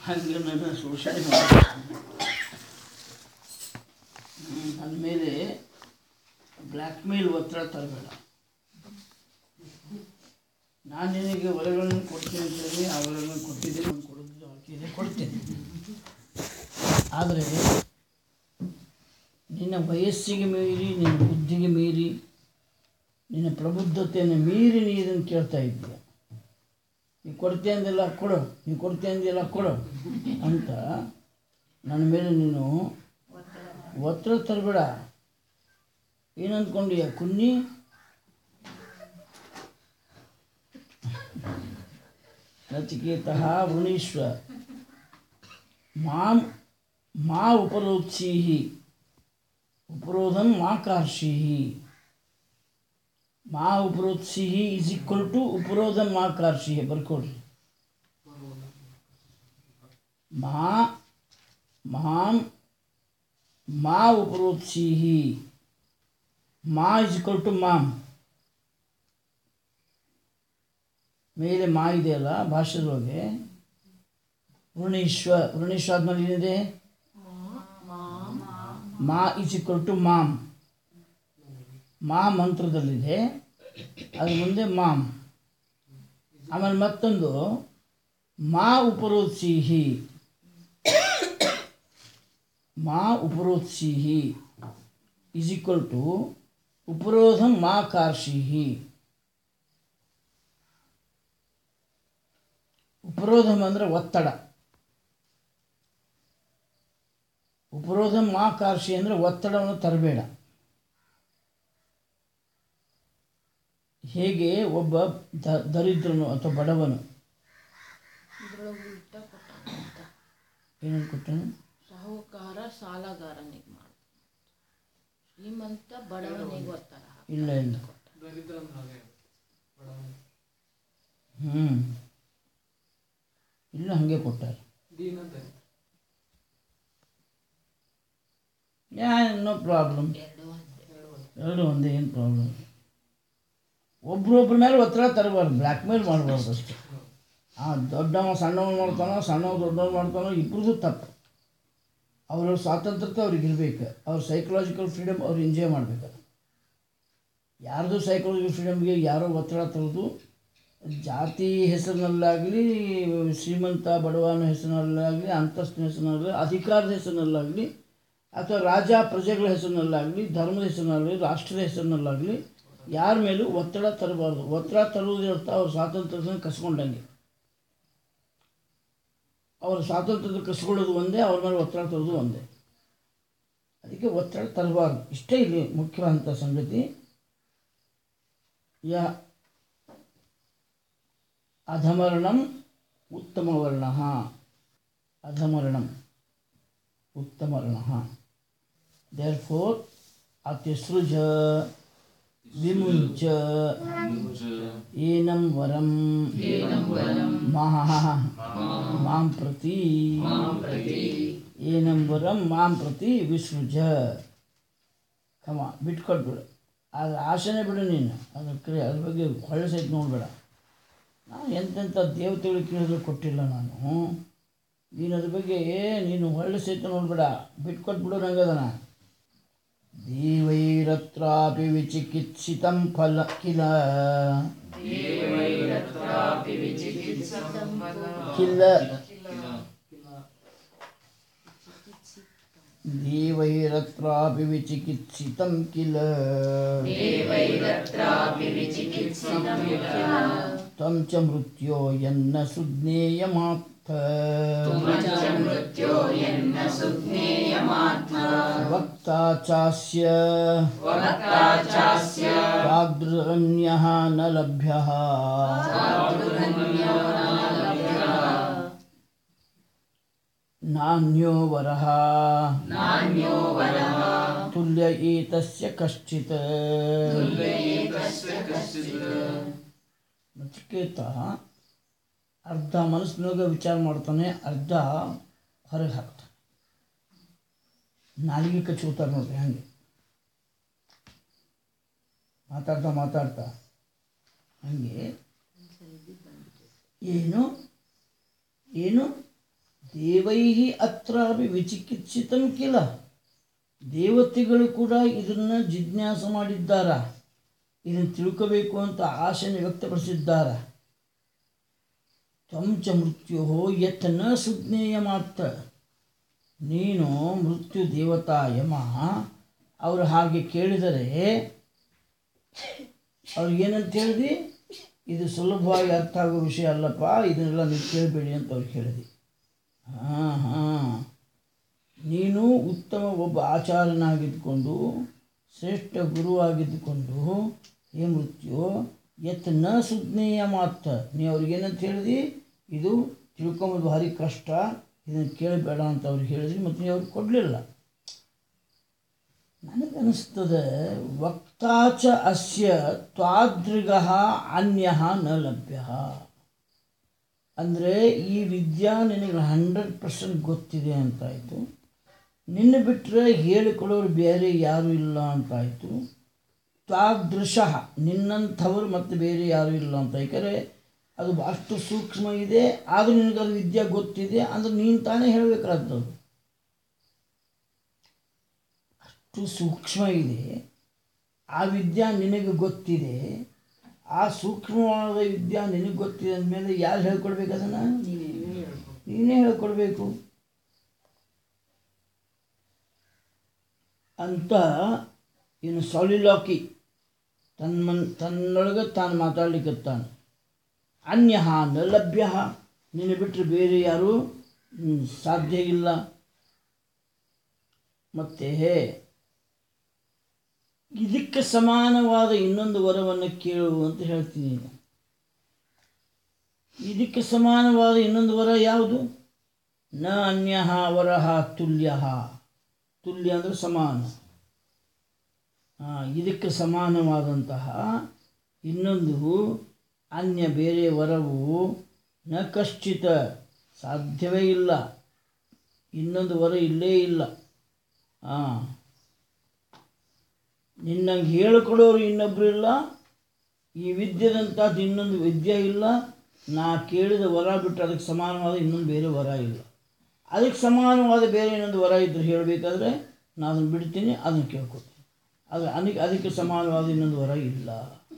ಹಾಗೆ ನನ್ನ ಶೋಷಣೆ ಮಾಡಿ ನನ್ನ ಮೇಲೆ ಬ್ಲ್ಯಾಕ್ ಮೇಲ್ ಒತ್ತಡ ತರಬೇಡ ನಾನು ನಿನಗೆ ಹೊಲಗಳನ್ನು ಕೊಡ್ತೀನಿ ಅಂತ ಹೇಳಿ ಆ ಹೊಲಗಳನ್ನು ಕೊಟ್ಟಿದ್ದೀನಿ ನಾನು ಕೊಡೋದು ಹಾಕಿದೆ ಕೊಡ್ತೇನೆ ಆದರೆ ನಿನ್ನ ವಯಸ್ಸಿಗೆ ಮೀರಿ ನಿನ್ನ ಬುದ್ಧಿಗೆ ಮೀರಿ ನಿನ್ನ ಪ್ರಬುದ್ಧತೆಯನ್ನು ಮೀರಿ ನೀ ಇದನ್ನು ಕೇಳ್ತಾ ಇದ್ದೀಯ ನೀ ಕೊಡ್ತೀಯ ಅಂದಿಲ್ಲ ಕೊಡು ನೀ ಕೊಡ್ತೀಯ ಅಂದಿಲ್ಲ ಕೊಡು ಅಂತ ನನ್ನ ಮೇಲೆ ನೀನು ಒತ್ತಡ ತರಬೇಡ ಏನಂದ್ಕೊಂಡೀಯ ಕುನ್ನಿ ನಚಿಕೇತಃ ವೃಣೀಶ್ವ ಮಾಂ ಮಾ ಉಪರೋತ್ಸೀಹಿ ಉಪರೋಧಂ ಮಾ ಕಾರ್ಷೀಹಿ ಮಾ ಉಪರೋತ್ಸಿಹಿ ಇಸ್ ಈಕ್ವಲ್ ಟು ಉಪರೋಧ ಮಾ ಕಾರ್ಷಿಹಿ ಬರ್ಕೊಡ್ರಿ ಮಾ ಮಾಂ ಮಾ ಉಪರೋತ್ಸಿಹಿ ಮಾ ಇಸ್ ಈಕ್ವಲ್ ಟು ಮಾಂ ಮೇಲೆ ಮಾ ಇದೆಯಲ್ಲ ಭಾಷೆದೊಳಗೆ ವೃಣೀಶ್ವ ವೃಣೀಶ್ವ ಆದ್ಮೇಲೆ ಏನಿದೆ ಮಾ ಇಸ್ ಈಕ್ವಲ್ ಟು ಮಾಮ್ ಮಾ ಮಂತ್ರದಲ್ಲಿದೆ ಅದು ಮುಂದೆ ಮಾಮ್ ಆಮೇಲೆ ಮತ್ತೊಂದು ಮಾ ಉಪರೋತ್ಸಿಹಿ ಮಾ ಉಪರೋತ್ಸಿಹಿ ಇಸ್ ಈಕ್ವಲ್ ಟು ಉಪರೋಧಂ ಮಾ ಕಾರ್ಷಿಹಿ ಉಪರೋಧಂ ಅಂದರೆ ಒತ್ತಡ ಉಪರೋಧಂ ಮಾ ಕಾರ್ಷಿ ಅಂದರೆ ಒತ್ತಡವನ್ನು ತರಬೇಡ ಹೇಗೆ ಒಬ್ಬ ದ ದರಿದ್ರನು ಅಥವಾ ಬಡವನು ಇದ್ರೊಳಗೆ ಉಲ್ಟಾ ಕೊಟ್ಟಾನಂತ ಏನಂತ ಕೊಟ್ಟನು ಸಾಹುಕಾರ ಸಾಲಗಾರನಿಗೆ ಮಾಡ ಶ್ರೀಮಂತ ಬಡವನಿಗೆ ಒತ್ತಡ ಹಾಕ್ತಾನೆ. ಇಲ್ಲ ಇಲ್ಲ ಹ್ಞೂ ಇಲ್ಲ ಹಾಗೆ ಕೊಟ್ಟಾರೆ ಯಾ ನೋ ಪ್ರಾಬ್ಲಮ್ ಎರಡು ಒಂದೇ ಎರಡು ಒಂದೇ ಏನು ಪ್ರಾಬ್ಲಮ್ ಒಬ್ರೊಬ್ರ ಮೇಲೆ ಒತ್ತಡ ತರಬಾರ್ದು ಬ್ಲ್ಯಾಕ್ ಮೇಲ್ ಮಾಡಬಾರ್ದು ಅಷ್ಟೇ ಆ ದೊಡ್ಡವ ಸಣ್ಣವ ಮಾಡ್ತಾನೋ ಸಣ್ಣವ ದೊಡ್ಡವ ಮಾಡ್ತಾನೋ ಇಬ್ಬರದು ತಪ್ಪು ಅವ್ರ ಸ್ವಾತಂತ್ರ್ಯತೆ ಅವ್ರಿಗೆ ಇರಬೇಕು ಅವ್ರ ಸೈಕಲಾಜಿಕಲ್ ಫ್ರೀಡಮ್ ಅವ್ರು ಎಂಜಾಯ್ ಮಾಡಬೇಕು ಯಾರ್ದು ಸೈಕಲಾಜಿಕಲ್ ಫ್ರೀಡಮ್ಗೆ ಯಾರೋ ಒತ್ತಡ ತರೋದು ಜಾತಿ ಹೆಸರಿನಲ್ಲಾಗಲಿ ಶ್ರೀಮಂತ ಬಡವನ ಹೆಸರಿನಲ್ಲಾಗಲಿ ಅಂತಸ್ತಿನ ಹೆಸರಿನಲ್ಲಾಗಲಿ ಅಧಿಕಾರದ ಹೆಸರಿನಲ್ಲಾಗಲಿ ಅಥವಾ ರಾಜ ಪ್ರಜೆಗಳ ಹೆಸರಿನಲ್ಲಾಗಲಿ ಧರ್ಮದ ಹೆಸರಿನಲ್ಲಾಗಲಿ ರಾಷ್ಟ್ರದ ಹೆಸರಿನಲ್ಲಾಗಲಿ ಯಾರ ಮೇಲೂ ಒತ್ತಡ ತರಬಾರ್ದು ಒತ್ತಡ ತರುವುದರ್ಥ ಅವ್ರ ಸ್ವಾತಂತ್ರ್ಯದಿಂದ ಕಸ್ಕೊಂಡಂಗೆ ಅವ್ರ ಸ್ವಾತಂತ್ರ್ಯದ ಕಸ್ಕೊಳ್ಳೋದು ಒಂದೇ ಅವ್ರ ಮೇಲೆ ಒತ್ತಡ ತರೋದು ಒಂದೇ ಅದಕ್ಕೆ ಒತ್ತಡ ತರಬಾರ್ದು ಇಷ್ಟೇ ಇಲ್ಲಿ ಮುಖ್ಯವಾದಂಥ ಸಂಗತಿ ಯ ಅಧಮರಣಂ ಉತ್ತಮವರ್ಣ ಅಧಮರಣಂ ಉತ್ತಮರ್ಣ ದೇರ್ ಫೋರ್ ಅತಿಸೃಜ ವಿಮುಂಚ ಏನಂ ವರಂ ಮಹಾ ಮಾಂ ಪ್ರತಿ ಏನಂ ವರಂ ಮಾಂ ಪ್ರತಿ ವಿಸೃಜ ಕಮ ಬಿಟ್ಕೊಟ್ಬಿಡು ಅದು ಆಸೆನೇ ಬಿಡು ನೀನು ಅದ್ರ ಕ್ರಿಯೆ ಅದ್ರ ಬಗ್ಗೆ ಹೊಳ್ಳೆ ಸಹಿತ ನೋಡಬೇಡ ನಾನು ಎಂತೆಂಥ ದೇವತೆಗಳು ಕೇಳಿದ್ರು ಕೊಟ್ಟಿಲ್ಲ ನಾನು ನೀನು ಅದ್ರ ಬಗ್ಗೆ ನೀನು ಒಳ್ಳೆ ಸಹಿತ ನೋಡಬೇಡ ಬಿಟ್ಕೊಟ್ಬಿಡು ನಂಗದನ ದೇವೈರತ್ರಾಪಿ ವಿಚಿಕಿತ್ಸಿತಂ ಫಲ ಕಿಲ ಕಿಲ್ಲ ದೇವೈರತ್ರಾಪಿ ವಿಚಿಕಿತ್ಸಿತಂ ಕಿಲ ತ್ವಂ ಚ ಮೃತ್ಯೋ ಯನ್ನ ಸುಜ್ಞೇಯಮಾತ್ಥ ವಕ್ತಾ ಚಾಸ್ಯ ವಾಗ್ದೃಗಣ್ಯಃ ನ ಲಭ್ಯಃ ನಾನ್ಯೋ ವರಃ ತುಲ್ಯ ಏತಸ್ಯ ಕಶ್ಚಿತ್ ನಚಿಕೇತ ಅರ್ಧ ಮನಸ್ಸಿನೊಳಗೆ ವಿಚಾರ ಮಾಡ್ತಾನೆ ಅರ್ಧ ಹೊರಗೆ ಹಾಕ್ತಾನೆ ನಾಲಿಗೆ ಕಚ್ಚುತ್ತಾರೆ ನೋಡ್ರಿ ಹಂಗೆ ಮಾತಾಡ್ತಾ ಮಾತಾಡ್ತಾ ಹಂಗೆ ಏನು ಏನು ದೇವೈ ಅತ್ರಾಪಿ ವಿಚಿಕಿತ್ಸಿತಂ ಕಿಲ ದೇವತೆಗಳು ಕೂಡ ಇದನ್ನು ಜಿಜ್ಞಾಸ ಮಾಡಿದ್ದಾರ ಇದನ್ನು ತಿಳ್ಕೋಬೇಕು ಅಂತ ಆಶೆಯನ್ನು ವ್ಯಕ್ತಪಡಿಸಿದ್ದಾರ ತ್ವಂ ಚ ಮೃತ್ಯು ಯತ್ ನ ಸುಜ್ಞೇಯ ಮಾತ್ರ ನೀನು ಮೃತ್ಯು ದೇವತಾ ಯಮ ಅವರು ಹಾಗೆ ಕೇಳಿದರೆ ಅವ್ರಿಗೇನಂತ ಹೇಳಿದಿ ಇದು ಸುಲಭವಾಗಿ ಅರ್ಥ ಆಗೋ ವಿಷಯ ಅಲ್ಲಪ್ಪ ಇದನ್ನೆಲ್ಲ ನೀವು ಕೇಳಬೇಡಿ ಅಂತ ಅವ್ರಿಗೆ ಹೇಳಿದಿ ಹಾಂ ಹಾಂ ನೀನು ಉತ್ತಮ ಒಬ್ಬ ಆಚಾರ್ಯನಾಗಿದ್ದುಕೊಂಡು ಶ್ರೇಷ್ಠ ಗುರುವಾಗಿದ್ದುಕೊಂಡು ಹೇ ಮೃತ್ಯು ಎತ್ ನ ಸುಜ್ಞೇಯ ಮಾತ್ರ ನೀವು ಅವ್ರಿಗೇನಂತ ಹೇಳಿದಿ ಇದು ತಿಳ್ಕೊಂಬೋದು ಭಾರಿ ಕಷ್ಟ ಇದನ್ನು ಕೇಳಬೇಡ ಅಂತ ಅವ್ರಿಗೆ ಹೇಳಿದ್ರಿ ಮತ್ತು ನೀವು ಅವ್ರಿಗೆ ಕೊಡಲಿಲ್ಲ ನನಗನ್ನಿಸ್ತದೆ ವಕ್ತಾಚ ಅಸ್ಯ ತ್ವಾದೃಗ ಅನ್ಯ ನ ಲಭ್ಯ ಅಂದರೆ ಈ ವಿದ್ಯಾ ನಿನಗೆ ಹಂಡ್ರೆಡ್ ಪರ್ಸೆಂಟ್ ಗೊತ್ತಿದೆ ಅಂತಾಯಿತು ನಿನ್ನ ಬಿಟ್ಟರೆ ಹೇಳಿಕೊಡೋರು ಬೇರೆ ಯಾರೂ ಇಲ್ಲ ಅಂತಾಯಿತು ತ್ವಾದೃಶಃ ನಿನ್ನಂಥವ್ರು ಮತ್ತು ಬೇರೆ ಯಾರೂ ಇಲ್ಲ ಅಂತ ಯಾಕಂದರೆ ಅದು ಅಷ್ಟು ಸೂಕ್ಷ್ಮ ಇದೆ ಆದರೂ ನಿನಗೆ ಅದು ವಿದ್ಯೆ ಗೊತ್ತಿದೆ ಅಂದ್ರೆ ನೀನು ತಾನೇ ಹೇಳಬೇಕಾದ್ದು ಅಷ್ಟು ಸೂಕ್ಷ್ಮ ಇದೆ ಆ ವಿದ್ಯಾ ನಿನಗೆ ಗೊತ್ತಿದೆ ಆ ಸೂಕ್ಷ್ಮವಾದ ವಿದ್ಯಾ ನಿನಗೆ ಗೊತ್ತಿದೆ ಅಂದಮೇಲೆ ಯಾರು ಹೇಳ್ಕೊಡ್ಬೇಕು ಅದನ್ನು ನೀನೇ ಹೇಳ್ಕೊಡ್ಬೇಕು ಅಂತ ಇನ್ನು ಸಾಲಿಲಾಕಿ ತನ್ನ ಮನ್ ತನ್ನೊಳಗೆ ತಾನು ಮಾತಾಡ್ಲಿಕ್ಕತ್ತಾನೆ ಅನ್ಯ ನ ಲಭ್ಯ ನಿನ್ನ ಬಿಟ್ಟರೆ ಬೇರೆ ಯಾರೂ ಹ್ಮ್, ಸಾಧ್ಯ ಇಲ್ಲ ಮತ್ತು ಇದಕ್ಕೆ ಸಮಾನವಾದ ಇನ್ನೊಂದು ವರವನ್ನು ಕೇಳು ಅಂತ ಹೇಳ್ತೀನಿ ನಾನು. ಇದಕ್ಕೆ ಸಮಾನವಾದ ಇನ್ನೊಂದು ವರ ಯಾವುದು ನ ಅನ್ಯ ವರಹ ತುಲ್ಯ ತುಲ್ಯ ಅಂದರೆ ಸಮಾನ ಆ, ಇದಕ್ಕೆ ಸಮಾನವಾದಂತಹ ಇನ್ನೊಂದು ಅನ್ಯ ಬೇರೆ ವರವು ನ ಕಶ್ಚಿತ ಸಾಧ್ಯವೇ ಇಲ್ಲ ಇನ್ನೊಂದು ವರ ಇಲ್ಲೇ ಇಲ್ಲ ಹಾಂ ನಿನ್ನಂಗೆ ಹೇಳಿಕೊಡೋರು ಇನ್ನೊಬ್ಬರು ಇಲ್ಲ ಈ ವಿದ್ಯೆದಂಥದ್ದು ಇನ್ನೊಂದು ವಿದ್ಯೆ ಇಲ್ಲ ನಾ ಕೇಳಿದ ವರ ಬಿಟ್ಟು ಅದಕ್ಕೆ ಸಮಾನವಾದ ಇನ್ನೊಂದು ಬೇರೆ ವರ ಇಲ್ಲ ಅದಕ್ಕೆ ಸಮಾನವಾದ ಬೇರೆ ಇನ್ನೊಂದು ವರ ಇದ್ದರೆ ಹೇಳಬೇಕಾದ್ರೆ ನಾನು ಅದನ್ನು ಬಿಡ್ತೀನಿ ಅದನ್ನು ಕೇಳ್ಕೊತೀನಿ ಅದು ಅದಕ್ಕೆ ಅದಕ್ಕೆ ಸಮಾನವಾದ ಇನ್ನೊಂದು ವರ ಇಲ್ಲ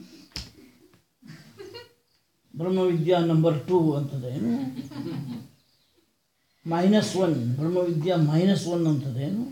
ಬ್ರಹ್ಮವಿದ್ಯಾ ನಂಬರ್ ಟೂ ಅಂತದೇನು ಮೈನಸ್ ಒನ್ ಬ್ರಹ್ಮವಿದ್ಯಾ ಮೈನಸ್ ಒನ್ ಅಂತದೇನು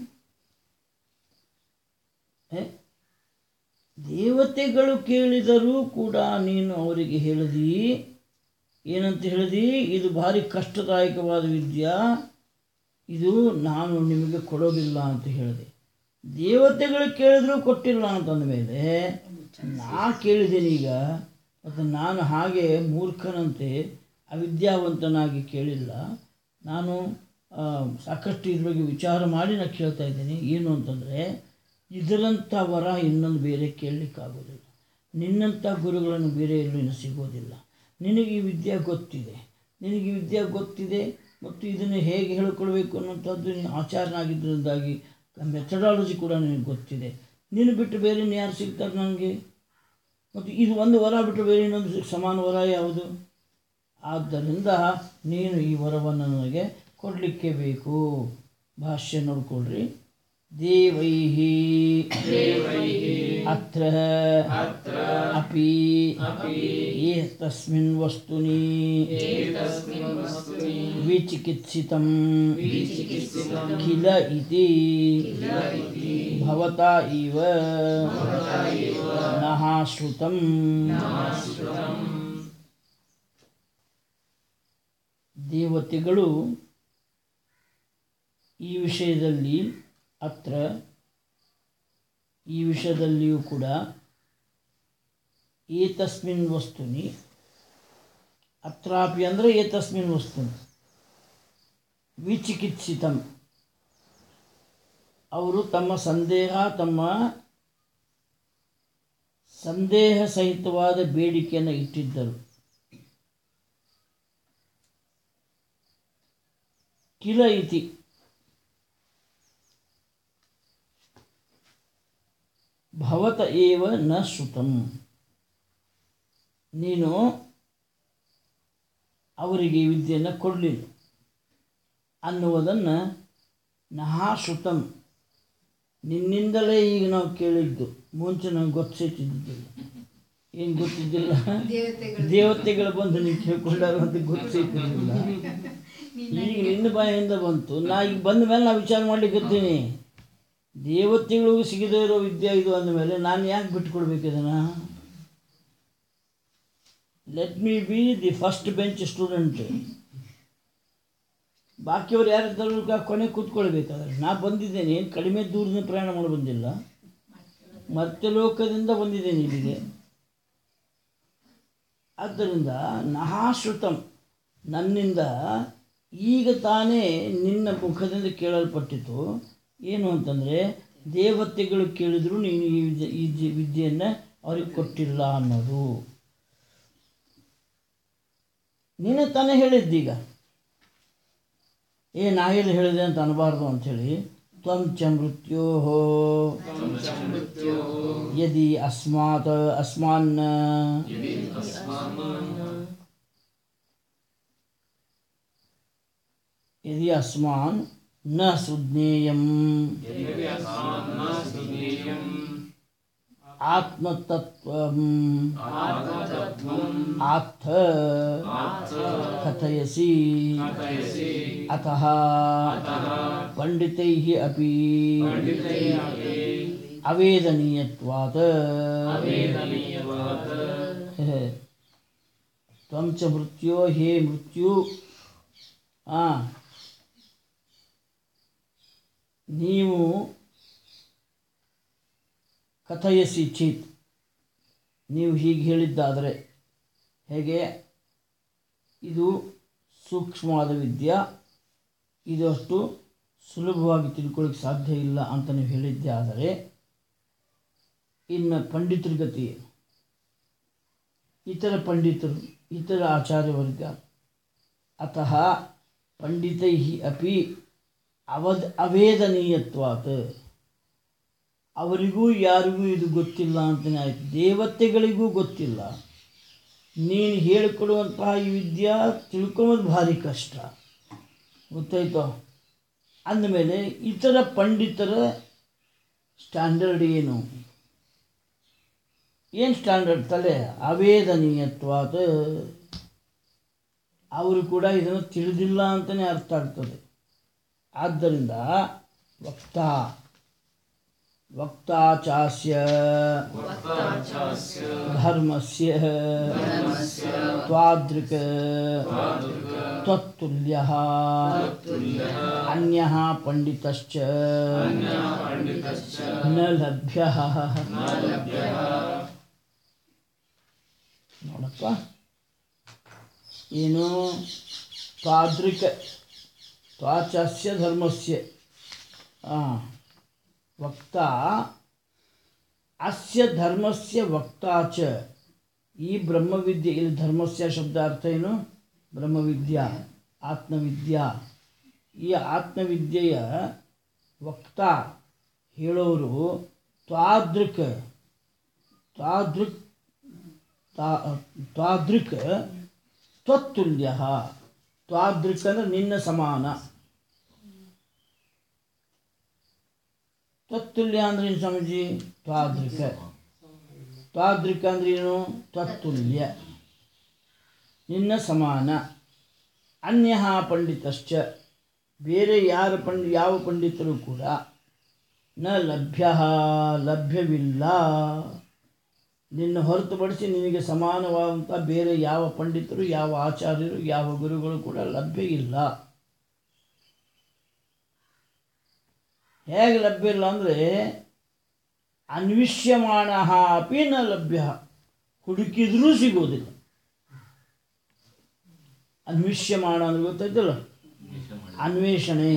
ಏ? ದೇವತೆಗಳು ಕೇಳಿದರೂ ಕೂಡ ನೀನು ಅವರಿಗೆ ಹೇಳಿದಿ ಏನಂತ ಹೇಳಿದಿ ಇದು ಭಾರಿ ಕಷ್ಟದಾಯಕವಾದ ವಿದ್ಯಾ ಇದು ನಾನು ನಿಮಗೆ ಕೊಡೋದಿಲ್ಲ ಅಂತ ಹೇಳಿದೆ ದೇವತೆಗಳು ಕೇಳಿದ್ರು ಕೊಟ್ಟಿಲ್ಲ ಅಂತಂದ ಮೇಲೆ ನಾ ಕೇಳಿದ್ದೇನೆ ಈಗ ಮತ್ತು ನಾನು ಹಾಗೆ ಮೂರ್ಖನಂತೆ ಅವಿದ್ಯಾವಂತನಾಗಿ ಕೇಳಿಲ್ಲ ನಾನು ಆ, ಸಾಕಷ್ಟು ಇದ್ರ ಬಗ್ಗೆ ವಿಚಾರ ಮಾಡಿ ನಾನು ಕೇಳ್ತಾ ಇದ್ದೀನಿ ಏನು ಅಂತಂದರೆ ಇದರಂಥ ವರ ಇನ್ನೊಂದು ಬೇರೆ ಕೇಳಲಿಕ್ಕಾಗೋದಿಲ್ಲ ನಿನ್ನಂಥ ಗುರುಗಳನ್ನು ಬೇರೆ ಎಲ್ಲೂ ಇನ್ನು ಸಿಗೋದಿಲ್ಲ ನಿನಗೆ ಈ ವಿದ್ಯೆ ಗೊತ್ತಿದೆ ನಿನಗೆ ಈ ವಿದ್ಯೆ ಗೊತ್ತಿದೆ ಮತ್ತು ಇದನ್ನು ಹೇಗೆ ಹೇಳಿಕೊಳ್ಬೇಕು ಅನ್ನೋಂಥದ್ದು ನೀನು ಆಚಾರನಾಗಿದ್ದರಿಂದಾಗಿ ಮೆಥಡಾಲಜಿ ಕೂಡ ನಿನಗೆ ಗೊತ್ತಿದೆ ನೀನು ಬಿಟ್ಟು ಬೇರೆ ಇನ್ನು ಯಾರು ಸಿಗ್ತಾರೆ ನನಗೆ ಮತ್ತು ಇದು ಒಂದು ವರ ಬಿಟ್ಟು ಬೇರೆ ಇನ್ನೊಂದು ಸಿ- ಸಮಾನ ವರ ಯಾವುದು ಆದ್ದರಿಂದ ನೀನು ಈ ವರವನ್ನು ನನಗೆ ಕೊಡಲಿಕ್ಕೆ ಬೇಕು ಭಾಷ್ಯ ನೋಡ್ಕೊಳ್ರಿ ದೇವೈಹಿ ಅತ್ರ ಅಪಿ ಏತಸ್ಮಿನ್ ವಸ್ತುನಿ ವಿಚಿಕಿತ್ಸಿತಂ ಕಿಲ ಇತಿ ಭವತಾ ಇವ ನಃ ಶ್ರುತಂ ದೇವತೆಗಳು ಈ ವಿಷಯದಲ್ಲಿ ಅತ್ರ ಈ ವಿಷಯದಲ್ಲಿಯೂ ಕೂಡ ಏತಸ್ಮಿನ್ ವಸ್ತುನಿ ಅತ್ರಾಪಿ ಅಂದರೆ ಏತಸ್ಮಿನ್ ವಸ್ತುನಿ ವಿಚಿಕಿತ್ಸಿತಂ ಅವರು ತಮ್ಮ ಸಂದೇಹ ತಮ್ಮ ಸಂದೇಹ ಸಹಿತವಾದ ಬೇಡಿಕೆಯನ್ನು ಇಟ್ಟಿದ್ದರು ಕಿಲ ಇತಿ ಭವತ ಏವ ನ ಶ್ರುತಂ ನೀನು ಅವರಿಗೆ ಈ ವಿದ್ಯೆಯನ್ನು ಕೊಡಲಿಲ್ಲ ಅನ್ನುವುದನ್ನು ನಹಾ ಶ್ರುತಂ ನಿನ್ನಿಂದಲೇ ಈಗ ನಾವು ಕೇಳಿದ್ದು ಮುಂಚೆ ನಮ್ಗೆ ಗೊತ್ತಿದ್ದಿದ್ದಿಲ್ಲ ಏನು ಗೊತ್ತಿದ್ದಿಲ್ಲ ದೇವತೆಗಳು ಬಂದು ನೀವು ಕೇಳ್ಕೊಂಡಾರ ಅಂತ ಗೊತ್ತಿದ್ದಿಲ್ಲ ಈಗ ನಿನ್ನ ಬಾಯಿಂದ ಬಂತು ನಾ ಈಗ ಬಂದ ಮೇಲೆ ನಾ ವಿಚಾರ ಮಾಡ್ಲಿಕ್ಕತ್ತೀನಿ ದೇವತೆಗಳಿಗೂ ಸಿಗದೇ ಇರೋ ವಿದ್ಯೆ ಇದು ಅಂದಮೇಲೆ ನಾನು ಯಾಕೆ ಬಿಟ್ಕೊಡ್ಬೇಕು ಇದನ್ನು let me be the first bench student ಬಾಕಿಯವ್ರು ಯಾರಿದ್ದಾರು ಕೊನೆ ಕೂತ್ಕೊಳ್ಬೇಕಾದ್ರೆ ನಾ ಬಂದಿದ್ದೇನೆ ಏನು ಕಡಿಮೆ ದೂರದಿಂದ ಪ್ರಯಾಣ ಮಾಡಿ ಬಂದಿಲ್ಲ ಮತ್ತೆ ಲೋಕದಿಂದ ಬಂದಿದ್ದೇನೆ ಇಲ್ಲಿಗೆ ಆದ್ದರಿಂದ ನಹಾಶ್ರುತಂ ನನ್ನಿಂದ ಈಗ ತಾನೇ ನಿನ್ನ ಮುಖದಿಂದ ಕೇಳಲ್ಪಟ್ಟಿತು ಏನು ಅಂತಂದರೆ ದೇವತೆಗಳು ಕೇಳಿದ್ರು ನೀನು ಈ ವಿದ್ಯೆ ಈ ಜಿ- ವಿದ್ಯೆಯನ್ನು ಅವ್ರಿಗೆ ಕೊಟ್ಟಿಲ್ಲ ಅನ್ನೋದು ನೀನೇ ತಾನೇ ಹೇಳಿದ್ದೀಗ ಏ ನಾ ಎಲ್ಲಿ ಹೇಳಿದೆ ಅಂತ ಅನ್ಬಾರ್ದು ಅಂಥೇಳಿ ತ್ವಂ ಚ ಮೃತ್ಯೋ ಯದಿ ಅಸ್ಮಾತ್ ಅಸ್ಮಾನ್ ಯದಿ ಅಸ್ಮಾನ್ ನ ಸುಜ್ಞೇಯಂ ಆತ್ಮತತ್ವಂ ಆತ್ಥ ಕಥಯಸಿ ಅತಃ ಪಂಡಿತೈः अपि ಅವೇದನೀಯತ್ವಾತ್ ತ್ವಂ ಚ ಮೃತ್ಯೋ ಹೇ ಮೃತ್ಯು ಆ ನೀವು ಕಥಯಸಿ ಚೇತ್ ನೀವು ಹೀಗೆ ಹೇಳಿದ್ದಾದರೆ ಹೇಗೆ ಇದು ಸೂಕ್ಷ್ಮವಾದ ವಿದ್ಯೆ ಇದು ಅಷ್ಟು ಸುಲಭವಾಗಿ ತಿಳ್ಕೊಳ್ಳಿಕ್ಕೆ ಸಾಧ್ಯ ಇಲ್ಲ ಅಂತ ನೀವು ಹೇಳಿದ್ದೆ ಆದರೆ ಇನ್ನು ಪಂಡಿತರ ಗತಿ ಏನು? ಇತರ ಪಂಡಿತರು ಇತರ ಆಚಾರ್ಯ ವರ್ಗ ಅತಃ ಪಂಡಿತೈ ಅಪಿ ಅವದ್ ಅವೇದನೀಯತ್ವಾತ್ ಅವರಿಗೂ ಯಾರಿಗೂ ಇದು ಗೊತ್ತಿಲ್ಲ ಅಂತಲೇ ಆಯ್ತು ದೇವತೆಗಳಿಗೂ ಗೊತ್ತಿಲ್ಲ ನೀನು ಹೇಳಿಕೊಡುವಂತಹ ಈ ವಿದ್ಯಾ ತಿಳ್ಕೊಳ್ಳೋದು ಭಾರಿ ಕಷ್ಟ ಗೊತ್ತಾಯ್ತೋ ಅಂದಮೇಲೆ ಇತರ ಪಂಡಿತರ ಸ್ಟ್ಯಾಂಡರ್ಡ್ ಏನು ಏನು ಸ್ಟ್ಯಾಂಡರ್ಡ್ ತಲೆ ಅವೇದನೀಯತ್ವಾದ ಅವರು ಕೂಡ ಇದನ್ನು ತಿಳಿದಿಲ್ಲ ಅಂತಲೇ ಅರ್ಥ ಆಗ್ತದೆ ಆದ್ದರಿಂದ ವಕ್ತಾ ವಕ್ತಾ ಚಾಸ್ಯ ಧರ್ಮಸ್ಯ ತ್ವಾದೃಕ್ त्वत्तुल्यः अन्यः पण्डितश्च न लभ्यः ನೋಡಪ್ಪ ಏನು ತಾದೃಕ್ ತ್ವಾಚಸ್ಯ ಧರ್ಮಸ್ಯ ಆ, ವಕ್ತಾ ಅಸ್ಯ ಧರ್ಮಸ್ಯ ವಕ್ತಾ ಚ ಈ ಬ್ರಹ್ಮವಿದ್ಯೆ ಇಲ್ಲಿ ಧರ್ಮಸ್ಯ ಶಬ್ದ ಅರ್ಥ ಏನು ಬ್ರಹ್ಮವಿದ್ಯಾ ಆತ್ಮವಿದ್ಯಾ ಈ ಆತ್ಮವಿದ್ಯೆಯ ವಕ್ತಾ ಹೇಳೋರು ತ್ವಾದೃಕ್ ತ್ವಾದೃಕ್ ತಾ- ತ್ವಾದೃಕ್ ತ್ವತ್ತುಲ್ಯ ತ್ವಾದೃಕ್ ಅಂದರೆ ನಿನ್ನ ಸಮಾನ ತ್ವತ್ತುಲ್ಯ ಅಂದ್ರೆ ಏನು ಸ್ವಾಮೀಜಿ ತ್ವಾದೃಕ್ ತ್ವಾದೃಕ್ ಅಂದ್ರೆ ಏನು ತ್ವತ್ತುಲ್ಯ ನಿನ್ನ ಸಮಾನ ಅನ್ಯ ಪಂಡಿತಶ್ಚ ಬೇರೆ ಯಾರ ಪಂಡಿ ಯಾವ ಪಂಡಿತರು ಕೂಡ ನ ಲಭ್ಯ ಲಭ್ಯವಿಲ್ಲ ನಿನ್ನ ಹೊರತುಪಡಿಸಿ ನಿನಗೆ ಸಮಾನವಾದಂಥ ಬೇರೆ ಯಾವ ಪಂಡಿತರು ಯಾವ ಆಚಾರ್ಯರು ಯಾವ ಗುರುಗಳು ಕೂಡ ಲಭ್ಯ ಇಲ್ಲ ಹೇಗೆ ಲಭ್ಯ ಇಲ್ಲ ಅಂದರೆ ಅನ್ವಿಷ್ಯಮಾಣ ಅಪಿ ನ ಲಭ್ಯ ಹುಡುಕಿದ್ರೂ ಸಿಗೋದಿಲ್ಲ ಅನ್ವಿಷ್ಯಮಾಣ ಅಂದ್ರೆ ಗೊತ್ತಾಯ್ತಲ್ಲ ಅನ್ವೇಷಣೆ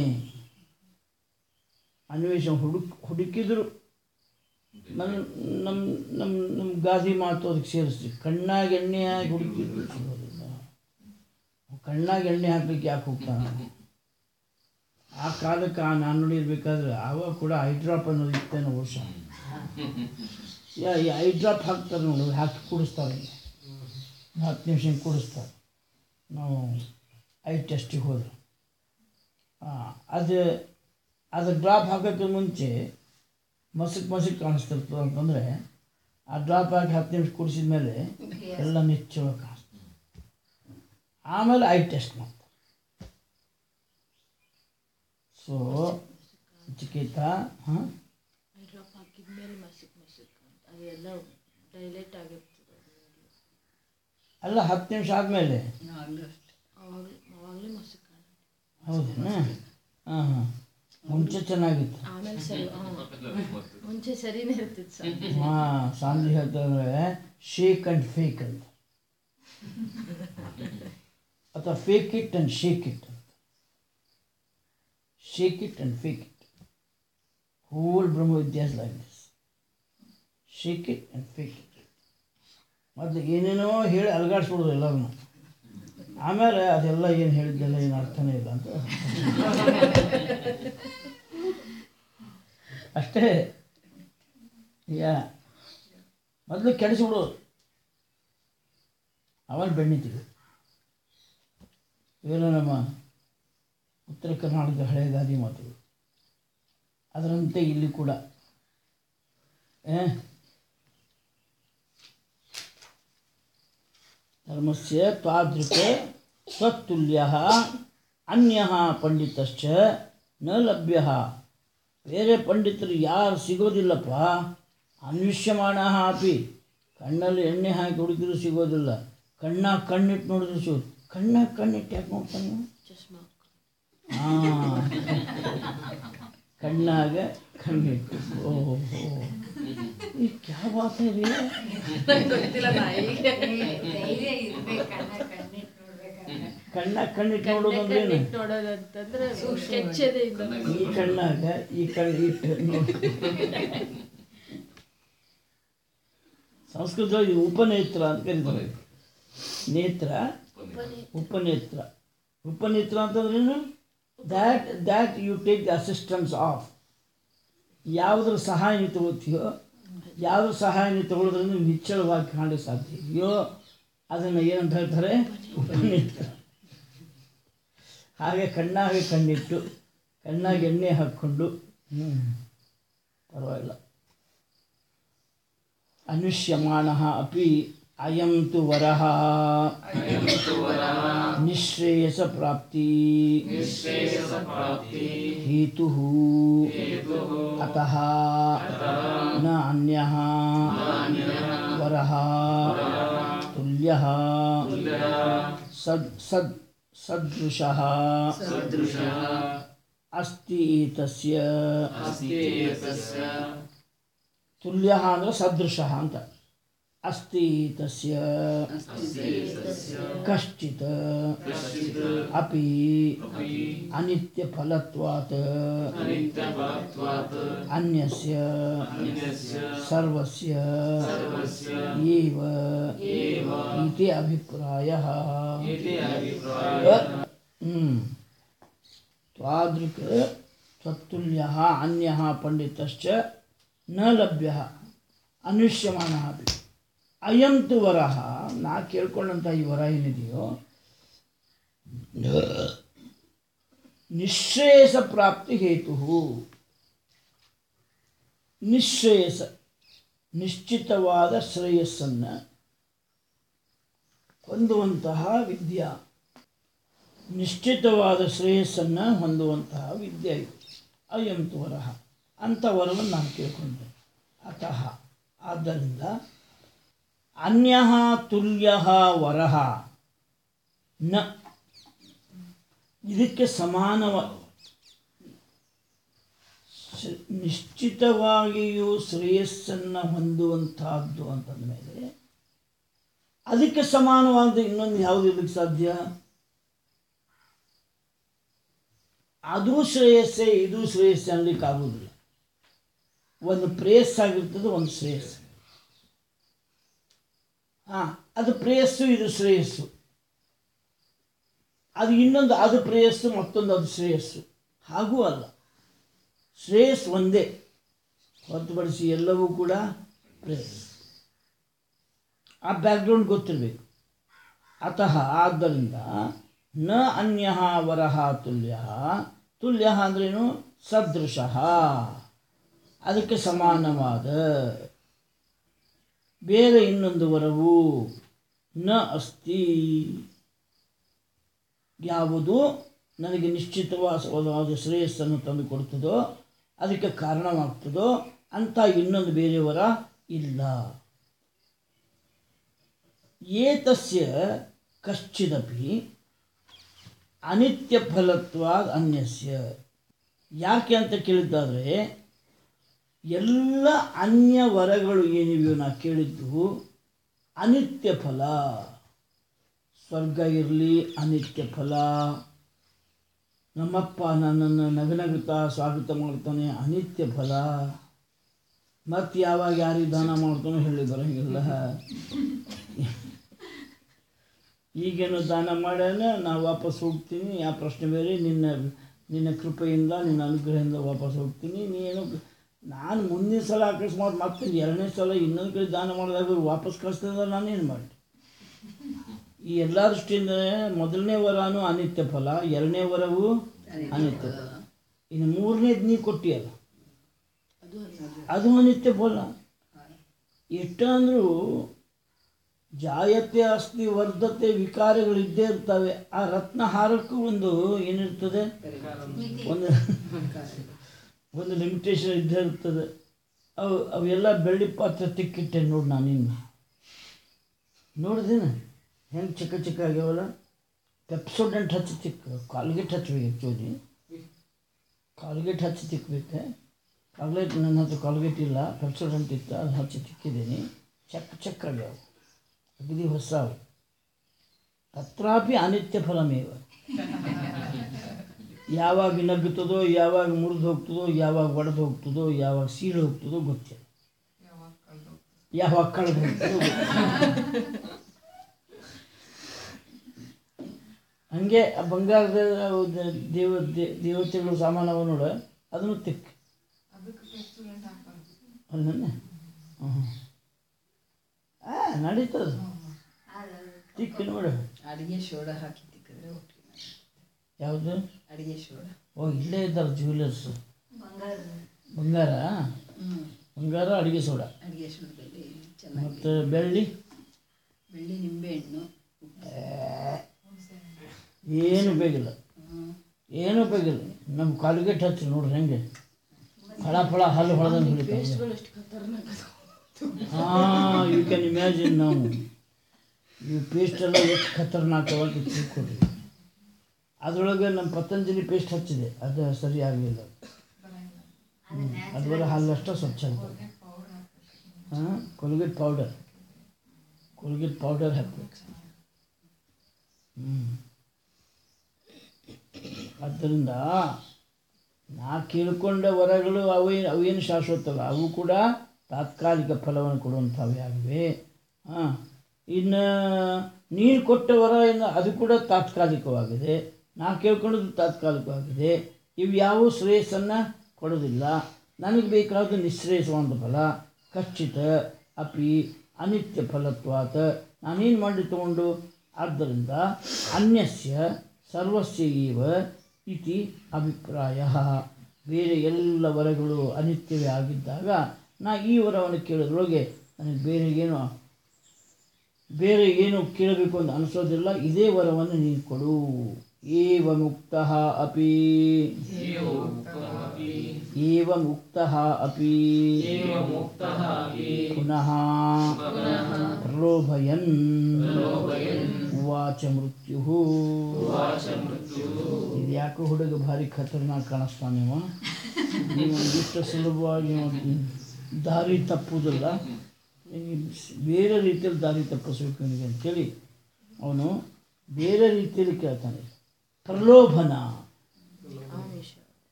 ಅನ್ವೇಷಣೆ ಹುಡುಕ್ ಹುಡುಕಿದ್ರು ನನ್ನ ನಮ್ಮ ನಮ್ಮ ನಮ್ಮ ಗಾದಿ ಮಾತು ಅದಕ್ಕೆ ಸೇರಿಸ್ತೀವಿ ಕಣ್ಣಾಗ ಎಣ್ಣೆ ಹಾಕಿ ಹುಡುಕಿದ್ರು ಸಿಗೋದಿಲ್ಲ ಕಣ್ಣಾಗ ಎಣ್ಣೆ ಹಾಕ್ಲಿಕ್ಕೆ ಯಾಕೆ ಹೋಗ್ತಾನೆ ಆ ಕಾಲಕ್ಕೆ ಆ ನಾಣ್ಣುಡಿ ಇರಬೇಕಾದ್ರೆ ಆವಾಗ ಕೂಡ ಐ ಡ್ರಾಪ್ ಅನ್ನೋದು ಇತ್ತೇನೋ ವರ್ಷ ಯಾ ಈ ಐ ಡ್ರಾಪ್ ಹಾಕ್ತಾರೆ ನೋಡಿ ಹಾಕಿ ಕುಡಿಸ್ತಾರೆ ಹತ್ತು ನಿಮಿಷ ಕುಡಿಸ್ತಾರೆ ನಾವು ಐ ಟೆಸ್ಟಿಗೆ ಹೋದ್ರೆ ಅದು ಅದು ಡ್ರಾಪ್ ಹಾಕೋಕ್ಕೆ ಮುಂಚೆ ಮಸಕ್ ಮಸಕ್ ಕಾಣಿಸ್ತಿರ್ತದೆ ಅಂತಂದರೆ ಆ ಡ್ರಾಪ್ ಹಾಕಿ ಹತ್ತು ನಿಮಿಷ ಕುಡಿಸಿದ ಮೇಲೆ ಎಲ್ಲ ನಿಚ್ಚಳವಾಗಿ ಕಾಣಿಸ್ತದೆ ಆಮೇಲೆ ಐ ಟೆಸ್ಟ್ ಮಾಡ್ತಾರೆ ಸೊ ಚಿಕಿತ ಹಾಂ ಡ್ರಾಪ್ ಹಾಕಿದ್ಮೇಲೆ ಮಸಿಕ್ ಮಸಿಕ್ ಅಂತ ಅದೆಲ್ಲ ಡೈಲೇಟ್ ಆಗಿರ್ತದೆ ಅಲ್ಲ ಹತ್ತು ನಿಮಿಷ ಆದಮೇಲೆ ಅವಾಗಲೇ ಅವಾಗಲೇ ಮಸಿಕ್ ಕಾಣುತ್ತೆ ಹೌದೇನಾ ಹಾಂ ಹಾಂ ಮುಂಚೆ ಚೆನ್ನಾಗಿತ್ತು ಆಮೇಲೆ ಸರಿ ಹಾಂ ಮುಂಚೆ ಸರಿನೇ ಇರ್ತಿತ್ತು ಸರ್ ಹಾಂ ಸಾಂಜಿ ಹೇಳ್ತಾರೆ ಶೇಕ್ ಆ್ಯಂಡ್ ಫೇಕ್ ಅಂತ ಅಥವಾ fake it and shake it ಅಂತ shake it and fake it whole ಬ್ರಹ್ಮ ವಿದ್ಯಾಸ್ like this shake it and fake it ಮೊದಲು ಏನೇನೋ ಹೇಳಿ ಅಲಗಾಡ್ಸ್ಬಿಡೋದು ಎಲ್ಲರನ್ನು ಆಮೇಲೆ ಅದೆಲ್ಲ ಏನು ಹೇಳಿದ್ದೆಲ್ಲ ಏನು ಅರ್ಥನೇ ಇಲ್ಲ ಅಂತ ಅಷ್ಟೇ ಯಾ ಮೊದಲು ಕೆಡಿಸ್ಬಿಡೋದು ಆಮೇಲೆ ಬೆಣ್ಣಿತೀವಿ ಇವೆಲ್ಲ ನಮ್ಮ ಉತ್ತರ ಕರ್ನಾಟಕದ ಹಳೆಯ ಗಾದಿ ಮಾತುಗಳು ಅದರಂತೆ ಇಲ್ಲಿ ಕೂಡ ಏ? ಧರ್ಮಸ್ಯ ತಾದೃಕ್ ಸ್ವತ್ತುಲ್ಯ ಅನ್ಯ ಪಂಡಿತಶ್ಚ ನ ಲಭ್ಯ ಬೇರೆ ಪಂಡಿತರು ಯಾರು ಸಿಗೋದಿಲ್ಲಪ್ಪ ಅನ್ವಿಷ್ಯಮಾಣ ಅಪಿ ಕಣ್ಣಲ್ಲಿ ಎಣ್ಣೆ ಹಾಕಿ ಹುಡುಕಿದ್ರು ಸಿಗೋದಿಲ್ಲ ಕಣ್ಣ ಕಣ್ಣಿಟ್ಟು ನೋಡಿದ್ರು ಸಿಗೋದು ಕಣ್ಣ ಕಣ್ಣಿಟ್ಟು ಯಾಕೆ ನೋಡ್ತಾನೆ ನೀವು? ಚಶ್ಮಾ ಹಾಂ ಕಣ್ಣಾಗ ಕಣ್ಣಿಟ್ಟು ಓಹೋ ಈ ಕ್ಯಾ ಬಾತ್ ಹೈ ರೀ ಕಣ್ಣ ಕಣ್ಣಿಟ್ಟು ನೋಡೋದು ಅಂದ್ರೆ ಏನು ನೋಡೋದಂತಂದ್ರೆ ಕೆಚ್ಚದೆಯಿಂದ ಈ ಕಣ್ಣಾಗ ಈ ಕಣ್ಣು ಇಟ್ಟು ನೋಡಿ ಸಂಸ್ಕೃತದಲ್ಲಿ ಉಪನೇತ್ರ ಅಂತ ಕರೀತಾರೆ ನೇತ್ರ ಉಪನೇತ್ರ ಉಪನೇತ್ರ ಅಂತಂದ್ರೇನು that that you take the assistance of ಯಾವುದ್ರ ಸಹಾಯ ನೀವು ತಗೋತೀಯೋ ಯಾವುದ್ರ ಸಹಾಯ ನೀವು ತಗೊಳ್ಳೋದ್ರಿಂದ ನೀವು ನಿಚ್ಚಳವಾಗಿ ಕಾಣಲಿಕ್ಕೆ ಸಾಧ್ಯ ಇದೆಯೋ ಅದನ್ನು ಏನಂತ ಹೇಳ್ತಾರೆ ಉಪನೇತ್ರ ಹಾಗೆ ಕಣ್ಣಾಗೆ ಕಣ್ಣಿಟ್ಟು ಕಣ್ಣಾಗೆ ಎಣ್ಣೆ ಹಾಕ್ಕೊಂಡು ಹ್ಞೂ ಪರವಾಗಿಲ್ಲ ಅನುಷ್ಯಮಾಣ ಅಪಿ ಅಯಂ ತು ವರಃ ನಿಶ್ರೇಯಸ ಪ್ರಾಪ್ತಿ ಹೇತು ಅತಃ ನ ಅನ್ಯ ವರಃ ತುಲ್ಯ ಸದ್ ಸದ್ ಸದೃಶಃ ಅಸ್ತಿ ತಸ್ಯ ತುಲ್ಯ ಅಂದ್ರೆ ಸದೃಶ ಅಂತ ಅಸ್ತಿ ತಸ್ಯ ಕಶ್ಚಿತ್ ಅಪಿ ಅನಿತ್ಯ ಫಲತ್ವಾತ್ ಅನ್ಯಸ್ಯ ಸರ್ವಸ್ಯ ಏವ ಇತಿ ಅಭಿಪ್ರಾಯಃ ಹ್ಮ್ ತಾದೃಕ್ ತತ್ತುಲ್ಯः ಅನ್ಯः ಪಂಡಿತಶ್ಚ ನ ಲಭ್ಯः ಅನುಷ್ಯಮಾನः ಅಪಿ ಅಯಂ ತು ವರಃ ನಾ ಕೇಳ್ಕೊಂಡಂಥ ಈ ವರ ಏನಿದೆಯೋ ನಿಶ್ರೇಯಸ ಪ್ರಾಪ್ತಿ ಹೇತು ನಿಶ್ರೇಯಸ ನಿಶ್ಚಿತವಾದ ಶ್ರೇಯಸ್ಸನ್ನು ಹೊಂದುವಂತಹ ವಿದ್ಯಾ ನಿಶ್ಚಿತವಾದ ಶ್ರೇಯಸ್ಸನ್ನು ಹೊಂದುವಂತಹ ವಿದ್ಯೆ ಇದು ಅಯಂತು ವರಹ ಅಂಥ ವರವನ್ನು ನಾನು ಕೇಳ್ಕೊಂಡೆ ಅತಃ ಆದ್ದರಿಂದ ಅನ್ಯ ತುಲ್ಯ ವರಹ ನ ಇದಕ್ಕೆ ಸಮಾನವ ಶ- ನಿಶ್ಚಿತವಾಗಿಯೂ ಶ್ರೇಯಸ್ಸನ್ನು ಹೊಂದುವಂತಹದ್ದು ಅಂತಂದ ಮೇಲೆ ಅದಕ್ಕೆ ಸಮಾನವಾದ ಇನ್ನೊಂದು ಯಾವುದು ಇರ್ಲಿಕ್ಕೆ ಸಾಧ್ಯ ಅದು ಶ್ರೇಯಸ್ಸೇ ಇದು ಶ್ರೇಯಸ್ಸೇ ಅನ್ಲಿಕ್ಕೆ ಆಗುವುದಿಲ್ಲ ಒಂದು ಪ್ರೇಯಸ್ಸಾಗಿರ್ತದೆ ಒಂದು ಶ್ರೇಯಸ್ಸು ಹಾಂ ಅದು ಪ್ರೇಯಸ್ಸು ಇದು ಶ್ರೇಯಸ್ಸು ಅದು ಇನ್ನೊಂದು ಅದು ಪ್ರೇಯಸ್ಸು ಮತ್ತೊಂದು ಅದು ಶ್ರೇಯಸ್ಸು ಹಾಗೂ ಅಲ್ಲ ಶ್ರೇಯಸ್ ಒಂದೇ ಹೊರತುಪಡಿಸಿ ಎಲ್ಲವೂ ಕೂಡ ಪ್ರೇಯಸ್ ಆ ಬ್ಯಾಕ್ಗ್ರೌಂಡ್ ಗೊತ್ತಿರಬೇಕು ಅತಃ ಆದ್ದರಿಂದ ನ ಅನ್ಯ ವರಹ ತುಲ್ಯ ತುಲ್ಯ ಅಂದ್ರೇನು ಸದೃಶಃ ಅದಕ್ಕೆ ಸಮಾನವಾದ ಬೇರೆ ಇನ್ನೊಂದು ವರವು ನ ಅಸ್ತಿ ಯಾವುದು ನನಗೆ ನಿಶ್ಚಿತವಾದ ಶ್ರೇಯಸ್ಸನ್ನು ತಂದು ಕೊಡ್ತದೋ ಅದಕ್ಕೆ ಕಾರಣವಾಗ್ತದೋ ಅಂತ ಇನ್ನೊಂದು ಬೇರೆ ವರ ಇಲ್ಲ ಏತಸ್ಯ ಕಶ್ಚಿದಪಿ ಅನಿತ್ಯ ಫಲತ್ವಾದ ಅನ್ಯಸ್ಯ ಯಾಕೆ ಅಂತ ಕೇಳಿದ್ದಾದರೆ ಎಲ್ಲ ಅನ್ಯ ವರಗಳು ಏನಿವೆಯೋ ನಾ ಕೇಳಿದ್ದು ಅನಿತ್ಯ ಫಲ ಸ್ವರ್ಗ ಇರಲಿ ಅನಿತ್ಯ ಫಲ ನಮ್ಮಪ್ಪ ನನ್ನನ್ನು ನಗನಗುತ್ತಾ ಸ್ವಾಗತ ಮಾಡ್ತಾನೆ ಅನಿತ್ಯ ಫಲ ಮತ್ತು ಯಾವಾಗ ಯಾರಿಗೆ ದಾನ ಮಾಡ್ತಾನೋ ಹೇಳಿ ಬರೋಂಗಿಲ್ಲ ಈಗೇನು ದಾನ ಮಾಡ್ಯಾನ ನಾ ವಾಪಸ್ ಹೋಗ್ತೀನಿ ಆ ಪ್ರಶ್ನೆ ಬೇರೆ ನಿನ್ನ ನಿನ್ನ ಕೃಪೆಯಿಂದ ನಿನ್ನ ಅನುಗ್ರಹದಿಂದ ವಾಪಸ್ ಹೋಗ್ತೀನಿ ನೀನು ನಾನು ಮುಂದಿನ ಸಲ ಅಕಸ್ಮಾತ್ ಮತ್ತೆ ಎರಡನೇ ಸಲ ಇನ್ನೊಂದು ಕಡೆ ದಾನ ಮಾಡಿದಾಗ ಅವ್ರು ವಾಪಸ್ ಕಳಿಸ್ತಿದ್ರೆ ನಾನೇನು ಮಾಡಿ ಈ ಎಲ್ಲ ದೃಷ್ಟಿಯಿಂದ ಮೊದಲನೇ ವರನು ಅನಿತ್ಯ ಫಲ ಎರಡನೇ ವರವು ಅನಿತ್ಯ ಫಲ ಇನ್ನು ಮೂರನೇದು ನೀ ಕೊಟ್ಟಿಯಲ್ಲ ಅದು ಅಲ್ಲ ಅದು ಅನಿತ್ಯ ಫಲ ಎಷ್ಟಂದ್ರೂ ಜಾಯತೆ ಅಸ್ತಿ ವರ್ಧತೆ ವಿಕಾರಗಳಿದ್ದೇ ಇರ್ತವೆ ಆ ರತ್ನಹಾರಕ್ಕೂ ಒಂದು ಏನಿರ್ತದೆ ಒಂದು ಒಂದು ಲಿಮಿಟೇಷನ್ ಇದ್ದೇ ಇರ್ತದೆ ಅವು ಅವೆಲ್ಲ ಬೆಳ್ಳಿ ಪಾತ್ರೆ ತಿಕ್ಕಿಟ್ಟೆ ನೋಡಿ ನಾನಿನ್ನು ನೋಡಿದೇನ ಹೆಂಗೆ ಚಿಕ್ಕ ಚಿಕ್ಕ ಆಗ್ಯಾವಲ್ಲ ಪೆಪ್ಸೋಡೆಂಟ್ ಹಚ್ಚಿ ತಿಕ್ಕ ಕಾಲ್ಗೇಟ್ ಹಚ್ಬೇಕು ಆ್ಯಕ್ಚುಲಿ ಕಾಲ್ಗೇಟ್ ಹಚ್ಚಿ ತಿಕ್ಕಬೇಕು ಕಾಲ್ಗೇಟ್ ನನ್ನ ಹತ್ರ ಕಾಲ್ಗೇಟ್ ಇಲ್ಲ ಪೆಪ್ಸೋಡೆಂಟ್ ಇತ್ತು ಅದು ಹಚ್ಚಿ ತಿಕ್ಕಿದ್ದೀನಿ ಚಕ್ ಚಕ್ ಆಗ್ಯಾವ ಅಗದಿ ಹೊಸವು ತತ್ರಾಪಿ ಅನಿತ್ಯ ಫಲಮೇವ ಯಾವಾಗ ನಗ್ಗುತ್ತದೋ ಯಾವಾಗ ಮುರಿದು ಹೋಗ್ತದೋ ಯಾವಾಗ ಒಡೆದು ಹೋಗ್ತದೋ ಯಾವಾಗ ಸೀಳು ಹೋಗ್ತದೋ ಗೊತ್ತಿಲ್ಲ ಯಾವಾಗ ಕಳೆದು ಹೋಗ್ತದೋ ಗೊತ್ತಿಲ್ಲ. ಹಂಗೆ ಆ ಬಂಗಾರದ ದ- ದೇವ ದೇ- ದೇವತೆಗಳು ಸಾಮಾನವ ನೋಡ ಅದನ್ನು ತಿಕ್ ಅಲ್ಲ ಹ್ಞೂ ಆ ನಡೀತದ ತಿಕ್ಕಿ ನೋಡು ಅಡಿಗೆ ಸೋಡ ಹಾಕಿ ತಿಕ್ಕಿದ್ರೆ ಓಕೆ ಯಾವುದು ಅಡಿಗೆ ಸೋಡ ಓ ಇಲ್ಲೇ ಇದ್ದಾರೆ ಜ್ಯುವೆಲರ್ಸ್ ಬಂಗಾರ ಹ್ಞೂ ಬಂಗಾರ ಅಡುಗೆ ಸೋಡಾ ಅಡಿಗೆ ಸೋಡದಲ್ಲಿ ಚೆನ್ನಾಗಿ ಮತ್ತು ಬೆಳ್ಳಿ ಬೆಳ್ಳಿ ನಿಂಬೆಹಣ್ಣು ಏನು ಬೇಕಿಲ್ಲ ಹ್ಞೂ ಏನೂ ಬೇಕಿಲ್ಲ ನಮ್ಮ ಕಾಲ್ಗೇಟ್ ಹಚ್ಚಿ ನೋಡ್ರಿ ಹೆಂಗೆ ಫಳ ಫಳ ಹಲ್ಲು ಹೊಳೆದಂಗೆ ಹಿಡಿತಾವೆ ಪೇಸ್ಟ್ಗಳು ಎಷ್ಟು ಖತರ್ನಾಕ್ ಅದಾವ ಹಾಂ ಯು ಕ್ಯಾನ್ ಇಮ್ಯಾಜಿನ್ ನಾವು ಈ ಪೇಸ್ಟ್ ಎಲ್ಲ ಎಷ್ಟು ಖತರ್ನಾಕವಾಗಿ ತಿಳ್ಕೊಡ್ರಿ ಅದರೊಳಗೆ ನಮ್ಮ ಪತಂಜಲಿ ಪೇಸ್ಟ್ ಹಚ್ಚಿದೆ ಅದು ಸರಿ ಆಗಲಿಲ್ಲ ಅದರ ಹಲ್ಲಷ್ಟ ಸ್ವಚ್ಛ ಆಗ್ತದೆ ಹಾಂ ಕೊಲ್ಗೇಟ್ ಪೌಡರ್ ಕೊಲ್ಗೇಟ್ ಪೌಡರ್ ಹಾಕ್ಬೇಕು ಹ್ಞೂ ಆದ್ದರಿಂದ ನಾ ಕೇಳಿಕೊಂಡ ವರಗಳು ಅವೇ ಅವೇನು ಶಾಶ್ವತಲ್ಲ ಅವು ಕೂಡ ತಾತ್ಕಾಲಿಕ ಫಲವನ್ನು ಕೊಡುವಂಥವೇ ಆಗಿವೆ ಹಾಂ ಇನ್ನು ನೀನು ಕೊಟ್ಟ ವರ ಇನ್ನು ಅದು ಕೂಡ ತಾತ್ಕಾಲಿಕವಾಗಿದೆ ನಾ ಕೇಳ್ಕೊಂಡದ್ದು ತಾತ್ಕಾಲಿಕವಾಗಿದೆ ಇವು ಯಾವ ಶ್ರೇಯಸ್ಸನ್ನು ಕೊಡೋದಿಲ್ಲ ನನಗೆ ಬೇಕಾದ ನಿಶ್ರೇಯಸವಾದ ಫಲ ಕಶ್ಚಿತ ಅಪಿ ಅನಿತ್ಯ ಫಲತ್ವಾತ ನಾನೇನು ಮಾಡಿ ತಗೊಂಡು ಆದ್ದರಿಂದ ಅನ್ಯಸ್ಯ ಸರ್ವಸ್ಯ ಇವ ಇತಿ ಅಭಿಪ್ರಾಯ ಬೇರೆ ಎಲ್ಲ ವರಗಳು ಅನಿತ್ಯವೇ ಆಗಿದ್ದಾಗ ನಾ ಈ ವರವನ್ನು ಕೇಳೋದ್ರೊಳಗೆ ನನಗೆ ಬೇರೆ ಏನು ಬೇರೆ ಏನು ಕೇಳಬೇಕು ಅಂತ ಅನಿಸೋದಿಲ್ಲ ಇದೇ ವರವನ್ನು ನೀನು ಕೊಡು ಏವ ಮುಕ್ತ ಅಪಿ ಏವ ಮುಕ್ತ ಅಪಿ ಪುನಃ ಪ್ರಲೋಭಯನ್ ಉವಾಚ ಮೃತ್ಯು ಇದು ಯಾಕೋ ಹುಡುಗ ಭಾರಿ ಖತರ್ನಾಕ್ ಕಾಣಿಸ್ತಾನೆ ನೀವು ನೀವು ಇಷ್ಟು ಸುಲಭವಾಗಿ ನೀವು ದಾರಿ ತಪ್ಪುವುದಿಲ್ಲ ಈ ಬೇರೆ ರೀತಿಯಲ್ಲಿ ದಾರಿ ತಪ್ಪಿಸ್ಬೇಕು ನಿನಗೆ ಅಂತೇಳಿ ಅವನು ಬೇರೆ ರೀತಿಯಲ್ಲಿ ಕೇಳ್ತಾನೆ ಪ್ರಲೋಭನ ಆಮಿಷ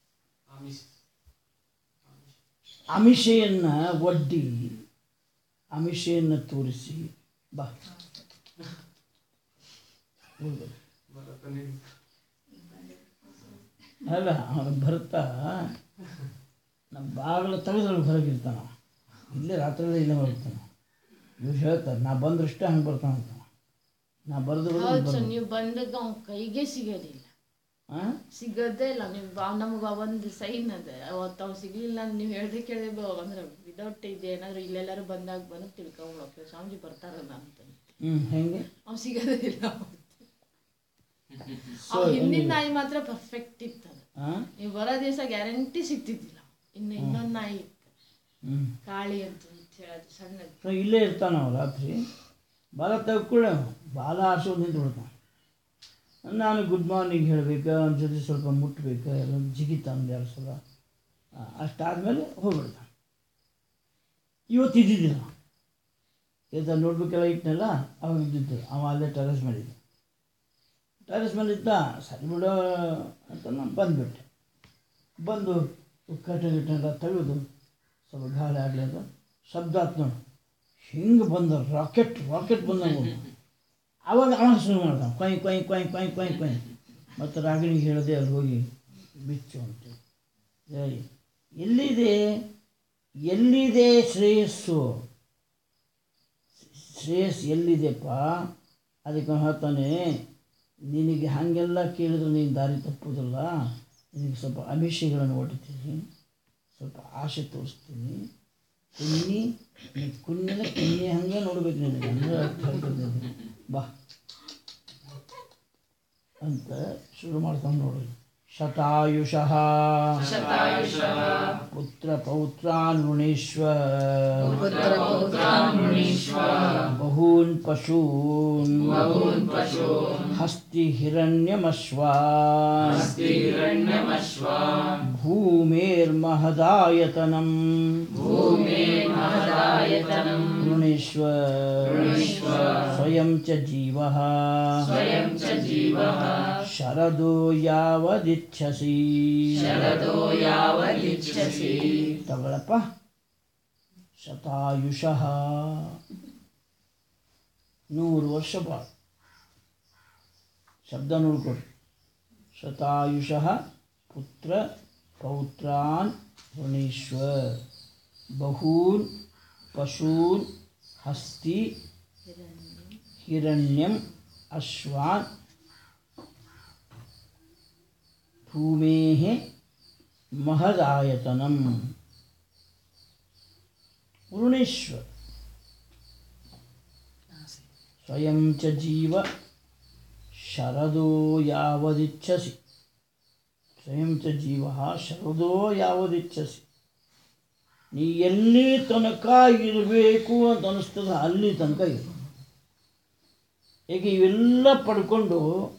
ಅಮಿಷೆಯನ್ನು ಒಡ್ಡಿ ಅಮಿಷೆಯನ್ನು ತೋರಿಸಿ ಬಾ ಹೋಗು. ಅಲ್ಲ ಅವನು ಬರ್ತಾ ನಮ್ಮ ಬಾಗಿಲು ತೆಗೆದ್ರಲ್ಲಿ ಹೊರಗಿರ್ತಾನ ಇಲ್ಲೇ ರಾತ್ರಿ ಇಲ್ಲೇ ಹೊರಗ್ತಾನೆ ಇವ್ರು ಹೇಳ್ತಾರೆ ನಾ ಬಂದ್ರಷ್ಟೇ ಹಂಗೆ ಬರ್ತಾನಂತ ನಾ ಬರೆದು ಹೌದು ಸರ್ ನೀವು ಬಂದಾಗ ಅವ್ನ ಕೈಗೆ ಸಿಗೋದಿಲ್ಲ ಹಾಂ ಸಿಗೋದೇ ಇಲ್ಲ ನೀವು ನಮ್ಗೆ ಒಂದು ಸೈನ್ ಅದ ಅವತ್ತು ಅವ್ರು ಸಿಗ್ಲಿಲ್ಲ ಅಂತ ನೀವು ಹೇಳ್ದೆ ಕೇಳಿದ್ರೆ ಅಂದ್ರೆ ವಿದೌಟ್ ಇದು ಏನಾದ್ರು ಇಲ್ಲೆಲ್ಲರೂ ಬಂದಾಗ ಬಂದು ತಿಳ್ಕೊಂಬಿಡೋಕೆ ಸ್ವಾಮೀಜಿ ಬರ್ತಾರಲ್ಲ ಅಂತ ಹ್ಞೂ ಹೆಂಗೆ ಅವ್ನು ಸಿಗೋದೇ ಇಲ್ಲ ಅವ್ನು ಹಿಂದಿನ ನಾಯಿ ಮಾತ್ರ ಪರ್ಫೆಕ್ಟ್ ಇತ್ತು ಅದು ಹಾಂ ನೀವು ಬರೋ ದಿವಸ ಗ್ಯಾರಂಟಿ ಸಿಗ್ತಿದ್ದಿಲ್ಲ ಇನ್ನು ಇನ್ನೊಂದು ನಾಯಿ ಇತ್ತು ಹ್ಞೂ ಕಾಳಿ ಅಂತ ಹೇಳೋದು ಸಣ್ಣದು ಸೊ ಇಲ್ಲೇ ಇರ್ತಾನ ಅವ ರಾತ್ರಿ ಬಾಲ ತೆಗ್ಕೊಳ್ಳ ಬಾಲ ಆರ್ಸೋದು ನಿಂತು ಬಿಡ್ತಾನೆ ನಾನು ಗುಡ್ ಮಾರ್ನಿಂಗ್ ಹೇಳಬೇಕು ಅವನ ಜೊತೆ ಸ್ವಲ್ಪ ಮುಟ್ಟಬೇಕು ಎಲ್ಲ ಜಿಗಿತಾನೆ ಎರಡು ಸಲ ಆ, ಅಷ್ಟಾದ್ಮೇಲೆ ಹೋಗ್ಬಿಡ್ತಾನೆ ಇವತ್ತು ಇದ್ದಿದ್ದಿಲ್ಲ ಇವತ್ತು ನೋಡ್ಬೇಕೆಲ್ಲ ಇಟ್ಟನಲ್ಲ ಅವಾಗ ಇದ್ದಿದ್ದಿಲ್ಲ ಅವ ಅಲ್ಲೇ ಟೆರೆಸ್ ಮೇಲೆ ಇದ್ದ ಟೆರೆಸ್ ಮೇಲೆ ಇದ್ದ ಸರಿ ಬಿಡೋ ಅಂತ ನಾನು ಬಂದುಬಿಟ್ಟೆ ಬಂದು ಕಟ್ಟೆ ಗಿಟ್ಟೆಲ್ಲ ತೆಗೆದು ಸ್ವಲ್ಪ ಗಾಳಿ ಆಗ್ಲಿಲ್ಲ ಶಬ್ದ ಆತ್ ನೋಡಿ ಹಿಂಗೆ ಬಂದ ರಾಕೆಟ್ ರಾಕೆಟ್ ಬಂದಂಗೆ ಅವಾಗ ಅವ ಶುರು ಮಾಡ್ದ ಕೊಯ್ ಕೊಯ್ ಕೊಯ್ ಕೊಯ್ ಕೊಯ್ ಕೊಯ್ ಮತ್ತು ರಾಗಿಣಿಗೆ ಹೇಳಿದೆ ಅಲ್ಲಿ ಹೋಗಿ ಬಿಚ್ಚು ಅಂತೇಳಿ ಸರಿ ಎಲ್ಲಿದೆ ಎಲ್ಲಿದೆ ಶ್ರೇಯಸ್ಸು ಶ್ರೇಯಸ್ ಎಲ್ಲಿದೆಪ್ಪ ಅದಕ್ಕೆ ಅವ್ನು ಹೇಳ್ತಾನೆ ನಿನಗೆ ಹಾಗೆಲ್ಲ ಕೇಳಿದ್ರೆ ನೀನು ದಾರಿ ತಪ್ಪುವುದಿಲ್ಲ ನಿನಗೆ ಸ್ವಲ್ಪ ಅಭಿಷೇಕಗಳನ್ನು ಹೊಡಿತೀನಿ ಸ್ವಲ್ಪ ಆಸೆ ತೋರಿಸ್ತೀನಿ ಕುನ್ನಿ ಕುನ್ನಿನ ಕುನ್ನಿ ಹಂಗೆ ನೋಡ್ಬೇಕು ನಿನಗೆ ಅಂದ್ರೆ ಅರ್ಥ ಆಗ್ತದೆ ಅದು. ಬಾ ಅಂತ ಶುರು ಮಾಡ್ತಾನೆ ನೋಡಿ ಶತಾಯುಷಃ ಪುತ್ರ ಪೌತ್ರಾನ್ ವೃಣೀಶ್ವ ಬಹೂನ್ ಪಶೂನ್ ಹಸ್ತಿ ಹಿರಣ್ಯಮಶ್ವಾನ್ ಭೂಮೇರ್ಮಹದಾಯತನಂ ವೃಣೀಶ್ವ ಸ್ವಯಂ ಚ ಜೀವಃ ಶರದೋ ಯಾವದಿಚ್ಛಸಿ ತಗೊಳಪ್ಪ ಶತಾಯುಷಃ ನೂರು ವರ್ಷ ಬಾಳ ಶಬ್ದ ನೋಡ್ಕೊಡ್ರಿ ಶತಾಯುಷಃ ಪುತ್ರ ಪೌತ್ರಾನ್ ವೃಣೀಶ್ವ ಬಹೂನ್ ಪಶೂನ್ ಹಸ್ತಿ ಹಿರಣ್ಯಂ ಅಶ್ವಾನ್ ಭೂಮೇಃ ಮಹದಾಯತನಂ ವೃಣೀಶ್ವ ಸ್ವಯಂ ಚ ಜೀವ ಶರದೋ ಯಾವದಿಚ್ಛಸಿ ಸ್ವಯಂ ಚ ಜೀವ ಶರದೋ ಯಾವದಿಚ್ಛಸಿ ನೀ ಎಲ್ಲಿ ತನಕ ಇರಬೇಕು ಅಂತ ಅನಿಸ್ತದ ಅಲ್ಲಿ ತನಕ ಇರು ಏಕೆ ಇವೆಲ್ಲ ಪಡ್ಕೊಂಡು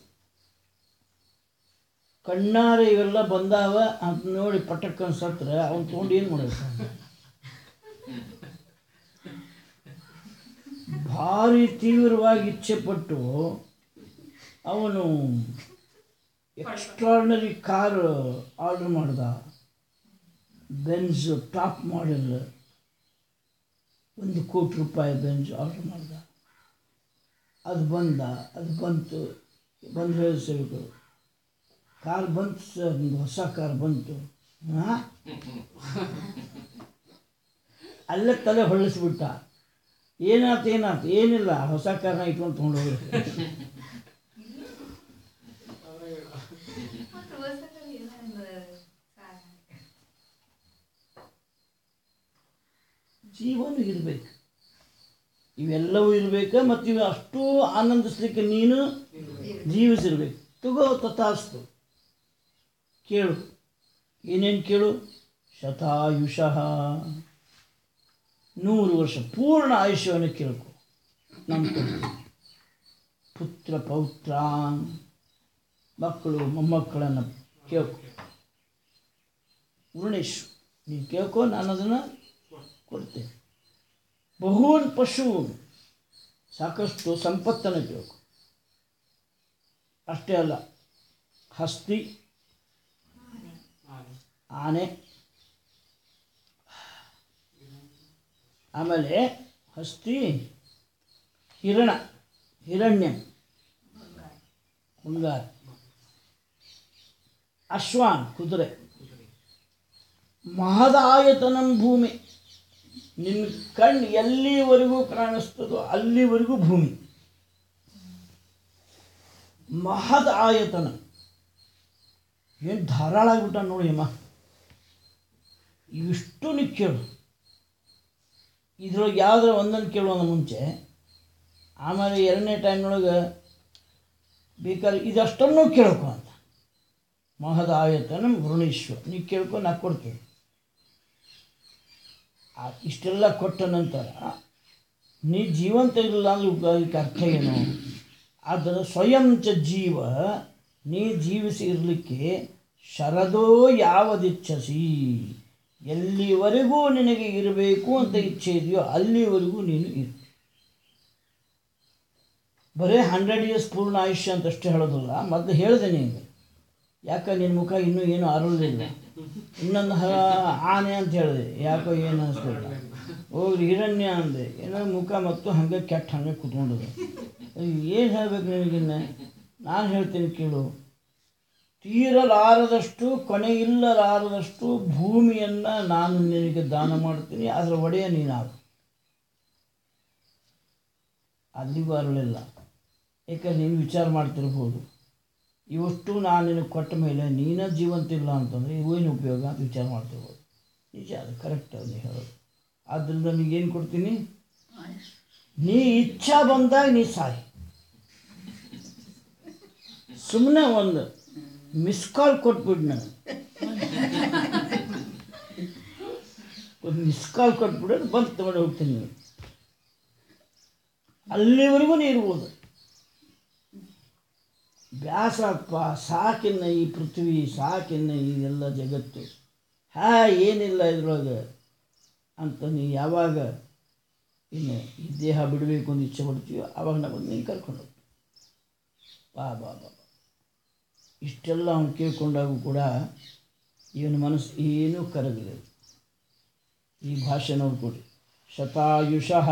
ಕಣ್ಣಾರೆ ಇವೆಲ್ಲ ಬಂದಾವ ಅಂತ ನೋಡಿ ಪಟಕ್ಕನ್ ಸತ್ರ ಅವ್ನು ತೊಗೊಂಡು ಏನು ಮಾಡಬೇಕು ಭಾರಿ ತೀವ್ರವಾಗಿ ಇಚ್ಛೆ ಪಟ್ಟು ಅವನು ಎಕ್ಸ್ಟ್ರಾರ್ನರಿ ಕಾರ್ ಆರ್ಡರ್ ಮಾಡ್ದ ಬೆನ್ಸ್ ಟಾಪ್ ಮಾಡೆಲ್ ಒಂದು ಕೋಟಿ ರೂಪಾಯಿ ಬೆನ್ಸ್ ಆರ್ಡರ್ ಮಾಡ್ದ ಅದು ಬಂದ ಅದು ಬಂತು ಬಂದು ಹೇಳಿಸಬೇಕು ಕಾರ್ ಬಂತು ಸರ್ ಒಂದು ಹೊಸ ಕಾರ್ ಬಂತು ಹಾಂ ಅಲ್ಲೇ ತಲೆ ಹೊಳ್ಳಿಸ್ಬಿಟ್ಟ ಏನಾಯ್ತು ಏನಾಯ್ತು ಏನಿಲ್ಲ ಹೊಸ ಕಾರ್ನ ಇಟ್ಕೊಂಡು ತೊಗೊಂಡು ಹೋಗ್ಬೇಕು ಜೀವನ ಇರಬೇಕು ಇವೆಲ್ಲವೂ ಇರಬೇಕು ಮತ್ತು ಇವು ಅಷ್ಟು ಆನಂದಿಸ್ಲಿಕ್ಕೆ ನೀನು ಜೀವಿಸಿರ್ಬೇಕು ತಗೋ ತಥಾಸ್ತು ಕೇಳು ಏನೇನು ಕೇಳು ಶತಾಯುಷಃ ನೂರು ವರ್ಷ ಪೂರ್ಣ ಆಯುಷ್ಯವನ್ನು ಕೇಳ್ಕೊ ನಮ್ಮ ಕೊಡ್ತೀವಿ ಪುತ್ರ ಪೌತ್ರಾನ್ ಮಕ್ಕಳು ಮೊಮ್ಮಕ್ಕಳನ್ನು ಕೇಳ್ಕೊ ಉರ್ಣೇಶ್ ನೀನು ಕೇಳ್ಕೊ ನಾನು ಅದನ್ನು ಕೊಡ್ತೇನೆ ಬಹೂನ್ ಪಶೂನ್ ಸಾಕಷ್ಟು ಸಂಪತ್ತನ್ನು ಕೇಳ್ಕೊ ಅಷ್ಟೇ ಅಲ್ಲ ಹಸ್ತಿ ಆನೆ ಆಮೇಲೆ ಹಸ್ತಿ ಹಿರಣ ಹಿರಣ್ಯ ಹುಂಗಾರ ಅಶ್ವಾನ್ ಕುದುರೆ ಮಹದಾಯತನಂ ಭೂಮಿ ನಿನ್ನ ಕಣ್ಣು ಎಲ್ಲಿವರೆಗೂ ಕಾಣಿಸ್ತದೋ ಅಲ್ಲಿವರೆಗೂ ಭೂಮಿ ಮಹದ್ ಆಯತನ ಏನು ಧಾರಾಳ ಆಗ್ಬಿಟ್ಟ ನೋಡಿ ಅಮ್ಮ ಇವಿಷ್ಟು ನೀ ಕೇಳು ಇದ್ರೊಳಗೆ ಯಾವುದ್ರ ಒಂದನ್ನು ಕೇಳುವ ಮುಂಚೆ ಆಮೇಲೆ ಎರಡನೇ ಟೈಮ್ನೊಳಗೆ ಬೇಕಾದ್ರೆ ಇದಷ್ಟನ್ನು ಕೇಳ್ಕೊ ಅಂತ ಮಹದಾಯತನ ವೃಣೀಶ್ವ ನೀ ಕೇಳ್ಕೊ ನಾ ಕೊಡ್ತೀನಿ ಆ ಇಷ್ಟೆಲ್ಲ ಕೊಟ್ಟ ನಂತರ ನೀ ಜೀವಂತ ಇರಲಿಲ್ಲ ಅಂದ್ರೆ ಉಪ- ಇದಕ್ಕೆ ಅರ್ಥ ಏನು ಆದರೆ ಸ್ವಯಂ ಚ ಜೀವ ನೀ ಜೀವಿಸಿ ಇರಲಿಕ್ಕೆ ಶರದೋ ಯಾವದಿಚ್ಛಸಿ ಎಲ್ಲಿವರೆಗೂ ನಿನಗೆ ಇರಬೇಕು ಅಂತ ಇಚ್ಛೆ ಇದೆಯೋ ಅಲ್ಲಿವರೆಗೂ ನೀನು ಇರು ಬರೀ ಹಂಡ್ರೆಡ್ ಇಯರ್ಸ್ ಪೂರ್ಣ ಆಯುಷ್ಯ ಅಂತ ಅಷ್ಟೇ ಹೇಳೋದಿಲ್ಲ ಮೊದಲು ಹೇಳಿದೆ ನಿನಗೆ ಯಾಕೆ ನಿನ್ನ ಮುಖ ಇನ್ನೂ ಏನು ಅರಳಿಲ್ಲ ಇನ್ನೊಂದು ಹ ಆನೆ ಅಂತ ಹೇಳಿದೆ ಯಾಕೋ ಏನು ಅನಿಸ್ಲಿಲ್ಲ ಹೋಗ್ರಿ ಹಿರಣ್ಯ ಅಂದೆ ಏನೋ ಮುಖ ಮತ್ತು ಹಂಗೆ ಕೆಟ್ಟ ಹಂಗೆ ಕುತ್ಕೊಂಡದು ಏನು ಹೇಳ್ಬೇಕು ನಿನಗಿನ್ನ ನಾನು ಹೇಳ್ತೀನಿ ಕೇಳು ತೀರಲಾರದಷ್ಟು ಕೊನೆಯಿಲ್ಲಲಾರದಷ್ಟು ಭೂಮಿಯನ್ನು ನಾನು ನಿನಗೆ ದಾನ ಮಾಡ್ತೀನಿ ಅದರ ಒಡೆಯ ನೀನಾಗು ಅಲ್ಲಿಗೂ ಅರಳಿಲ್ಲ ಯಾಕಂದ್ರೆ ನೀನು ವಿಚಾರ ಮಾಡ್ತಿರ್ಬೋದು ಇವಷ್ಟು ನಾನು ನಿನಗೆ ಕೊಟ್ಟ ಮೇಲೆ ನೀನ ಜೀವಂತ ಇಲ್ಲ ಅಂತಂದರೆ ಇವೇನು ಉಪಯೋಗ ಅಂತ ವಿಚಾರ ಮಾಡ್ತಿರ್ಬೋದು ನಿಜ ಅದು ಕರೆಕ್ಟ್ ಅದು ನೀ ಹೇಳೋದು ಆದ್ದರಿಂದ ನೀಗೇನು ಕೊಡ್ತೀನಿ ಆಯುಷ್ ನೀ ಇಚ್ಛಾ ಬಂದಾಗ ನೀ ಸಾಯಿ ಸುಮ್ಮನೆ ಒಂದು ಮಿಸ್ ಕಾಲ್ ಕೊಟ್ಬಿಡು ನನಗೆ ಒಂದು ಮಿಸ್ ಕಾಲ್ ಕೊಟ್ಬಿಡು ಬಂದು ತಗೊಂಡು ಹೋಗ್ತೀನಿ ನೀವು ಅಲ್ಲಿವರೆಗೂ ನೀ ಇರ್ಬೋದು ಬ್ಯಾಸಪ್ಪ ಸಾಕಿನ್ನ ಈ ಪೃಥ್ವಿ ಸಾಕಿನ್ನ ಈ ಎಲ್ಲ ಜಗತ್ತು ಹಾ ಏನಿಲ್ಲ ಇದ್ರೊಳಗೆ ಅಂತ ನೀ ಯಾವಾಗ ಇನ್ನು ಈ ದೇಹ ಬಿಡಬೇಕು ಅಂತ ಇಚ್ಛೆ ಪಡ್ತೀವೋ ಆವಾಗ ನಾವು ನೀನು ಕರ್ಕೊಂಡು ಹೋಗ್ತೀವಿ ಬಾ ಬಾ ಬಾ ಬಾ. ಇಷ್ಟೆಲ್ಲ ಅವನು ಕೇಳ್ಕೊಂಡಾಗೂ ಕೂಡ ಇವನ ಮನಸ್ಸು ಏನೂ ಕರಗಲಿಲ್ಲ ಈ ಭಾಷೆ ನೋಡ್ಕೊಡಿ ಶತಾಯುಷಃ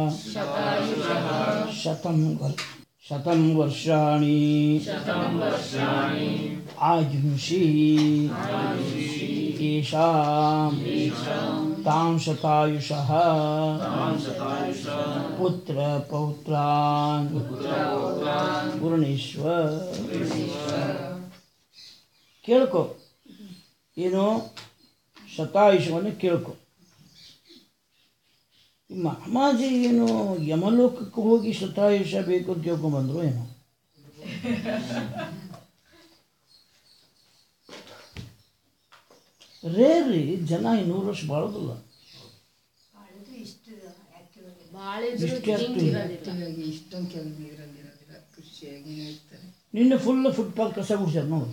ಶತಂ ವರ್ ಶತಂ ವರ್ಷಾಣಿ ಆಯುಷಿ येषां तां शतायुषः पुत्रपौत्रान् ಪೂರ್ಣೇಶ್ವ ಕೇಳ್ಕೊ ಏನು ಶತಾಯುಷವನ್ನು ಕೇಳ್ಕೊ ಈ ಮಾಮಾಜಿ ಏನು ಯಮಲೋಕಕ್ಕೆ ಹೋಗಿ ಶತಾಯುಷ ಬೇಕು ಅಂತ ಕೇಳ್ಕೊಂಬಂದ್ರು ಏನೋ ರೇರಿ ಜನ ಈ ನೂರು ವರ್ಷ ಬಾಳೋದಿಲ್ಲ ಭಾಳ ಇದ್ರು ಇಷ್ಟೇ ಅಷ್ಟು ಜಿಂಕ್ ಇರೋದಿಲ್ಲ ಇವಾಗ ಇಷ್ಟೊಂದು ಕೆಲಸ ಇರೋದಿರೋದಿಲ್ಲ ಖುಷಿಯಾಗಿ ಇರ್ತಾರೆ ನಿನ್ನೆ ಫುಲ್ ಫುಟ್ಪಾತ್ ಕಸ ಗುಡ್ಸ್ಯಾರ ನೋಡಿ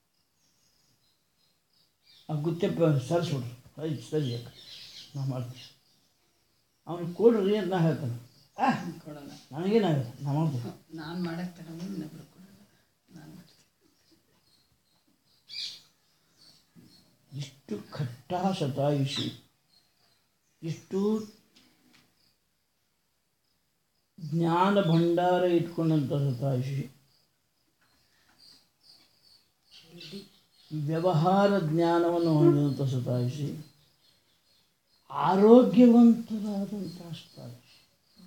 ಆ ಗುತ್ತೆಪ್ಪ ಸರಿಸ್ಬಿಡ್ರಿ ಆಯ್ತು ಸರಿ ಅಕ್ಕ ನಾ ಮಾಡ್ತೀನಿ ಅವ್ನಿಗೆ ಕೊಡ್ರಿ ಅಂತ ನಾ ಹೇಳ್ತಾನೆ ಆ ಕೊಡಲ್ಲ ನನಗೇನಾಗಲ್ಲ ನಾ ಮಾಡ್ತೀನಿ ನಾನು ಮಾಡಕ್ಕೆ ತಗೊಂಡು ಇನ್ನೊಬ್ರು ಕೊಡಲ್ಲ ನಾನು ಮಾಡ್ತೀನಿ ಇಷ್ಟು ಖಟ್ಟ ಶತಾಯುಷಿ ಇಷ್ಟು ಜ್ಞಾನ ಭಂಡಾರ ಇಟ್ಕೊಂಡಂಥ ಶತಾಯುಷಿ ವ್ಯವಹಾರ ಜ್ಞಾನವನ್ನು ಹೊಂದಿದಂಥ ಶತಾಯುಷಿ ಆರೋಗ್ಯವಂತರಾದಂಥ ಶತಾಯುಷಿ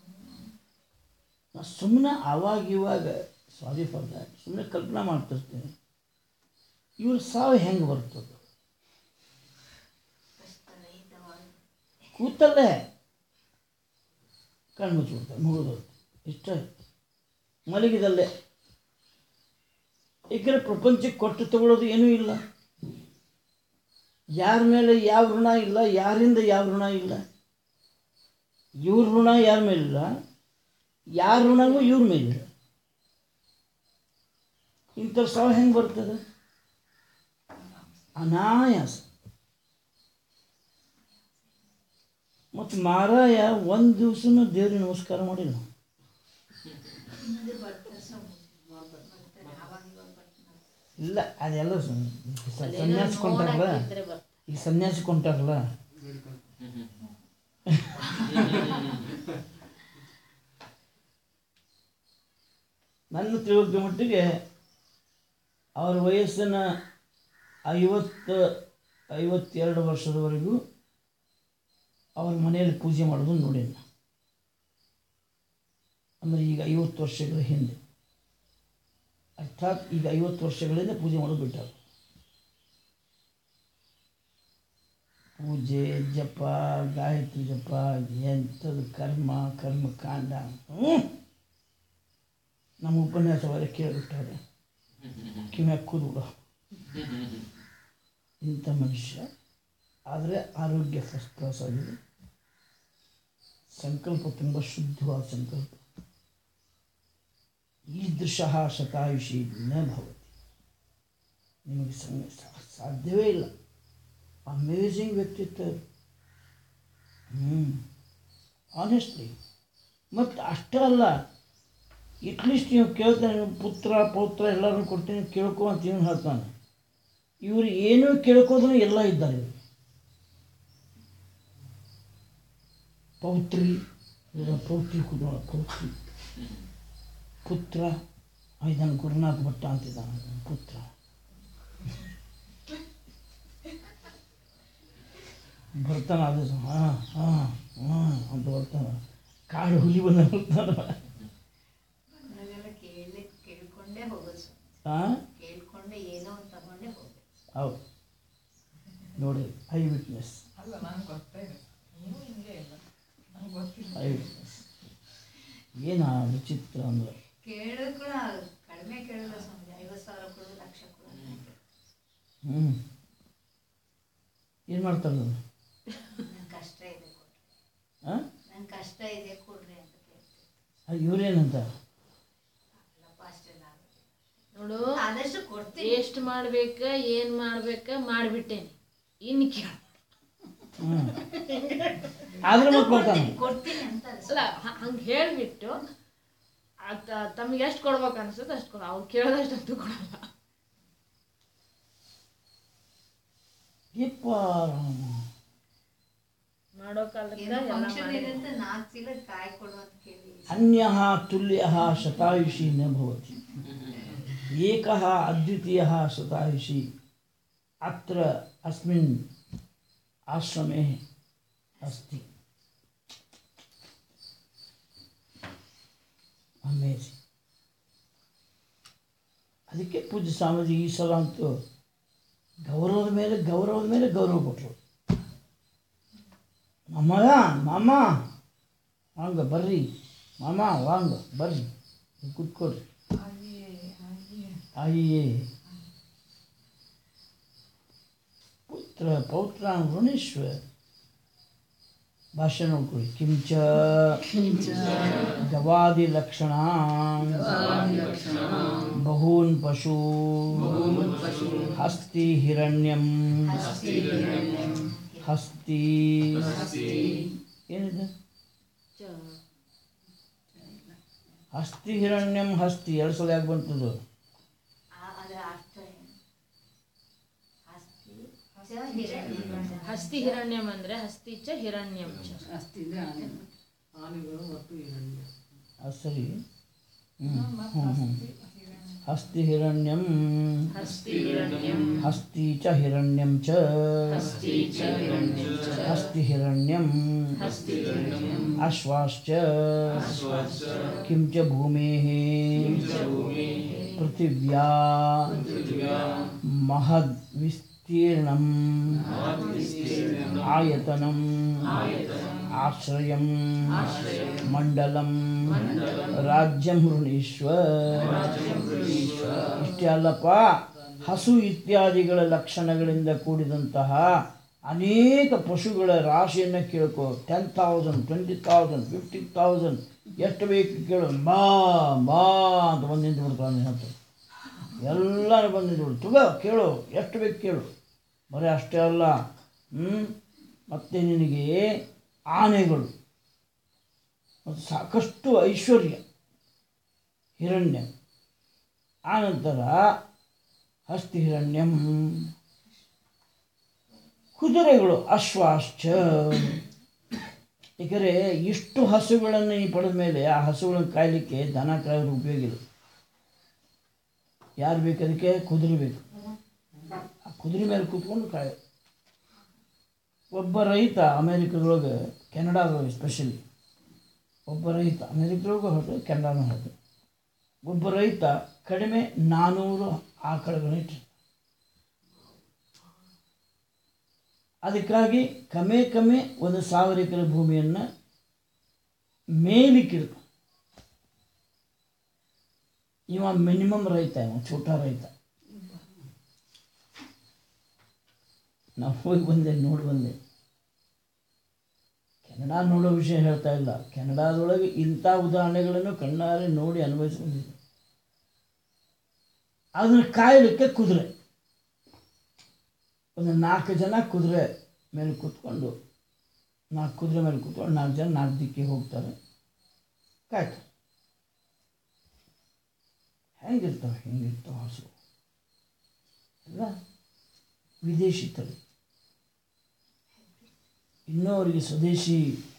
ನಾ ಸುಮ್ಮನೆ ಆವಾಗ ಇವಾಗ ಸಾರಿ ಫಾರ್ ದ್ಯಾಟ್ ಸುಮ್ಮನೆ ಕಲ್ಪನಾ ಮಾಡ್ತಿರ್ತೇನೆ ಇವ್ರ ಸಾವು ಹೆಂಗೆ ಬರ್ತದೆ ಕೂತಲ್ಲೇ ಕಣ್ಣು ಮುಚ್ಚಿಬಿಡ್ತಾರೆ ಮುಗಿದು ಇಷ್ಟ ಮಲಗಿದಲ್ಲೇ ಏಕೆಂದರೆ ಪ್ರಪಂಚಕ್ಕೆ ಕೊಟ್ಟು ತಗೊಳ್ಳೋದು ಏನೂ ಇಲ್ಲ ಯಾರ ಮೇಲೆ ಯಾವ ಋಣ ಇಲ್ಲ ಯಾರಿಂದ ಯಾವ ಋಣ ಇಲ್ಲ ಇವ್ರ ಋಣ ಯಾರ ಮೇಲಿಲ್ಲ ಯಾರ ಋಣವೂ ಇವ್ರ ಮೇಲಿಲ್ಲ ಇಂಥ ಸಾವು ಹೆಂಗೆ ಬರ್ತದೆ ಅನಾಯಾಸ ಮತ್ತು ಮಾರಾಯ ಒಂದು ದಿವಸನೂ ದೇವ್ರಿಗೆ ನಮಸ್ಕಾರ ಮಾಡಿಲ್ಲ ಇಲ್ಲ ಅದೆಲ್ಲ ಸುಮ್- ಸ- ಸನ್ಯಾಸ ಕೊಂಟಾರಲ್ಲ ಇದ್ರೆ ಬರ್ತಾರೆ ಈಗ ಸನ್ಯಾಸ ಕೊಂಟಾರಲ್ಲ ನನ್ನ ತಿಳುವಳಿಕೆ ಮಟ್ಟಿಗೆ ಅವ್ರ ವಯಸ್ಸನ್ನು ಐವತ್ತು ಐವತ್ತೆರಡು ವರ್ಷದವರೆಗೂ ಅವ್ರ ಮನೆಯಲ್ಲಿ ಪೂಜೆ ಮಾಡೋದು ನೋಡೇನಿ ನಾನು. ಅಂದರೆ ಈಗ ಐವತ್ತು ವರ್ಷಗಳ ಹಿಂದೆ ಅರ್ಥಾತ್ ಈಗ ಐವತ್ತು ವರ್ಷಗಳಿಂದ ಪೂಜೆ ಮಾಡೋದು ಬಿಟ್ಟಾರ ಪೂಜೆ ಜಪ ಗಾಯತ್ರಿ ಜಪ ಎಂಥದ್ದು ಕರ್ಮ ಕರ್ಮಕಾಂಡ ಹ್ಞೂ ನಮ್ಮ ಉಪನ್ಯಾಸವರ ಕೇಳಿಬಿಟ್ಟಾರೆ ಕಿವ್ಯಾಗ ಕೂದ್ಬಿಡು ಇಂಥ ಮನುಷ್ಯ ಆದರೆ ಆರೋಗ್ಯ ಫಸ್ಟ್ ಕ್ಲಾಸ್ ಆಗಿದೆ ಸಂಕಲ್ಪ ತುಂಬ ಶುದ್ಧವಾದ ಸಂಕಲ್ಪ ಈದೃಶಃ ಶತಾಯುಷಿ ನ ಭವತಿ ನಿಮಗೆ ಸಂ- ಸಾ- ಸಾಧ್ಯವೇ ಇಲ್ಲ ಅಮೇಝಿಂಗ್ ವ್ಯಕ್ತಿತ್ವ ಹ್ಞೂ ಆನೆಸ್ಟ್ಲಿ ಮತ್ತು ಅಷ್ಟೇ ಅಲ್ಲ ಅಟ್ಲೀಸ್ಟ್ ನೀವು ಕೇಳ್ತಾನೆ ಪುತ್ರ ಪೌತ್ರ ಎಲ್ಲರೂ ಕೊಡ್ತೀನಿ ಕೇಳ್ಕೊ ಅಂತ ಇವನು ಹೇಳ್ತಾನೆ ಇವರು ಏನೂ ಕೇಳ್ಕೋದ್ರೆ ಎಲ್ಲ ಇದ್ದಾರೆ ಇವರು ಪೌತ್ರಿ ಇವ್ರ ಪೌತ್ರಿ ಕುದೋಳ ಪೌತ್ರಿ ಪುತ್ರ ಇದನ್ನು ಗುರುನಾಥ್ ಭಟ್ಟ ಅಂತಿದ್ದಾನೆ ಅವ್ನ ಪುತ್ರ ಬರ್ತಾನೆ ಅದು ಹಾಂ ಹಾಂ ಹಾಂ ಅಂತ ಬರ್ತಾನೆ ಕಾಡು ಹುಲಿ ಬಂದ ಬರ್ತಾನೆ ನಾವೆಲ್ಲ ಕೇಳಿ ಕೇಳ್ಕೊಂಡೇ ಹೋಗೋದು ಸ್ವಾಮಿ. ಹಾಂ ಕೇಳ್ಕೊಂಡೆ ಏನೋ ಒಂದು ತಗೊಂಡೇ ಹೋಗ್ಬೇಕು ಹೌದು ನೋಡಿ ಐ ವಿಟ್ನೆಸ್ ಅಲ್ಲ ನಂಗೆ ಗೊತ್ತೇ ಇದೆ ನೀವು ಹಿಂಗೆ ಇಲ್ಲ ನಂಗೆ ಗೊತ್ತಿಲ್ಲ ಐ ವಿಟ್ನೆಸ್ ಏನು ವಿಚಿತ್ರ ಅಂದ್ರೆ ಕೇಳಿದ್ರು ಕೂಡ ಕಡಿಮೆ ಕೇಳಿಲ್ಲ ಸ್ವಾಮಿ ಐವತ್ತು ಸಾವಿರ ಕೊಡು ಲಕ್ಷ ಕೊಡು ಹ್ಞೂ ಏನು ಮಾಡ್ತಾರೆ ಅದು ನಂಗೆ ಕಷ್ಟ ಇದೆ ಕೊಡ್ರಿ ಹಾಂ ನಂಗೆ ಕಷ್ಟ ಇದೆ ಕೊಡ್ರಿ ಅಂತ ಕೇಳ್ತೀನಿ ಅದು ಇವ್ರೇನಂತ ಅಲ್ಲಪ್ಪ ಅಷ್ಟೆಲ್ಲ ಆಗೋದಿಲ್ಲ. ನೋಡು ಆದಷ್ಟು ಕೊಡ್ತೀನಿ ಎಷ್ಟು ಮಾಡ್ಬೇಕ ಏನು ಮಾಡ್ಬೇಕ ಮಾಡಿಬಿಟ್ಟೇನಿ ಇನ್ನು ಕೇಳ ಹ್ಞೂ ಆದ್ರೆ ಮತ್ತೆ ಬರ್ತಾನೆ ಕೊಡ್ತೀನಿ ಅಂತ ಅಲ್ಲ ಹಂಗೆ ಹೇಳಿಬಿಟ್ಟು ತಮಗೆ ಎಷ್ಟು ಕೊಡ್ಬೇಕು ಅನ್ಸುತ್ತೆ ಅಷ್ಟು ಕೊಡ ಅವ್ರು ಕೇಳಿದಷ್ಟು ಅಂತೂ ಕೊಡಲ್ಲ ಯಪ್ಪ ಮಾಡೋ ಕಾಲಕ್ಕೆ ಏನೋ ಎಲ್ಲ ಫಂಕ್ಷನ್ ಮಾಡಿ ಇದೆ ಅಂತ ನಾಲ್ಕು ಚೀಲ ಕಾಯಿ ಕೊಡು ಅಂತ ಕೇಳಿ ಅನ್ಯ ತುಲ್ಯ ಶತಾಯುಷಿ ನ ಭವತಿ ಏಕ ಅದ್ವಿತೀಯ ಶತಾಯುಷಿ ಅತ್ರ ಅಸ್ಮಿನ್ ಆಶ್ರಮೆ ಅಸ್ತಿ ಅಮೇಜಿಂಗ್ ಅದಕ್ಕೆ ಪೂಜ್ಯ ಸ್ವಾಮೀಜಿ ಈ ಸಲ ಅಂತೂ ಗೌರವದ ಮೇಲೆ ಗೌರವದ ಮೇಲೆ ಗೌರವ ಕೊಟ್ಟರು ಮಾಮಗ ಮಾಮ ವಾಂಗ ಬರ್ರಿ ಮಾಮ ವಾಂಗ ಬರ್ರಿ ನೀವು ಕೂತ್ಕೊಳ್ರಿ ತಾಯಿಯೇ ಪುತ್ರ ಪೌತ್ರ ಋಣೇಶ್ವ ಭಾಷೆ ನೋಡ್ಕೊಳ್ಳಿ ಕಿಂಚ ಗವಾದಿ ಲಕ್ಷಣ ಬಹೂನ್ ಪಶು ಹಸ್ತಿ ಹಿರಣ್ಯಂ ಹಸ್ತಿ ಏನಿದೆ ಚ- ಹಸ್ತಿ ಹಿರಣ್ಯಂ ಹಸ್ತಿ ಎರಡು ಸಲ ಯಾಕೆ ಬಂತದು ಆ- ಅದರ ಅರ್ಥ ಏನು ಹಸ್ತಿ ಚ ಹಿರಣ್ಯ. ಹಸ್ತಿ ಹಿರಣ್ಯಂ ಅಂದ್ರೆ ಹಸ್ತಿ ಚ ಹಿರಣ್ಯಂ ಚ ಅಷ್ಟಿದ್ರೆ ಆನೆ ಆನೆಗಳು ಮತ್ತು ಹಿರಣ್ಯ ಅದು ಸರಿ ಹ್ಞೂ ಹ್ಞೂ ಹ್ಞೂ ಹಸ್ತಿ ಹಿರಣ್ಯಂ ಹಸ್ತಿ ಹಿರಣ್ಯಂ ಹಸ್ತಿ ಚ ಹಿರಣ್ಯಂ ಚ ಹಸ್ತಿ ಚ ಹಿರಣ್ಯಂ ಚ ಹಸ್ತಿ ಹಿರಣ್ಯಂ ಹಸ್ತಿ ಹಿರಣ್ಯಂ ಅಶ್ವಾಶ್ಚ ಕಿಂ ಚ ಭೂಮೇಃ ಪೃಥಿವ್ಯಾ ಮಹದ್ ವಿಸ್ತೀರ್ಣಂ ಆಯತನಂ ಆಶ್ರಯಂ ಮಂಡಲಂ ರಾಜ್ಯಂ ಋಣೀಶ್ವ ಇಷ್ಟೇ ಅಲ್ಲಪ್ಪ ಹಸು ಇತ್ಯಾದಿಗಳ ಲಕ್ಷಣಗಳಿಂದ ಕೂಡಿದಂತಹ ಅನೇಕ ಪಶುಗಳ ರಾಶಿಯನ್ನು ಕೇಳ್ಕೊ ten thousand twenty thousand fifty thousand ಎಷ್ಟು ಬೇಕು ಕೇಳು ಬಾ ಬಾ ಅಂತ ಬಂದು ನಿಂತು ಬಿಡ್ತಾನೆ ನಿನ್ನ ಹತ್ರ ಎಲ್ಲರೂ ಬಂದು ನಿಂತು ಬಿಡು ತಗೋ ಕೇಳು ಎಷ್ಟು ಬೇಕು ಕೇಳು ಬರೀ ಅಷ್ಟೇ ಅಲ್ಲ ಹ್ಞೂ ಮತ್ತು ನಿನಗೆ ಆನೆಗಳು ಮತ್ತು ಸಾಕಷ್ಟು ಐಶ್ವರ್ಯ ಹಿರಣ್ಯ ಆನಂತರ ಹಸ್ತಿ ಹಿರಣ್ಯಂ ಕುದುರೆಗಳು ಅಶ್ವಾಶ್ಚ ಏಕೆಂದರೆ ಇಷ್ಟು ಹಸುಗಳನ್ನು ನೀ ಪಡೆದ ಮೇಲೆ ಆ ಹಸುಗಳನ್ನು ಕಾಯಲಿಕ್ಕೆ ದನ ಕಾಯೋದು ಉಪಯೋಗ ಇಲ್ಲ ಯಾರು ಬೇಕು ಅದಕ್ಕೆ ಕುದುರೆ ಬೇಕು ಆ ಕುದುರೆ ಮೇಲೆ ಕೂತ್ಕೊಂಡು ಕಾಯೋ ಒಬ್ಬ ರೈತ ಅಮೇರಿಕದೊಳಗೆ ಕೆನಡಾದೊಳಗೆ ಸ್ಪೆಷಲಿ ಒಬ್ಬ ರೈತ ಅಮೇರಿಕದೊಳಗೂ ಹೌದು ಕೆನಡಾನೂ ಹೌದು ಒಬ್ಬ ರೈತ ಕಡಿಮೆ ನಾನ್ನೂರು ಆಕಳುಗಳನ್ನ ಇಟ್ಟಿರ್ತಾನೆ ಅದಕ್ಕಾಗಿ ಕಮ್ಮಿ ಕಮ್ಮಿ ಒಂದು ಸಾವಿರ ಎಕರೆ ಭೂಮಿಯನ್ನು ಮೇಲಿಕ್ಕಿಡ್ತು ಇವ ಮಿನಿಮಮ್ ರೈತ ಇವ ಛೋಟ ರೈತ ನಾವು ಹೋಗಿ ಬಂದೆ ನೋಡಿ ಬಂದೆ ಕೆನಡಾ ನೋಡೋ ವಿಷಯ ಹೇಳ್ತಾ ಇಲ್ಲ ಕೆನಡಾದೊಳಗೆ ಇಂಥ ಉದಾಹರಣೆಗಳನ್ನು ಕಣ್ಣಾರೆ ನೋಡಿ ಅನುಭವಿಸಿ ಬಂದಿದ್ದೆ ಅದನ್ನು ಕಾಯಲಿಕ್ಕೆ ಕುದುರೆ ಒಂದು ನಾಲ್ಕು ಜನ ಕುದುರೆ ಮೇಲೆ ಕೂತ್ಕೊಂಡು ನಾಲ್ಕು ಕುದುರೆ ಮೇಲೆ ಕೂತ್ಕೊಂಡು ನಾಲ್ಕು ಜನ ನಾಲ್ಕು ದಿಕ್ಕಿಗೆ ಹೋಗ್ತಾರೆ ಕಾಯ್ತಾರೆ ಹೆಂಗಿರ್ತಾವೆ ಹೆಂಗಿರ್ತಾವೆ ಹಸು ಎಲ್ಲ ವಿದೇಶಿ ತಳಿ ಇನ್ನೂ ಅವರಿಗೆ ಸ್ವದೇಶಿ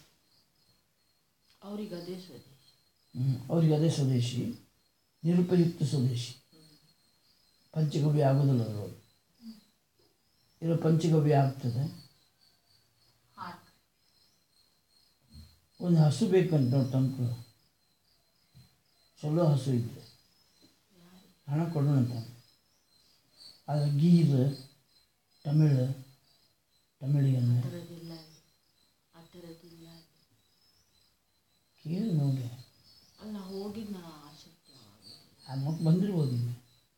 ಅವ್ರಿಗೆ ಅದೇ ಸ್ವದೇಶಿ ಹ್ಮ್, ಅವ್ರಿಗೆ ಅದೇ ಸ್ವದೇಶಿ ನಿರುಪಯುಕ್ತ ಸ್ವದೇಶಿ ಪಂಚಗವ್ಯ ಆಗೋದಿಲ್ಲ ಅದರೊಳಗೆ ಇರೋ ಪಂಚಗವ್ಯ ಆಗ್ತದೆ ಹಾಕ್ ಒಂದು ಹಸು ಬೇಕಂತ ನೋಡಿ ತಂಪು ಚಲೋ ಹಸು ಇದ್ದರೆ ಹಣ ಕೊಡೋಣ ಅಂತ ಆದರೆ ಗೀರ್ ತಮಿಳ್ ತಮಿಳಿಯನ್ನ ಆ ಥರದ್ದಿಲ್ಲ ಅಲ್ಲಿ. ಆ ಥರದ್ದಿಲ್ಲ ಅಲ್ಲಿ. ಕೇಳಿ ನೋಡಿ ಅಲ್ಲಿ ನಾ ಹೋಗಿದ್ದು ನಾ ಆಸಕ್ತಿ ಆ ಮತ್ತೆ ಬಂದಿರ್ಬೋದು ಇಲ್ಲಿ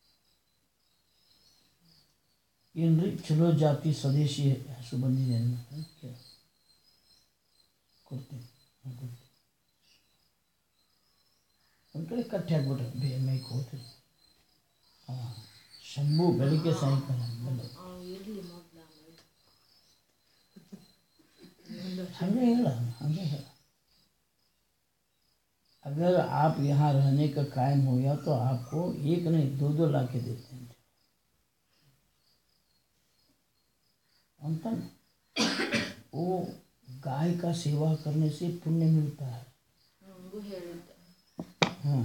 ಏನ್ರಿ ಚಲೋ ಜಾತಿ ಸ್ವದೇಶಿ ಹಸು ಬಂದಿದೆ ಅಂತ ಕೇಳಿ ಕೊಡ್ತೀನಿ ನಾನ್ ಕೊಡ್ತೀನಿ ಒಂದು ಕಡೆ ಕಟ್ಟಿ ಹಾಕ್ಬಿಟ್ರೆ ಬೇ ಮೇಯ್ಕೆ ಹೋಗ್ತೀರಿ ಅವ ಶಂಭು ಬೆಳಿಗ್ಗೆ ಸಾಯಂಕಾಲ ಬಂದ ಅವ್ನು ಇರಲಿ ಮೊದಲು ಆಮೇಲೆ हमें हेला हमें हेला अगर आप यहाँ रहने का कायम हो गया तो आपको एक नहीं दो दो ला के देते हैं अंत वो गाय का सेवा करने से पुण्य मिलता है ನನಗೂ ಹೇಳಿದ್ದೆ हाँ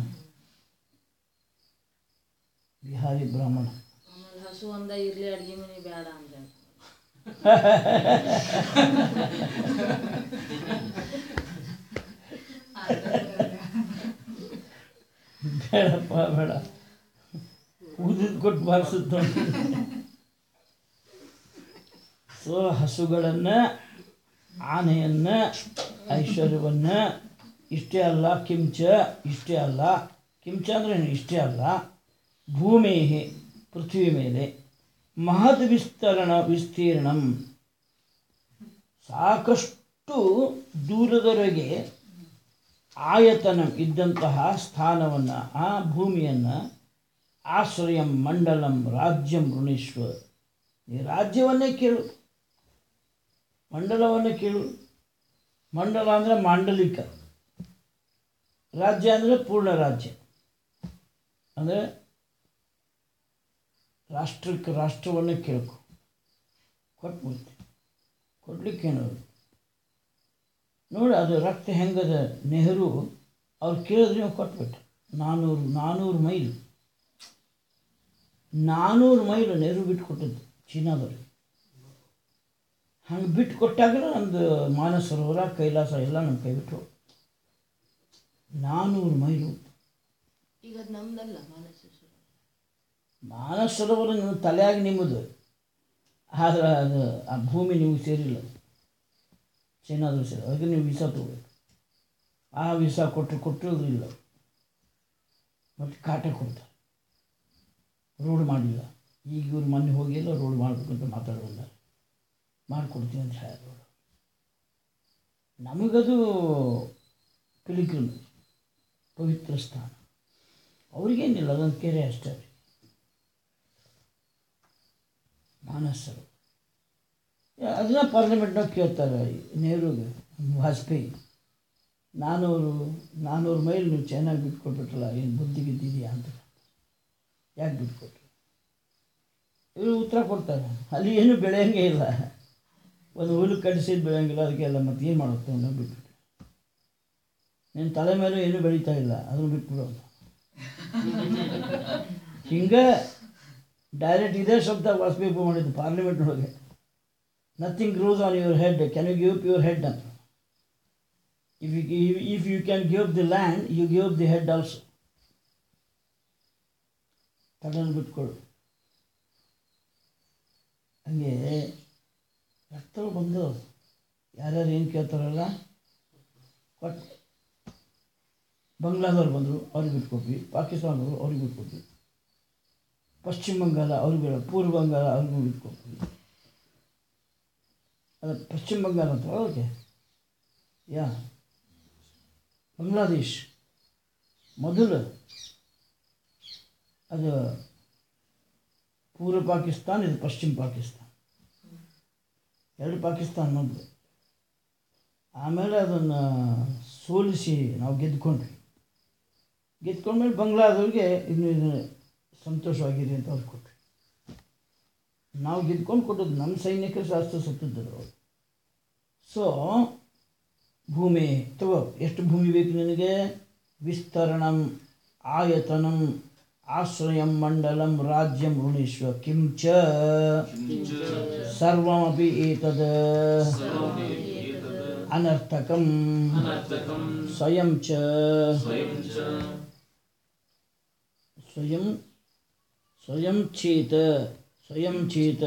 बिहारी ब्राह्मण ಆಮೇಲೆ ಹಸು ಒಂದ ಇರಲಿ ಅಡುಗೆ ಮನೆ ಬೇಡ ಅಂದ್ರೆ ಬೇಡಪ್ಪ ಬೇಡ ಊದಿದ್ ಕೊಟ್ಟು ಬಾರಿಸುತ್ತ ಸೊ ಹಸುಗಳನ್ನು ಆನೆಯನ್ನು ಐಶ್ವರ್ಯವನ್ನು ಇಷ್ಟೇ ಅಲ್ಲ ಕಿಂಚ ಇಷ್ಟೇ ಅಲ್ಲ ಕಿಂಚ ಅಂದ್ರೆ ಏನು? ಇಷ್ಟೇ ಅಲ್ಲ ಭೂಮಿ ಪೃಥ್ವಿ ಮೇಲೆ ಮಹದ್ ವಿಸ್ತರಣ ವಿಸ್ತೀರ್ಣಂ ಸಾಕಷ್ಟು ದೂರದವರೆಗೆ ಆಯತನ ಇದ್ದಂತಹ ಸ್ಥಾನವನ್ನು ಆ ಭೂಮಿಯನ್ನು ಆಶ್ರಯಂ ಮಂಡಲಂ ರಾಜ್ಯಂ ಋಣೀಶ್ವ ಈ ರಾಜ್ಯವನ್ನೇ ಕೇಳು ಮಂಡಲವನ್ನು ಕೇಳು ಮಂಡಲ ಅಂದರೆ ಮಾಂಡಲಿಕ ರಾಜ್ಯ ಅಂದರೆ ಪೂರ್ಣ ರಾಜ್ಯ ಅಂದರೆ ರಾಷ್ಟ್ರಕ್ಕೆ ರಾಷ್ಟ್ರವನ್ನು ಕೇಳ್ಕೊ ಕೊಟ್ಬಿಡ್ತೀನಿ ಕೊಡ್ಲಿಕ್ಕೆ ಏನದು ನೋಡಿ ಅದು ರಕ್ತ ಹೆಂಗದ ನೆಹರು ಅವ್ರು ಕೇಳಿದ್ರೆ ನೀವು ಕೊಟ್ಬಿಟ್ಟು ನಾನ್ನೂರು ನಾನ್ನೂರು ಮೈಲು ನಾನ್ನೂರು ಮೈಲು ನೆಹರು ಬಿಟ್ಟು ಕೊಟ್ಟದ್ದು ಚೀನಾದವ್ರಿಗೆ ಹಂಗೆ ಬಿಟ್ಟು ಕೊಟ್ಟಾಗಲೇ ನಮ್ಮದು ಮಾನಸ ಸರೋವರ ಕೈಲಾಸ ಎಲ್ಲ ನಮ್ಮ ಕೈ ಬಿಟ್ಟು ಹೋಗ್ತು. ನಾನ್ನೂರು ಮೈಲು ಈಗ ಅದು ನಮ್ದಲ್ಲ ಮಾನಸ ಸರೋವರ. ಮಾನಸ ಸರೋವರ ನಿಮ್ಮ ತಲೆಯಾಗಿ ನಿಮ್ಮದು ಆದ್ರೆ ಅದು ಆ ಭೂಮಿ ನಿಮಗೆ ಸೇರಿಲ್ಲ ಚೈನಾದ್ರು ಸೇರಿ ಅದಕ್ಕೆ ನೀವು ವೀಸಾ ತಗೋಬೇಕು ಆ ವೀಸಾ ಕೊಟ್ಟರೆ ಕೊಟ್ಟಿರೋದು ಇಲ್ಲ ಮತ್ತು ಕಾಟ ಕೊಡ್ತಾರೆ ರೋಡ್ ಮಾಡಿಲ್ಲ ಈಗ ಇವ್ರು ಮೊನ್ನೆ ಹೋಗಿಲ್ಲ ರೋಡ್ ಮಾಡಬೇಕು ಅಂತ ಮಾತಾಡಿ ಬಂದಾರೆ ಮಾಡಿಕೊಡ್ತೀವಿ ಅಂತ ಹೇಳಿ ರೋಡ್ ನಮಗದು ಪಿಲಿಗ್ರಿಮ್ ಪವಿತ್ರ ಸ್ಥಾನ ಅವ್ರಿಗೇನಿಲ್ಲ ಅದೊಂದು ಕೆರೆ ಅಷ್ಟೇ ರೀ ಮಾನಸರು ಅದನ್ನ ಪಾರ್ಲಿಮೆಂಟ್ನಾಗ ಕೇಳ್ತಾರೆ ನೆಹರುಗೆ ವಾಜಪೇಯಿ ನಾನ್ನೂರು ನಾನ್ನೂರು ಮೈಲ್ ನೀವು ಚೈನಾಗೆ ಬಿಟ್ಕೊಟ್ಬಿಟ್ರಲ್ಲ ಏನು ಬುದ್ಧಿ ಗಿದ್ದಿದೆಯಾ ಅಂತ ಯಾಕೆ ಬಿಟ್ಕೊಟ್ರು ಇವರು ಉತ್ತರ ಕೊಡ್ತಾರೆ ಅಲ್ಲಿ ಏನು ಬೆಳೆಯಂಗೆ ಇಲ್ಲ ಒಂದು ಹುಲ್ಲು ಕಡಿಸಿದ್ದು ಬೆಳೆಯಂಗಿಲ್ಲ ಅದಕ್ಕೆಲ್ಲ ಮತ್ತೆ ಏನು ಮಾಡುತ್ತೆ ಅನ್ನೋ ಬಿಟ್ಬಿಟ್ಟು ನಿನ್ನ ತಲೆ ಮೇಲೂ ಏನೂ ಬೆಳೀತಾ ಇಲ್ಲ ಅದನ್ನು ಬಿಟ್ಬಿಡು ಅಂತ ಹಿಂಗೆ ಡೈರೆಕ್ಟ್ ಇದೇ ಶಬ್ದ ವಾಜಪೇಯಿ ಮಾಡಿದ್ದು ಪಾರ್ಲಿಮೆಂಟ್ನೊಳಗೆ nothing grows on your head can you give up your head ಅಂತ if you if you can give up the land you give up the head also ತಲೆಯನ್ನು ಬಿಟ್ಕೊಡು ಹಂಗೆ ಅಷ್ಟು ಬಂದು ಯಾರ್ಯಾರು ಏನು ಕೇಳ್ತಾರಲ್ಲ ಕೊಟ್ಟು ಬಂಗ್ಲಾದವ್ರು ಬಂದರು ಅವ್ರಿಗೆ ಬಿಟ್ಕೊಟ್ವಿ ಪಾಕಿಸ್ತಾನದವರು ಅವ್ರಿಗೆ ಬಿಟ್ಕೊಟ್ವಿ ಪಶ್ಚಿಮ ಬಂಗಾಳ ಅವ್ರಿಗೆ ಬೇಡ ಪೂರ್ವ ಬಂಗಾಳ ಅವ್ರಿಗೂ ಬಿಟ್ಕೊಟ್ವಿ ಅದು ಪಶ್ಚಿಮ ಬಂಗಾಳ ಅಂತ ಅವ್ರಿಗೆ ಯಾ ಬಾಂಗ್ಲಾದೇಶ್ ಮೊದಲು ಅದು ಪೂರ್ವ ಪಾಕಿಸ್ತಾನ ಇದು ಪಶ್ಚಿಮ ಪಾಕಿಸ್ತಾನ ಎರಡು ಪಾಕಿಸ್ತಾನ ಮೊದಲು ಆಮೇಲೆ ಅದನ್ನು ಸೋಲಿಸಿ ನಾವು ಗೆದ್ಕೊಂಡ್ವಿ ಗೆದ್ಕೊಂಡ್ಮೇಲೆ ಬಂಗ್ಲಾದವ್ರಿಗೆ ಇನ್ನು ಇದು ಸಂತೋಷವಾಗಿರಿ ಅಂತ ಅವ್ರು ಕೊಟ್ವಿ ನಾವು ಗೆದ್ಕೊಂಡು ಕೊಟ್ಟದ್ದು ನಮ್ಮ ಸೈನಿಕರು ಶಾಸ್ತ್ರ ಸುತ್ತಿದ್ದರು ಅವರು ಸೊ ಭೂಮಿ ತಗೋ ಎಷ್ಟು ಭೂಮಿ ಬೇಕು ನಿನಗೆ ವಿಸ್ತರಣಂ ಆಯತನಂ ಆಶ್ರಯಂ ಮಂಡಲಂ ರಾಜ್ಯಂ ಋಣೀಶ್ವ ಕಿಂ ಚ ಸರ್ವಮಪಿ ಏತದ್ ಅನರ್ಥಕಂ ಸ್ವಯಂ ಚ ಸ್ವಯಂ ಸ್ವಯಂ ಚೇತ ಸ್ವಯಂ ಚೇತ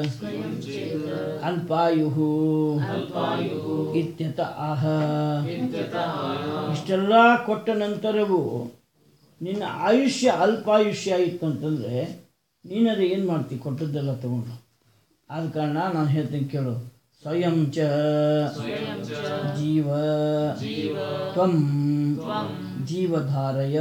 ಅಲ್ಪಾಯು ಇತ್ಯತ ಆಹ ಇಷ್ಟೆಲ್ಲ ಕೊಟ್ಟ ನಂತರವೂ ನಿನ್ನ ಆಯುಷ್ಯ ಅಲ್ಪಾಯುಷ್ಯ ಆಯಿತು ಅಂತಂದರೆ ನೀನದು ಏನು ಮಾಡ್ತಿ ಕೊಟ್ಟದ್ದೆಲ್ಲ ತಗೊಂಡು ಆದ ಕಾರಣ ನಾನು ಹೇಳ್ತೀನಿ ಕೇಳು ಸ್ವಯಂ ಚ ಜೀವ ತ್ವಂ ಜೀವಧಾರಯ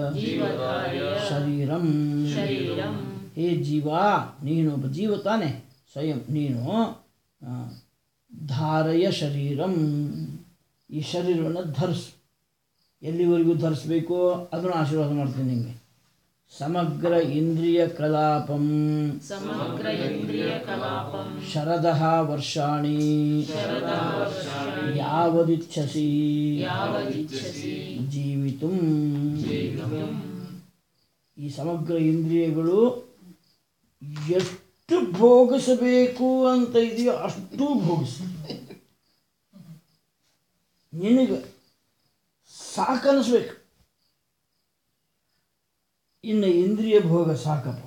ಶರೀರಂ ಹೇ ಜೀವ ನೀನು ಒಬ್ಬ ಜೀವ ತಾನೆ ಸ್ವಯಂ ನೀನು ಆ, ಧಾರಯ ಶರೀರಂ ಈ ಶರೀರವನ್ನು ಧರಿಸು ಎಲ್ಲಿವರೆಗೂ ಧರಿಸ್ಬೇಕು ಅದನ್ನು ಆಶೀರ್ವಾದ ಮಾಡ್ತೀನಿ ನಿಮಗೆ ಸಮಗ್ರ ಇಂದ್ರಿಯ ಕಲಾಪಂ ಸಮಗ್ರ ಇಂದ್ರಿಯ ಕಲಾಪಂ ಶರದಃ ವರ್ಷಾಣಿ ಯಾವದಿಚ್ಛಸಿ ಯಾವದಿಚ್ಛಸಿ ಜೀವಿತು ಈ ಸಮಗ್ರ ಇಂದ್ರಿಯಗಳು ಎಷ್ಟು ಭೋಗಿಸಬೇಕು ಅಂತ ಇದೆಯೋ ಅಷ್ಟು ಭೋಗಿಸು ನಿನಗೆ ಸಾಕನಿಸ್ಬೇಕು ಇನ್ನು ಇಂದ್ರಿಯ ಭೋಗ ಸಾಕಪ್ಪ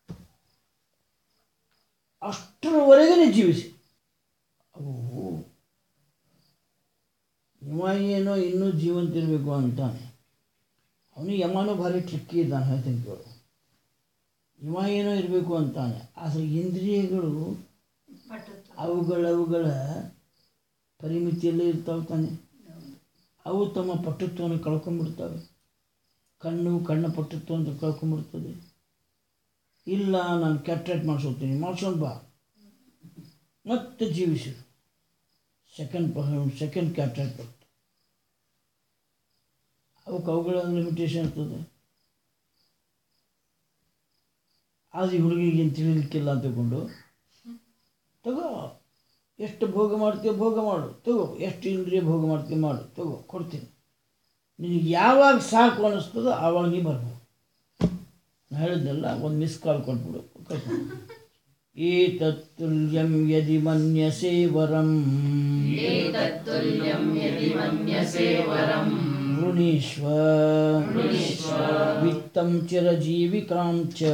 ಅಷ್ಟರವರೆಗೆ ನೀ ಜೀವಿಸಿ ಅವು ಇವ ಏನೋ ಇನ್ನೂ ಜೀವಂತ ಇರಬೇಕು ಅಂತಾನೆ ಅವನು ಯಮನೂ ಭಾರಿ ಟ್ರಿಕ್ಕಿ ಇದ್ದಾನೆ ಹೇಳ್ತೀನಿ ಕೇಳು ಇವ ಏನೋ ಇರಬೇಕು ಅಂತಾನೆ ಆದರೆ ಇಂದ್ರಿಯಗಳು ಪಟ್ಟುತ್ತು ಅವುಗಳ ಅವುಗಳ ಪರಿಮಿತಿಯಲ್ಲೇ ಇರ್ತಾವೆ ತಾನೆ ಅವು ತಮ್ಮ ಪಟುತ್ವವನ್ನು ಕಳ್ಕೊಂಡ್ಬಿಡ್ತವೆ ಕಣ್ಣು ಕಣ್ಣ ಪಟುತ್ವ ಅಂತ ಕಳ್ಕೊಂಡ್ಬಿಡ್ತದೆ ಇಲ್ಲ ನಾನು ಕ್ಯಾಟ್ರೇಟ್ ಮಾಡಿಸೋತೀನಿ ಮಾಡ್ಸೋಣ ಬಾ ಮತ್ತೆ ಜೀವಿಸಿ ಸೆಕೆಂಡ್ ಸೆಕೆಂಡ್ ಕ್ಯಾಟ್ರೇಟ್ ಬರುತ್ತೆ ಅವಕ್ಕೆ ಅವುಗಳ ಲಿಮಿಟೇಷನ್ ಇರ್ತದೆ ಅದು ಈ ಹುಡುಗಿಗೆ ಏನು ತಿಳಿಲಿಕ್ಕಿಲ್ಲ ಅಂತ ತಿಳ್ಕೊಂಡು ತಗೋ ಎಷ್ಟು ಭೋಗ ಮಾಡ್ತೀಯೋ ಭೋಗ ಮಾಡು ತಗೋ ಎಷ್ಟು ಇಂದ್ರಿಯ ಭೋಗ ಮಾಡ್ತೀಯ ಮಾಡು ತಗೋ ಕೊಡ್ತೀನಿ ನಿನಗೆ ಯಾವಾಗ ಸಾಕು ಅನ್ನಿಸ್ತದೋ ಆವಾಗ ನೀ ಬರ್ಬೋದು ನಾನು ಹೇಳಿದ್ದೆಲ್ಲ ಒಂದು ಮಿಸ್ ಕಾಲ್ ಕೊಟ್ಬಿಡು ಕರ್ಕೊಂಡು ಏತತ್ತುಲ್ಯಂ ಯದಿ ಮನ್ಯಸೇ ವರಂ ಏತತ್ತುಲ್ಯಂ ಯದಿ ಮನ್ಯಸೇ ವರಂ ಋಣೀಶ್ವ ವಿತ್ತಂ ಚಿರಜೀವಿಕಾಂ ಚ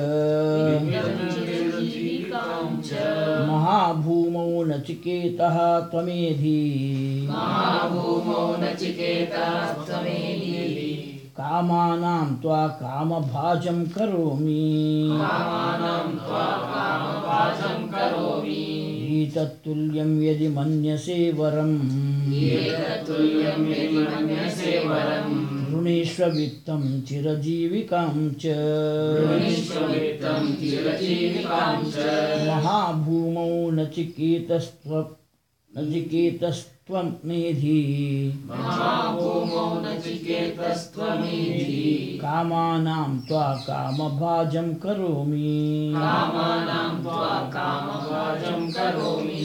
ಚಿರಜೀವಿಕಾಂ ಚ ಮಹಾಭೂಮೌ ನಚಿಕೇತಃ ತ್ವಮೇಧಿ ಮಹಾಭೂಮೋ ನಚಿಕೇತಾ ತ್ವಮೇಧಿ ಕಾಮಾನಾಂ ತ್ವಾ ಕಾಮಭಾಜಂ ಕರೋಮಿ ಕಾಮಾನಾಂ ತ್ವಾ ಕಾಮಭಾಜಂ ಕರೋಮಿ ಈತತ್ತುಲ್ಯಂ ಯದಿ ಮನ್ಯಸೇ ವರಂ ಏತತ್ತುಲ್ಯಂ ಯದಿ ಮನ್ಯಸೇ ವರಂ ಋಣೀಶ್ವ ವಿತ್ತಂ ಚಿರಜೀವಿಕಾಂ ಚ ವಿಶ್ವವಿತ್ತಂ ಚಿರಜೀವಿಕಾಂ ಚ ಮಹಾಭೂಮೌ ನಚಿಕೇತಸ್ತ್ವ ನಚಿಕೇತಸ್ತ್ವಂ ಮೇಧಿ ಮಹಾಭೂಮೋ ನಚಿಕೇತಸ್ತ್ವಮೇಧಿ ಕಾಮಾನಾಂ ತ್ವಾ ಕಾಮಭಾಜಂ ಕರೋಮಿ ಕಾಮಾನಾಂ ತ್ವಾ ಕಾಮಭಾಜಂ ಕರೋಮಿ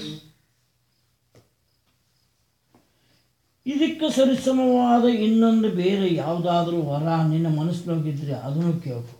ಇದಕ್ಕೆ ಸರಿಸಮವಾದ ಇನ್ನೊಂದು ಬೇರೆ ಯಾವುದಾದ್ರೂ ವರ ನಿನ್ನ ಮನಸ್ಸಿನೊಳಗಿದ್ರೆ ಅದನ್ನು ಕೇಳ್ಕೊ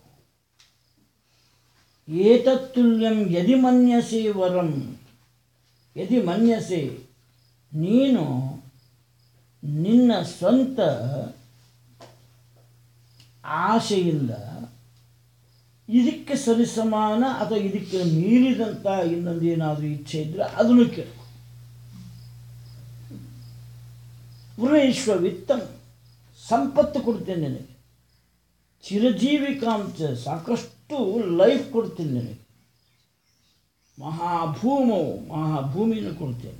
ಏತತ್ತುಲ್ಯಂ ಯದಿ ಮನ್ಯಸೆ ವರಂ ಯದಿ ಮನ್ಯಸೆ ನೀನು ನಿನ್ನ ಸ್ವಂತ ಆಸೆಯಿಂದ ಇದಕ್ಕೆ ಸರಿಸಮಾನ ಅಥವಾ ಇದಕ್ಕೆ ಮೀರಿದಂಥ ಇನ್ನೊಂದು ಏನಾದರೂ ಇಚ್ಛೆ ಇದ್ದರೆ ಅದನ್ನು ಕೇಳು ಪುರೇಶ್ವ ವಿತ್ತಂ ಸಂಪತ್ತು ಕೊಡ್ತೇನೆ ನಿನಗೆ ಚಿರಜೀವಿಕಾಂಶ ಸಾಕಷ್ಟು ಲೈಫ್ ಕೊಡ್ತೀನಿ ನಿನಗೆ ಮಹಾಭೂಮವು ಮಹಾಭೂಮಿಯನ್ನು ಕೊಡ್ತೇನೆ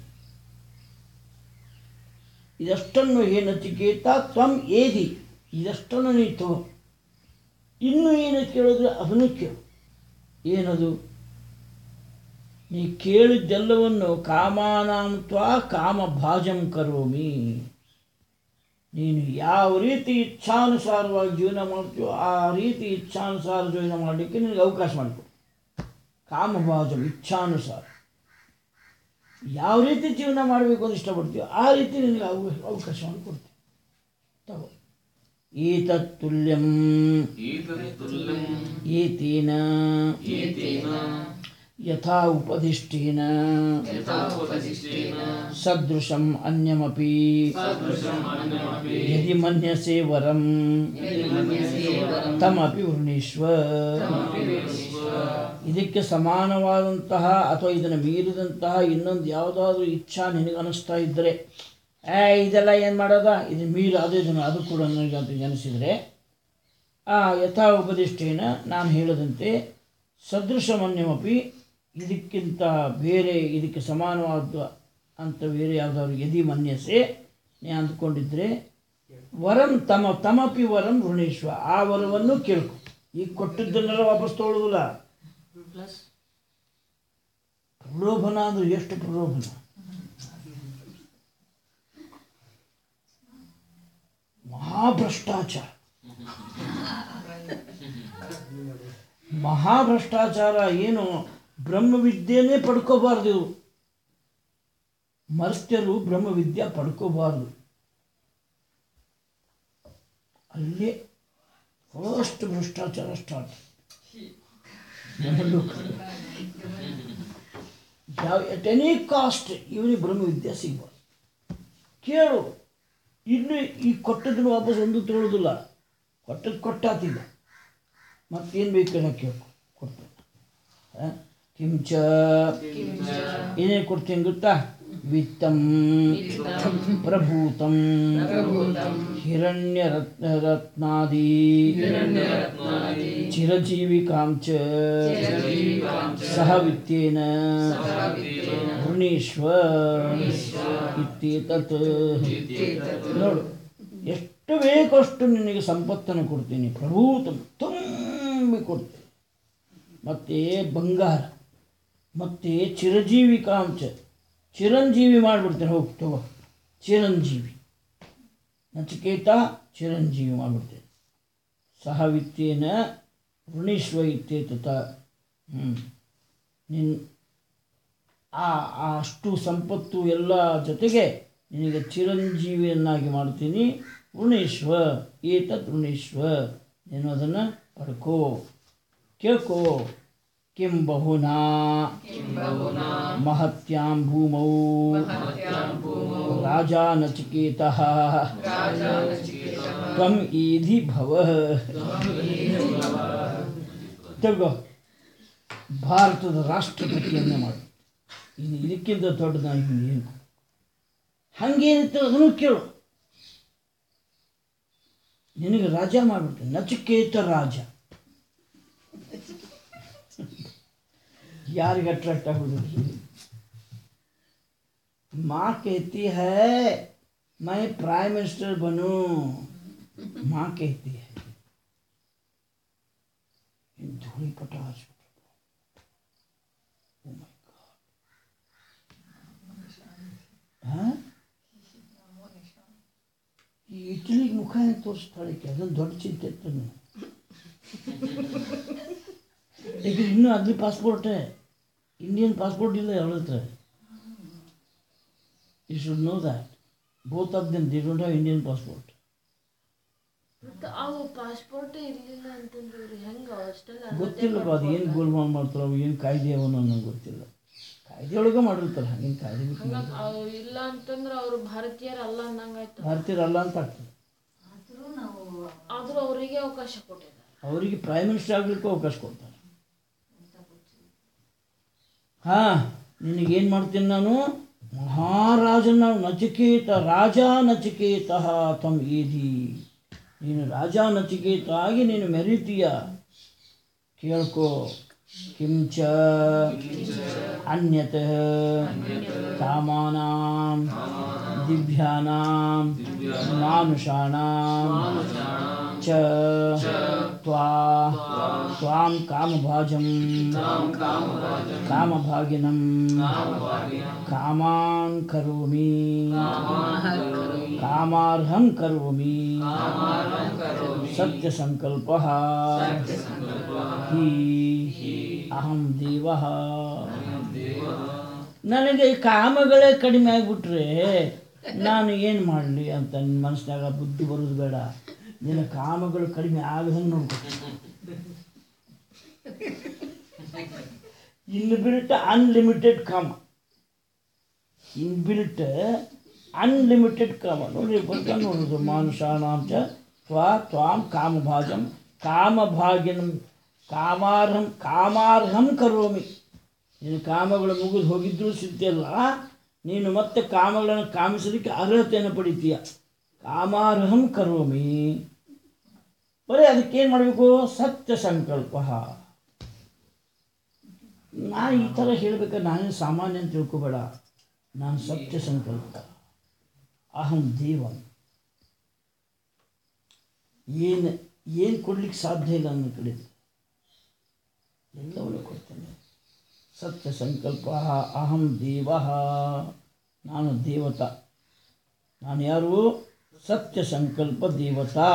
ಇದಷ್ಟನ್ನು ಏನು ನಚಿಕೇತ ತ್ವಂ ಏದಿ ಇದಷ್ಟನ್ನು ನೀ ತಗೋ ಇನ್ನೂ ಏನು ಕೇಳಿದ್ರೆ ಅದನ್ನು ಕೇಳು ಏನದು ನೀ ಕೇಳಿದ್ದೆಲ್ಲವನ್ನು ಕಾಮಾನಾಂ ತ್ವಾ ಕಾಮಭಾಜಂ ಕರೋಮಿ ನೀನು ಯಾವ ರೀತಿ ಇಚ್ಛಾನುಸಾರವಾಗಿ ಜೀವನ ಮಾಡ್ತೀಯೋ ಆ ರೀತಿ ಇಚ್ಛಾನುಸಾರ ಜೀವನ ಮಾಡಲಿಕ್ಕೆ ನಿನಗೆ ಅವಕಾಶ ಮಾಡಿಕೊಡು ಕಾಮಭಾಜಂ ಇಚ್ಛಾನುಸಾರ ಯಾವ ರೀತಿ ಜೀವನ ಮಾಡಬೇಕು ಅಂತ ಇಷ್ಟಪಡ್ತೀಯೋ ಆ ರೀತಿ ನಿನಗೆ ಅವ ಅವಕಾಶ ಮಾಡಿಕೊಡ್ತೀವಿ ತಗೋ ಏತತ್ ತುಲ್ಯಂ ಏತತ್ತುಲ್ಯಂ ಏತೇನ ಏತೇನ ಯಥಾ ಉಪದಿಷ್ಟೇನ ಯಥಾಪದಿಷ್ಟೇನ ಸದೃಶಂ ಅನ್ಯಮಪಿ ಸದೃಶಂ ಅನ್ಯಮಪಿ ಯದಿ ಮನ್ಯಸೆ ವರಂ ತಮಪಿ ವೃಣೀಶ್ವ ಇದಕ್ಕೆ ಸಮಾನವಾದಂತಹ ಅಥವಾ ಇದನ್ನು ಮೀರಿದಂತಹ ಇನ್ನೊಂದು ಯಾವುದಾದ್ರೂ ಇಚ್ಛಾ ನಿನಗೆ ಅನಿಸ್ತಾ ಇದ್ದರೆ ಏ ಇದೆಲ್ಲ ಏನು ಮಾಡೋದ ಇದು ಮೀರಿ ಅದು ಇದನ್ನು ಅದು ಕೂಡ ನನಗೆ ಅಂತ ಅನಿಸಿದರೆ ಆ ಯಥಾ ಉಪದಿಷ್ಟೇನ ನಾನು ಹೇಳದಂತೆ ಸದೃಶಮನ್ಯಮಪಿ ಇದಕ್ಕಿಂತ ಬೇರೆ ಇದಕ್ಕೆ ಸಮಾನವಾದ ಅಂತ ಬೇರೆ ಯಾವುದಾದ್ರು ಯದಿ ಮನ್ಯಸೆ ನೀ ಅಂದ್ಕೊಂಡಿದ್ರೆ ವರಂ ತಮ ತಮಪಿ ವರಂ ಋಣೇಶ್ವ ಆ ವರವನ್ನು ಕೇಳ್ಕೊ ಈಗ ಕೊಟ್ಟಿದ್ದನ್ನೆಲ್ಲ ವಾಪಸ್ ತೊಗೊಳ್ಳೋದಿಲ್ಲ ಪ್ಲಸ್ ಪ್ರಲೋಭನ ಅಂದ್ರೆ ಎಷ್ಟು ಪ್ರಲೋಭನ ಮಹಾಭ್ರಷ್ಟಾಚಾರ ಮಹಾಭ್ರಷ್ಟಾಚಾರ ಏನು ಬ್ರಹ್ಮವಿದ್ಯೆನೇ ಪಡ್ಕೋಬಾರ್ದು ಇವ್ರು ಮರ್ತ್ಯರು ಬ್ರಹ್ಮವಿದ್ಯೆ ಪಡ್ಕೋಬಾರ್ದು ಅಲ್ಲೇ ಫಸ್ಟ್ ಭ್ರಷ್ಟಾಚಾರ ಸ್ಟಾರ್ಟ್ ಯಾವ ಎಟ್ ಎನಿ ಕಾಸ್ಟ್ ಇವನಿಗೆ ಬ್ರಹ್ಮವಿದ್ಯೆ ಸಿಗ್ಬಾರ್ದು ಕೇಳು ಇನ್ನು ಈ ಕೊಟ್ಟದನ್ನು ವಾಪಸ್ ಒಂದು ತೊಗೊಳ್ಳೋದಿಲ್ಲ ಕೊಟ್ಟದ್ದು ಕೊಟ್ಟಾತಿಲ್ಲ ಮತ್ತೇನು ಬೇಕೆಲ್ಲ ಕೇಳ್ಕೊ ಕೊಡ್ತೇನೆ ಆ? ಕಿಂಚ ಏನೇನು ಕೊಡ್ತೀನಿ ಗೊತ್ತಾ ವಿತ್ತಂ ಪ್ರಭೂತಂ ಹಿರಣ್ಯ ರತ್ನ ರತ್ನಾದಿ ಚಿರಜೀವಿಕಾಂಚ ಸಹ ವಿತ್ತೇನ ವೃಣೀಶ್ವ ಇತ್ಯೇತತ್ ನೋಡು ಎಷ್ಟು ಬೇಕಷ್ಟು ನಿನಗೆ ಸಂಪತ್ತನ್ನು ಕೊಡ್ತೀನಿ ಪ್ರಭೂತ ತುಂಬಿ ಕೊಡ್ತೀನಿ ಮತ್ತು ಬಂಗಾರ ಮತ್ತು ಚಿರಜೀವಿಕಾಂಶ ಚಿರಂಜೀವಿ ಮಾಡಿಬಿಡ್ತೇನೆ ಹೋಗಿ ತಗೋ ಚಿರಂಜೀವಿ ನಚಿಕೇತ ಚಿರಂಜೀವಿ ಮಾಡಿಬಿಡ್ತೇನೆ ಸಹ ವಿತ್ತೇನ ವೃಣೀಶ್ವ ಇತ್ಯೇತತ ಹ್ಞೂ ನಿನ್ ಆ ಆ ಅಷ್ಟು ಸಂಪತ್ತು ಎಲ್ಲ ಜೊತೆಗೆ ನಿನಗೆ ಚಿರಂಜೀವಿಯನ್ನಾಗಿ ಮಾಡ್ತೀನಿ ವೃಣೇಶ್ವ ಏತತ್ ವೃಣೇಶ್ವ ನೀನು ಅದನ್ನು ಪಡ್ಕೋ ಕೇಳ್ಕೋ ಕಿಂ ಬಹುನಾ ಮಹತ್ಯಾಂ ಭೂಮೌ ರಾಜ ನಚಿಕೇತಃ ತ್ವಂ ಈಧಿ ಭವ ತಗೋ ಭಾರತದ ರಾಷ್ಟ್ರಪತಿಯನ್ನೇ ಮಾಡು ಇನ್ನು ಇದಕ್ಕಿಂತ ದೊಡ್ಡದಾಗಿ ಏನು ಹಂಗೇನಿತ್ತು ಅದನ್ನು ಕೇಳು ನಿನಗೆ ರಾಜ ಮಾಡಿಬಿಡ್ತೇನೆ ನಚಿಕೇತ ರಾಜ ಯಾರಿಗೆ ಅಟ್ರಾಕ್ಟ್ ಆಗೋದು माँ कहती है मैं प्राइम मिनिस्टर बनूं माँ कहती है ये धूली पटास Oh my God. हाँ? ಈ ಇಟ್ಲಿಗೆ ಮುಖ ಏನು ತೋರಿಸ್ತಾಳೆ ಈಕೆ? ಅದೊಂದು ದೊಡ್ಡ ಚಿಂತೆ ಇತ್ತು ನೀವು ಈಗ ಇನ್ನೂ ಅಲ್ಲಿ ಪಾಸ್ಪೋರ್ಟೇ ಇಂಡಿಯನ್ ಪಾಸ್ಪೋರ್ಟ್ ಇಲ್ಲ ಅವಳ ಹತ್ರ you should know that both of them they don't have Indian passport ಮತ್ತೆ ಅವು ಪಾಸ್ಪೋರ್ಟ್ ಇರ್ಲಿಲ್ಲ ಅಂತಂದ್ರೆ ಇವ್ರು ಹೆಂಗ ಅಷ್ಟೆಲ್ಲ ಗೊತ್ತಿಲ್ಲಪ್ಪ ಅದು ಏನು ಗೋಲ್ಮಾಲ್ ಮಾಡ್ತಾರೋ ಏನು ಕಾಯ್ದೆ ಅವನು ನನಗೆ ಗೊತ್ತಿಲ್ಲ ಕಾಯ್ದೆ ಒಳಗೆ ಮಾಡಿರ್ತಾರೆ ಹಂಗೇನು ಕಾಯ್ದೆ ಬಿಟ್ಟು ಹಂಗ ಅವು ಇಲ್ಲ ಅಂತಂದ್ರೆ ಅವ್ರು ಭಾರತೀಯರ ಅಲ್ಲ ಅನ್ನಂಗಾಯ್ತು ಭಾರತೀಯರಲ್ಲ ಅಂತ ಆಗ್ತದೆ ಆದ್ರೂ ನಾವು ಆದ್ರೂ ಅವರಿಗೆ ಅವಕಾಶ ಕೊಟ್ಟಿದ್ದಾರೆ ಅವರಿಗೆ ಪ್ರೈಮ್ ಮಿನಿಸ್ಟರ್ ಆಗಲಿಕ್ಕೂ ಅವಕಾಶ ಕೊಡ್ತಾರೆ ಹಾಂ ನಿನಗೇನು ಮಾಡ್ತೀನಿ ನಾನು ಮಹಾರಾಜನ ನಚಿಕೇತ ರಾಜ ನಚಿಕೇತ ತಮ್ ಈಧಿ ನೀನು ರಾಜ ನಚಿಕೇತ ಆಗಿ ನೀನು ಮೆರೀತೀಯ ಕೇಳ್ಕೋ ಕಿಂಚ ಅನ್ಯತ ಕಾಮಾನಾಂ ದಿವ್ಯಾನಾಂ ಮಾನುಷಾಣಾಂ ಚ ತ್ವಾ ತ್ವಾಂ ಕಾಮಭಾಜಂ ಕಾಮಭಾಗಿನಂ ಕಾಮಾನ್ ಕರೋಮಿ ಕಾಮಾರ್ಹಂ ಕರೋಮಿ ಸತ್ಯಸಂಕಲ್ಪ ಹಿ ಅಹಂ ದೇವ ನನಗೆ ಈ ಕಾಮಗಳೇ ಕಡಿಮೆ ಆಗಿಬಿಟ್ರೆ ನಾನು ಏನು ಮಾಡಲಿ ಅಂತ ನಿನ್ನ ಮನಸ್ಸಿನಾಗ ಬುದ್ಧಿ ಬರೋದು ಬೇಡ ನಿನ್ನ ಕಾಮಗಳು ಕಡಿಮೆ ಆಗದಂಗೆ ನೋಡ್ಬೇಕು ಇನ್ಬಿಲ್ಟ್ ಅನ್ಲಿಮಿಟೆಡ್ ಕಾಮ ಇನ್ಬಿಲ್ಟ್ ಅನ್ಲಿಮಿಟೆಡ್ ಕಾಮ ನೋಡ್ರಿ ಬರ್ತಾನೆ ನೋಡೋದು ಮಾನುಷಾಣಾಂಚ ತ್ವಾ ತ್ವಾಂ ಕಾಮಭಾಜಂ ಕಾಮಭಾಗ್ಯನಂ ಕಾಮಾರ್ಹಂ ಕಾಮಾರ್ಹಂ ಕರೋಮಿ ನಿನ್ನ ಕಾಮಗಳು ಮುಗಿದು ಹೋಗಿದ್ರೂ ಸಿದ್ಧಿಯಲ್ಲ ನೀನು ಮತ್ತೆ ಕಾಮಗಳನ್ನು ಕಾಮಿಸಲಿಕ್ಕೆ ಅರ್ಹತೆಯನ್ನು ಪಡಿತೀಯ ಕಾಮಾರ್ಹಂ ಕರೋಮಿ ಬರೀ ಅದಕ್ಕೇನು ಮಾಡಬೇಕು ಸತ್ಯ ಸಂಕಲ್ಪ ನಾನು ಈ ಥರ ಹೇಳ್ಬೇಕಾದ್ರೆ ನಾನೇನು ಸಾಮಾನ್ಯ ಅಂತ ತಿಳ್ಕೊಬೇಡ ನಾನು ಸತ್ಯ ಸಂಕಲ್ಪ ಅಹಂ ದೇವನ್ ಏನು ಏನು ಕೊಡ್ಲಿಕ್ಕೆ ಸಾಧ್ಯ ಇಲ್ಲ ನನ್ನ ಕಡೆ ಎಲ್ಲವನ್ನು ಕೊಡ್ತೇನೆ ಸತ್ಯ ಸಂಕಲ್ಪ ಅಹಂ ದೇವ ನಾನು ದೇವತಾ ನಾನು ಯಾರು ಸತ್ಯ ಸಂಕಲ್ಪ ದೇವತಾ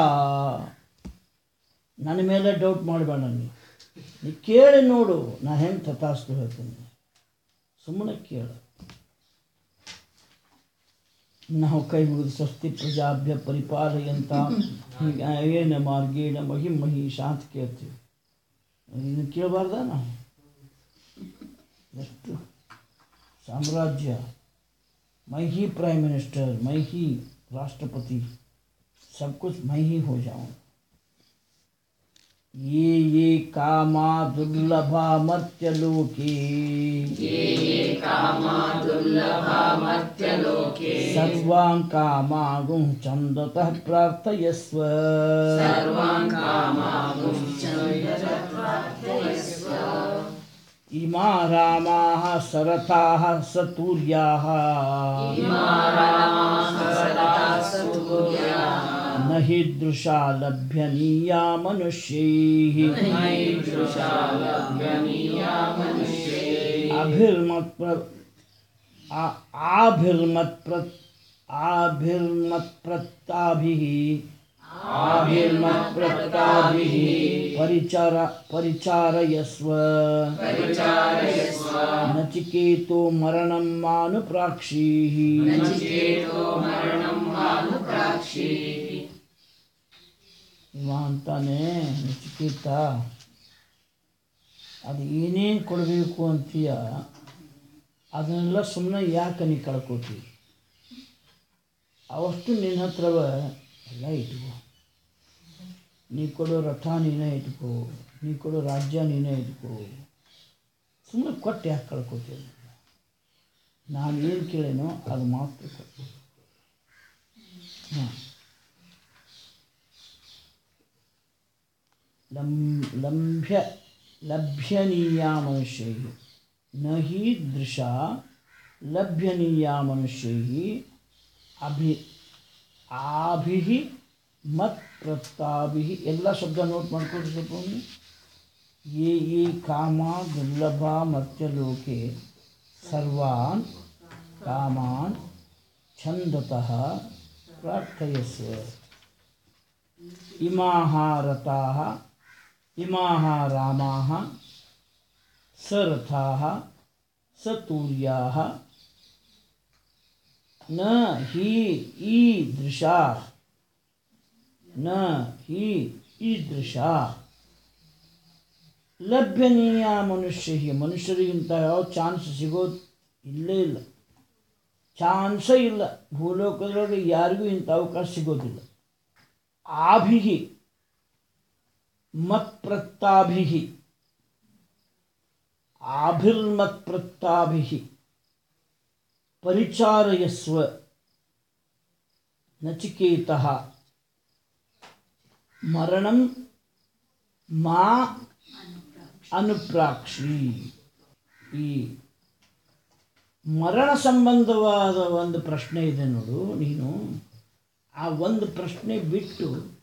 ನನ್ನ ಮೇಲೆ ಡೌಟ್ ಮಾಡಬೇಡ ನೀ ನೀ ಕೇಳಿ ನೋಡು ನಾ ಹೆಂಗೆ ತಥಾಸ್ತು ಹೇಳ್ತೀನಿ ಸುಮ್ಮನೆ ಕೇಳು ನಾವು ಕೈ ಮುಗಿದು ಸ್ವಸ್ತಿ ಪ್ರಜಾಭ್ಯ ಪರಿಪಾಲಯಂತ ಏನ ಮಾರ್ಗೇಣ ಮಹಿಂ ಮಹಿಷ ಅಂತ ಕೇಳ್ತೀವಿ ಇನ್ನು ಕೇಳಬಾರ್ದ ನಾವು ಎಷ್ಟು ಸಾಮ್ರಾಜ್ಯ मैं ही प्राइम मिनिस्टर मैं ही राष्ट्रपति सब कुछ मैं ही हो जाऊं ये ये कामा दुर्लभा मर्त्य लोके ये ये कामा दुर्लभा मर्त्य लोके सर्वान् कामागुं छन्दतः प्रार्थयस्व सर्वान् कामागुं इमा रामाः सरथाः सतूर्याः न हि दृशा लभ्यनीया मनुष्यैः अभिर्मत्प्र आ- आभिर्मत्प्र आभिर्मत्प्रत्ताभिः आभिर्मत्प्रत्ताभिः परिचार परिचारयस्व नचिकेतो मरणं मानुप्राक्षीः ಇವ ಅಂತಾನೆ ನಚಿಕೇತ ಅದು ಏನೇನು ಕೊಡಬೇಕು ಅಂತೀಯ ಅದನ್ನೆಲ್ಲ ಸುಮ್ಮನೆ ಯಾಕೆ ನೀ ಕಳ್ಕೊತಿ ಅವಷ್ಟು ನಿನ್ನ ಹತ್ರವ ಎಲ್ಲ ಇಟ್ಕೋ ನೀ ಕೊಡೋ ರಥ ನೀನೇ ಇಟ್ಕೋ ನೀ ಕೊಡೋ ರಾಜ್ಯ ನೀನೇ ಇಟ್ಕೋ ಸುಮ್ಮನೆ ಕೊಟ್ಟು ಯಾಕೆ ಕಳ್ಕೊತೀವಿ ನಾನು ಏನು ಕೇಳೇನೋ ಅದು ಮಾತ್ರ ಕೊಟ್ಟು ಹಾಂ लम लम्भ्य लभ्यनीया मनुष्यैः न हि दृशा लभ्यनीया मनुष्यैः अभि आभिः मत् प्रत्ताभिः ಎಲ್ಲ ಶಬ್ದ ನೋಟ್ ಮಾಡ್ಕೊಳ್ರಿ ಸ್ವಲ್ಪ ಒಮ್ಮೆ. ये ये कामा दुर्लभा मर्त्यलोके सर्वान् कामान् छन्दतः प्रार्थयस्व इमाः रथाः इमाः रामाः सरथाः सतूर्याः न हि ईदृशा न हि ईदೃಶಾ ಲಭ್ಯನೀಯ ಮನುಷ್ಯ ಮನುಷ್ಯರಿಗಿಂತ ಯಾವ ಚಾನ್ಸ್ ಸಿಗೋದು ಇಲ್ಲೇ ಇಲ್ಲ ಚಾನ್ಸೇ ಇಲ್ಲ ಭೂಲೋಕದೊಳಗೆ ಯಾರಿಗೂ ಇಂಥ ಅವಕಾಶ ಸಿಗೋದಿಲ್ಲ ಆಭಿಹಿ ಮತ್ಪ್ರತ್ತಾಭಿ ಆಭಿರ್ಮತ್ಪ್ರತ್ತಾಭಿ ಪರಿಚಾರಯಸ್ವ ನಚಿಕೇತ ಮರಣಂ ಮಾ ಅನುಪ್ರಾಕ್ಷಿ ಈ ಮರಣ ಸಂಬಂಧವಾದ ಒಂದು ಪ್ರಶ್ನೆ ಇದೆ ನೋಡು ನೀನು ಆ ಒಂದು ಪ್ರಶ್ನೆ ಬಿಟ್ಟು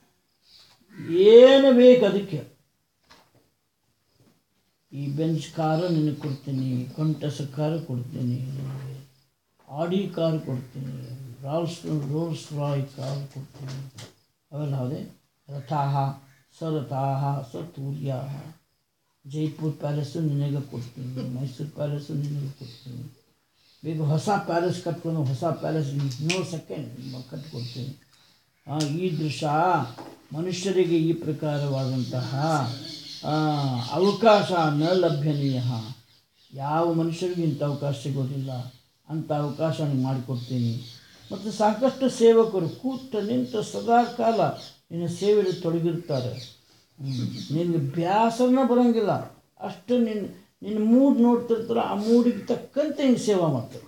ಏನು ಬೇಕು ಅದಕ್ಕೆ ಈ ಬೆಂಚ್ ಕಾರು ನಿನಗೆ ಕೊಡ್ತೀನಿ ಕೊಂಟಸ ಕಾರು ಕೊಡ್ತೀನಿ ಆಡಿ ಕಾರು ಕೊಡ್ತೀನಿ ರಾಲ್ಸ್ ರೋಲ್ಸ್ ರಾಯ್ ಕಾರು ಕೊಡ್ತೀನಿ ಅವೆಲ್ಲ ಯಾವುದೇ ರಥಾಹ ಸರಥಾಹ ಸತೂರ್ಯ ಜೈಪುರ್ ಪ್ಯಾಲೇಸು ನಿನಗೆ ಕೊಡ್ತೀನಿ ಮೈಸೂರು ಪ್ಯಾಲೇಸು ನಿನಗೆ ಕೊಡ್ತೀನಿ ಬೇಗ ಹೊಸ ಪ್ಯಾಲೇಸ್ ಕಟ್ಕೊಂಡು ಹೊಸ ಪ್ಯಾಲೇಸ್ ನೋ ಸೆಕೆಂಡ್ ಕಟ್ಕೊಡ್ತೀನಿ ಆ, ಈ ದೃಶ್ಯ ಮನುಷ್ಯರಿಗೆ ಈ ಪ್ರಕಾರವಾದಂತಹ ಆ, ಅವಕಾಶ ನ ಲಭ್ಯನೀಯ ಯಾವ ಮನುಷ್ಯರಿಗೂ ಇಂಥ ಅವಕಾಶ ಸಿಗೋದಿಲ್ಲ ಅಂಥ ಅವಕಾಶ ನಾನು ಮಾಡಿಕೊಡ್ತೀನಿ ಮತ್ತು ಸಾಕಷ್ಟು ಸೇವಕರು ಕೂತ ನಿಂತು ಸದಾ ಕಾಲ ನಿನ್ನ ಸೇವೆಯಲ್ಲಿ ತೊಡಗಿರ್ತಾರೆ ಹ್ಮ್. ನಿನಗೆ ಬ್ಯಾಸರನ ಬರೋಂಗಿಲ್ಲ ಅಷ್ಟು ನಿನ್ನ ನಿನ್ನ ಮೂಡ್ ನೋಡ್ತಿರ್ತಾರ ಆ ಮೂಡಿಗೆ ತಕ್ಕಂತೆ ಹಿಂಗೆ ಸೇವಾ ಮಾಡ್ತಾರೆ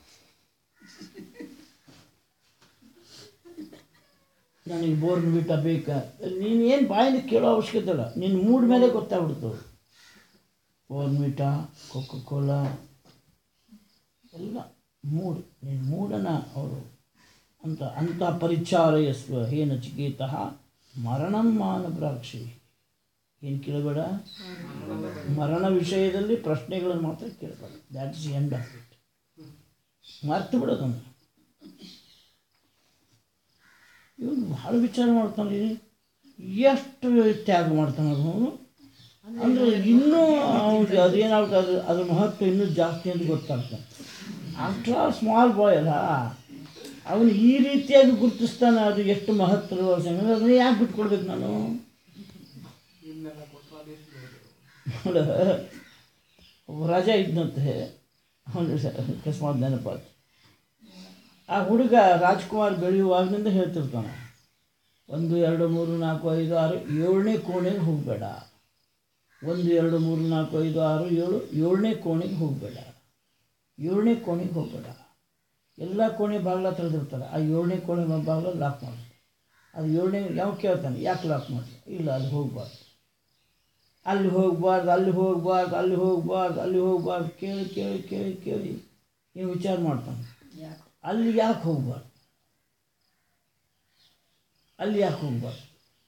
ನನಗೆ ಬೋರ್ನ್ ಬಿಟ್ಟ ಬೇಕಾ ನೀನು ಏನು ಬಾಯಿಂದ ಕೇಳೋ ಅವಶ್ಯಕತೆ ಇಲ್ಲ ನಿನ್ನ ಮೂಡ್ ಮೇಲೆ ಗೊತ್ತಾಗ್ಬಿಡ್ತವೆ ಬೋರ್ನ್ವಿಟ ಕೊಕೊ ಕೋಲಾ ಎಲ್ಲ ಮೂಡ್ ನಿನ್ನ ಮೂಡನ್ನು ಅವರು ಅಂತ ಅಂಥ ಪರಿಚಾರಯಸ್ವ ಹೇ ನಚಿಕೇತ ಮರಣಂ ಮಾನಪ್ರಾಕ್ಷಿ ಏನು ಕೇಳಬೇಡ ಮರಣ ವಿಷಯದಲ್ಲಿ ಪ್ರಶ್ನೆಗಳನ್ನು ಮಾತ್ರ ಕೇಳಬೇಡ that is end of it ಮರ್ತು ಬಿಡೋದನ್ನು ಇವನು ಭಾಳ ವಿಚಾರ ಮಾಡ್ತಾನೆ ಎಷ್ಟು ತ್ಯಾಗ ಮಾಡ್ತಾನೆ ಅವನು ಅಂದರೆ ಇನ್ನೂ ಅವ್ನಿಗೆ ಅದೇನಾಗುತ್ತೆ ಅದು ಅದ್ರ ಮಹತ್ವ ಇನ್ನೂ ಜಾಸ್ತಿ ಅಂತ ಗೊತ್ತಾಗ್ತಾನೆ ಆಫ್ಟರ್ ಆಲ್ ಸ್ಮಾಲ್ ಬಾಯ್ ಅಲ್ಲ ಅವನು ಈ ರೀತಿಯಾಗಿ ಗುರುತಿಸ್ತಾನೆ ಅದು ಎಷ್ಟು ಮಹತ್ವ ಅದನ್ನ ಯಾಕೆ ಬಿಟ್ಕೊಡ್ಬೇಕು ನಾನು ನೋಡು, ಒಬ್ಬ ರಾಜ ಇದ್ದಂತೆ ಅವನು ಅಕಸ್ಮಾತ್ ನೆನಪಾತು ಆ ಹುಡುಗ ರಾಜ್ಕುಮಾರ್ ಬೆಳೆಯುವಾಗಲಿಂದ ಹೇಳ್ತಿರ್ತಾನೆ ಒಂದು ಎರಡು ಮೂರು ನಾಲ್ಕು ಐದು ಆರು ಏಳನೇ ಕೋಣೆಗೆ ಹೋಗಬೇಡ ಒಂದು ಎರಡು ಮೂರು ನಾಲ್ಕು ಐದು ಆರು ಏಳು ಏಳನೇ ಕೋಣೆಗೆ ಹೋಗಬೇಡ ಏಳನೇ ಕೋಣೆಗೆ ಹೋಗಬೇಡ ಎಲ್ಲ ಕೋಣೆ ಬಾಗಿಲ ತೆಗೆದಿರ್ತಾರೆ ಆ ಏಳನೇ ಕೋಣೆ ಬಾಗಿಲ ಲಾಕ್ ಮಾಡಿ ಅದು ಏಳನೇ ಯಾವ ಕೇಳ್ತಾನೆ ಯಾಕೆ ಲಾಕ್ ಮಾಡಿ ಇಲ್ಲ ಅಲ್ಲಿ ಹೋಗಬಾರ್ದು ಅಲ್ಲಿ ಹೋಗಬಾರ್ದು ಅಲ್ಲಿ ಹೋಗಬಾರ್ದು ಅಲ್ಲಿ ಹೋಗಬಾರ್ದು ಅಲ್ಲಿ ಹೋಗಬಾರ್ದು ಕೇಳಿ ಕೇಳಿ ಕೇಳಿ ಕೇಳಿ ನೀವು ವಿಚಾರ ಮಾಡ್ತಾನೆ ಅಲ್ಲಿ ಯಾಕೆ ಹೋಗಬಾರ್ದು ಅಲ್ಲಿ ಯಾಕೆ ಹೋಗಬಾರ್ದು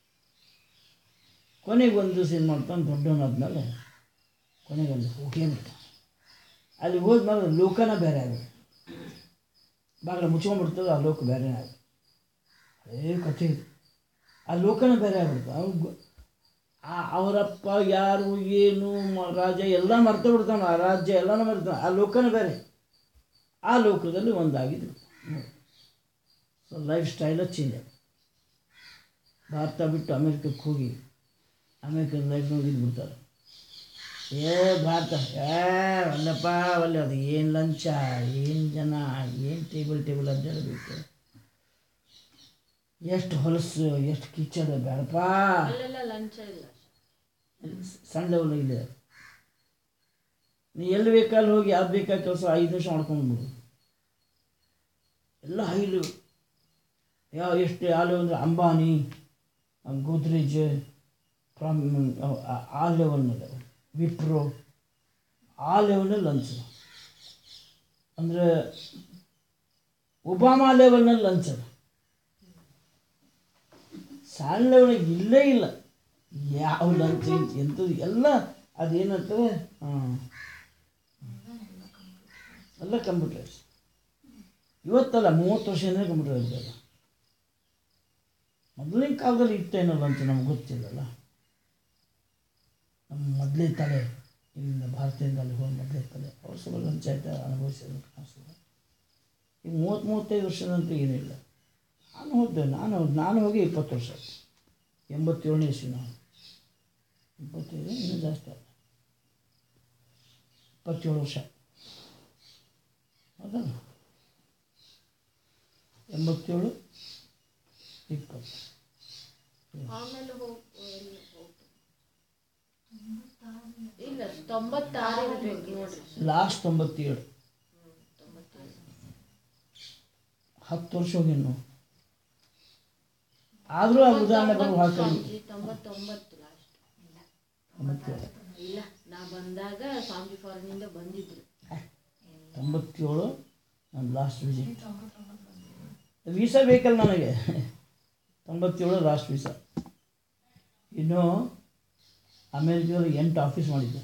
ಕೊನೆಗೆ ಒಂದು ದಿವಸ ಏನು ಮಾಡ್ತಾನೆ ದೊಡ್ಡವನಾದ್ಮೇಲೆ ಕೊನೆಗೆ ಅಲ್ಲಿ ಹೋಗೇ ಬಿಡ್ತಾನೆ ಅಲ್ಲಿ ಹೋದ್ಮೇಲೆ ಲೋಕನ ಬೇರೆ ಆಗುತ್ತೆ ಬಾಗಿಲ ಮುಚ್ಕೊಂಡ್ಬಿಡ್ತದೆ ಆ ಲೋಕ ಬೇರೆ ಆಗುತ್ತೆ ಅದೇ ಕಥೆ ಇದು ಆ ಲೋಕನ ಬೇರೆ ಆಗ್ಬಿಡ್ತು ಅವ್ನು ಆ ಅವರಪ್ಪ ಯಾರು ಏನು ಮ- ರಾಜ ಎಲ್ಲ ಮರ್ತು ಬಿಡ್ತಾನೆ ಆ ರಾಜ್ಯ ಎಲ್ಲನೂ ಮರ್ತಾನೆ ಆ ಲೋಕನ ಬೇರೆ ಆ ಲೋಕದಲ್ಲಿ ಒಂದಾಗಿದ್ದು ಸೊ ಲೈಫ್ ಸ್ಟೈಲ ಚೇಂಜ್ ಆಗಿದೆ ಭಾರತ ಬಿಟ್ಟು ಅಮೇರಿಕಕ್ಕೆ ಹೋಗಿ ಅಮೇರಿಕದ ಲೈಫ್ನಾಗ ಇದ್ಬಿಡ್ತಾರೆ ಏ ಭಾರತ ಏ ಒಲ್ಲಪ್ಪ ಒಲ್ಲೆ ಅದು ಏನು ಲಂಚ ಏನು ಜನ ಏನು ಟೇಬಲ್ ಟೇಬಲ್ ಅಡ್ಡಾಡಬೇಕು ಎಷ್ಟು ಹೊಲಸು ಎಷ್ಟು ಕಿಚ್ಚದ ಬೇಡಪ್ಪ ಅಲ್ಲೆಲ್ಲ ಲಂಚ ಇಲ್ಲ ಸಣ್ಣ ಲೆವೆಲ್ ಇದೆ ನೀ ಎಲ್ಲಿ ಬೇಕಾದ್ರೆ ಹೋಗಿ ಯಾವ್ದು ಬೇಕಾದ ಕೆಲಸ ಐದು ನಿಮಿಷ ಮಾಡ್ಕೊಂಡ್ಬಿಡು ಎಲ್ಲ ಹೈ ಲೆವೆಲ್ ಯಾವ ಎಷ್ಟು ಯಾವ ಲೆವೆಲ್ ಅಂದರೆ ಅಂಬಾನಿ ಗೋದ್ರೇಜ್ ಫ್ರಮ್ ಆ ಲೆವೆಲ್ನಲ್ಲಿ ವಿಪ್ರೋ ಆ ಲೆವೆಲ್ನಲ್ಲಿ ಲಂಚ್ ಅಂದರೆ ಒಬಾಮಾ ಲೆವೆಲ್ನಲ್ಲಿ ಲಂಚ್ ಅದ ಸಣ್ಣ ಲೆವೆಲ್ನಾಗ ಇಲ್ಲೇ ಇಲ್ಲ ಯಾವ ಲಂಚ್ ಗಿಂಚ್ ಎಂಥದ್ದು ಎಲ್ಲ ಅದೇನಂತಾರೆ ಹಾಂ ಎಲ್ಲ ಕಂಪ್ಯೂಟರ್ಸ್ ಇವತ್ತಲ್ಲ ಮೂವತ್ತು ವರ್ಷದಿಂದ ಕಂಪ್ಯೂಟರ್ ಇರ್ತದೆ ಮೊದಲಿನ ಕಾಲದಲ್ಲಿ ಇತ್ತೇನೋ ಲಂಚ್ ನಮ್ಗೆ ಗೊತ್ತಿಲ್ಲಲ್ಲ ನಮ್ಮ ಮೊದಲೇ ತಲೆ ಇಲ್ಲಿಂದ ಭಾರತದಿಂದ ಅಲ್ಲಿ ಹೋಗಿ ಮೊದಲೇ ತಲೆ ಅವ್ರು ಸ್ವಲ್ಪ ಲಂಚ ಆಯ್ತಾ ಅನುಭವಿಸಿದ್ರು ಕಾಣಿಸ್ತದೆ ಈಗ ಮೂವತ್ತು ಮೂವತ್ತೈದು ವರ್ಷದಂತೂ ಏನಿಲ್ಲ ನಾನು ಹೋದೆ ನಾನು ನಾನು ಹೋಗಿ ಇಪ್ಪತ್ತು ವರ್ಷ ಆಯ್ತು ಎಂಬತ್ತೇಳನೇ ಇಸ್ವಿ ನಾನು ಇಪ್ಪತ್ತೈದು ಇನ್ನೂ ಜಾಸ್ತಿ ಆಯ್ತು ಇಪ್ಪತ್ತೇಳು ವರ್ಷ ಹೌದಲ್ಲ ಎಂಬತ್ತೇಳು ಇಪ್ಪತ್ತು ಆಮೇಲೆ ಹೋಗಿ ಇಲ್ಲ ತೊಂಬತ್ತಾರು ಇರ್ಬೇಕು ನೋಡ್ರಿ ಲಾಸ್ಟ್ ತೊಂಬತ್ತೇಳು ಹತ್ತು ವರ್ಷ ಹೋಗಿನ್ನು ಆದರೂ ಆ ಉದಾಹರಣೆ ಬರುವ ಹಾಕಿ ಈ ತೊಂಬತ್ತೊಂಬತ್ತು ಲಾಸ್ಟ್ ತೊಂಬತ್ತೇಳು ಇಲ್ಲ ನಾ ಬಂದಾಗ ಸ್ವಾಮಿ ಫಾರಿನಿಂದ ಬಂದಿದ್ರು ತೊಂಬತ್ತೇಳು ನನ್ನ ಲಾಸ್ಟ್ ವಿಸಿಟ್ ವೀಸಾ ಬೇಕಲ್ಲ ನನಗೆ ತೊಂಬತ್ತೇಳು ಲಾಸ್ಟ್ ವೀಸಾ ಇನ್ನು ಅಮೇರಿಕದಲ್ಲಿ ಎಂಟು ಆಫೀಸ್ ಮಾಡಿದ್ದೆ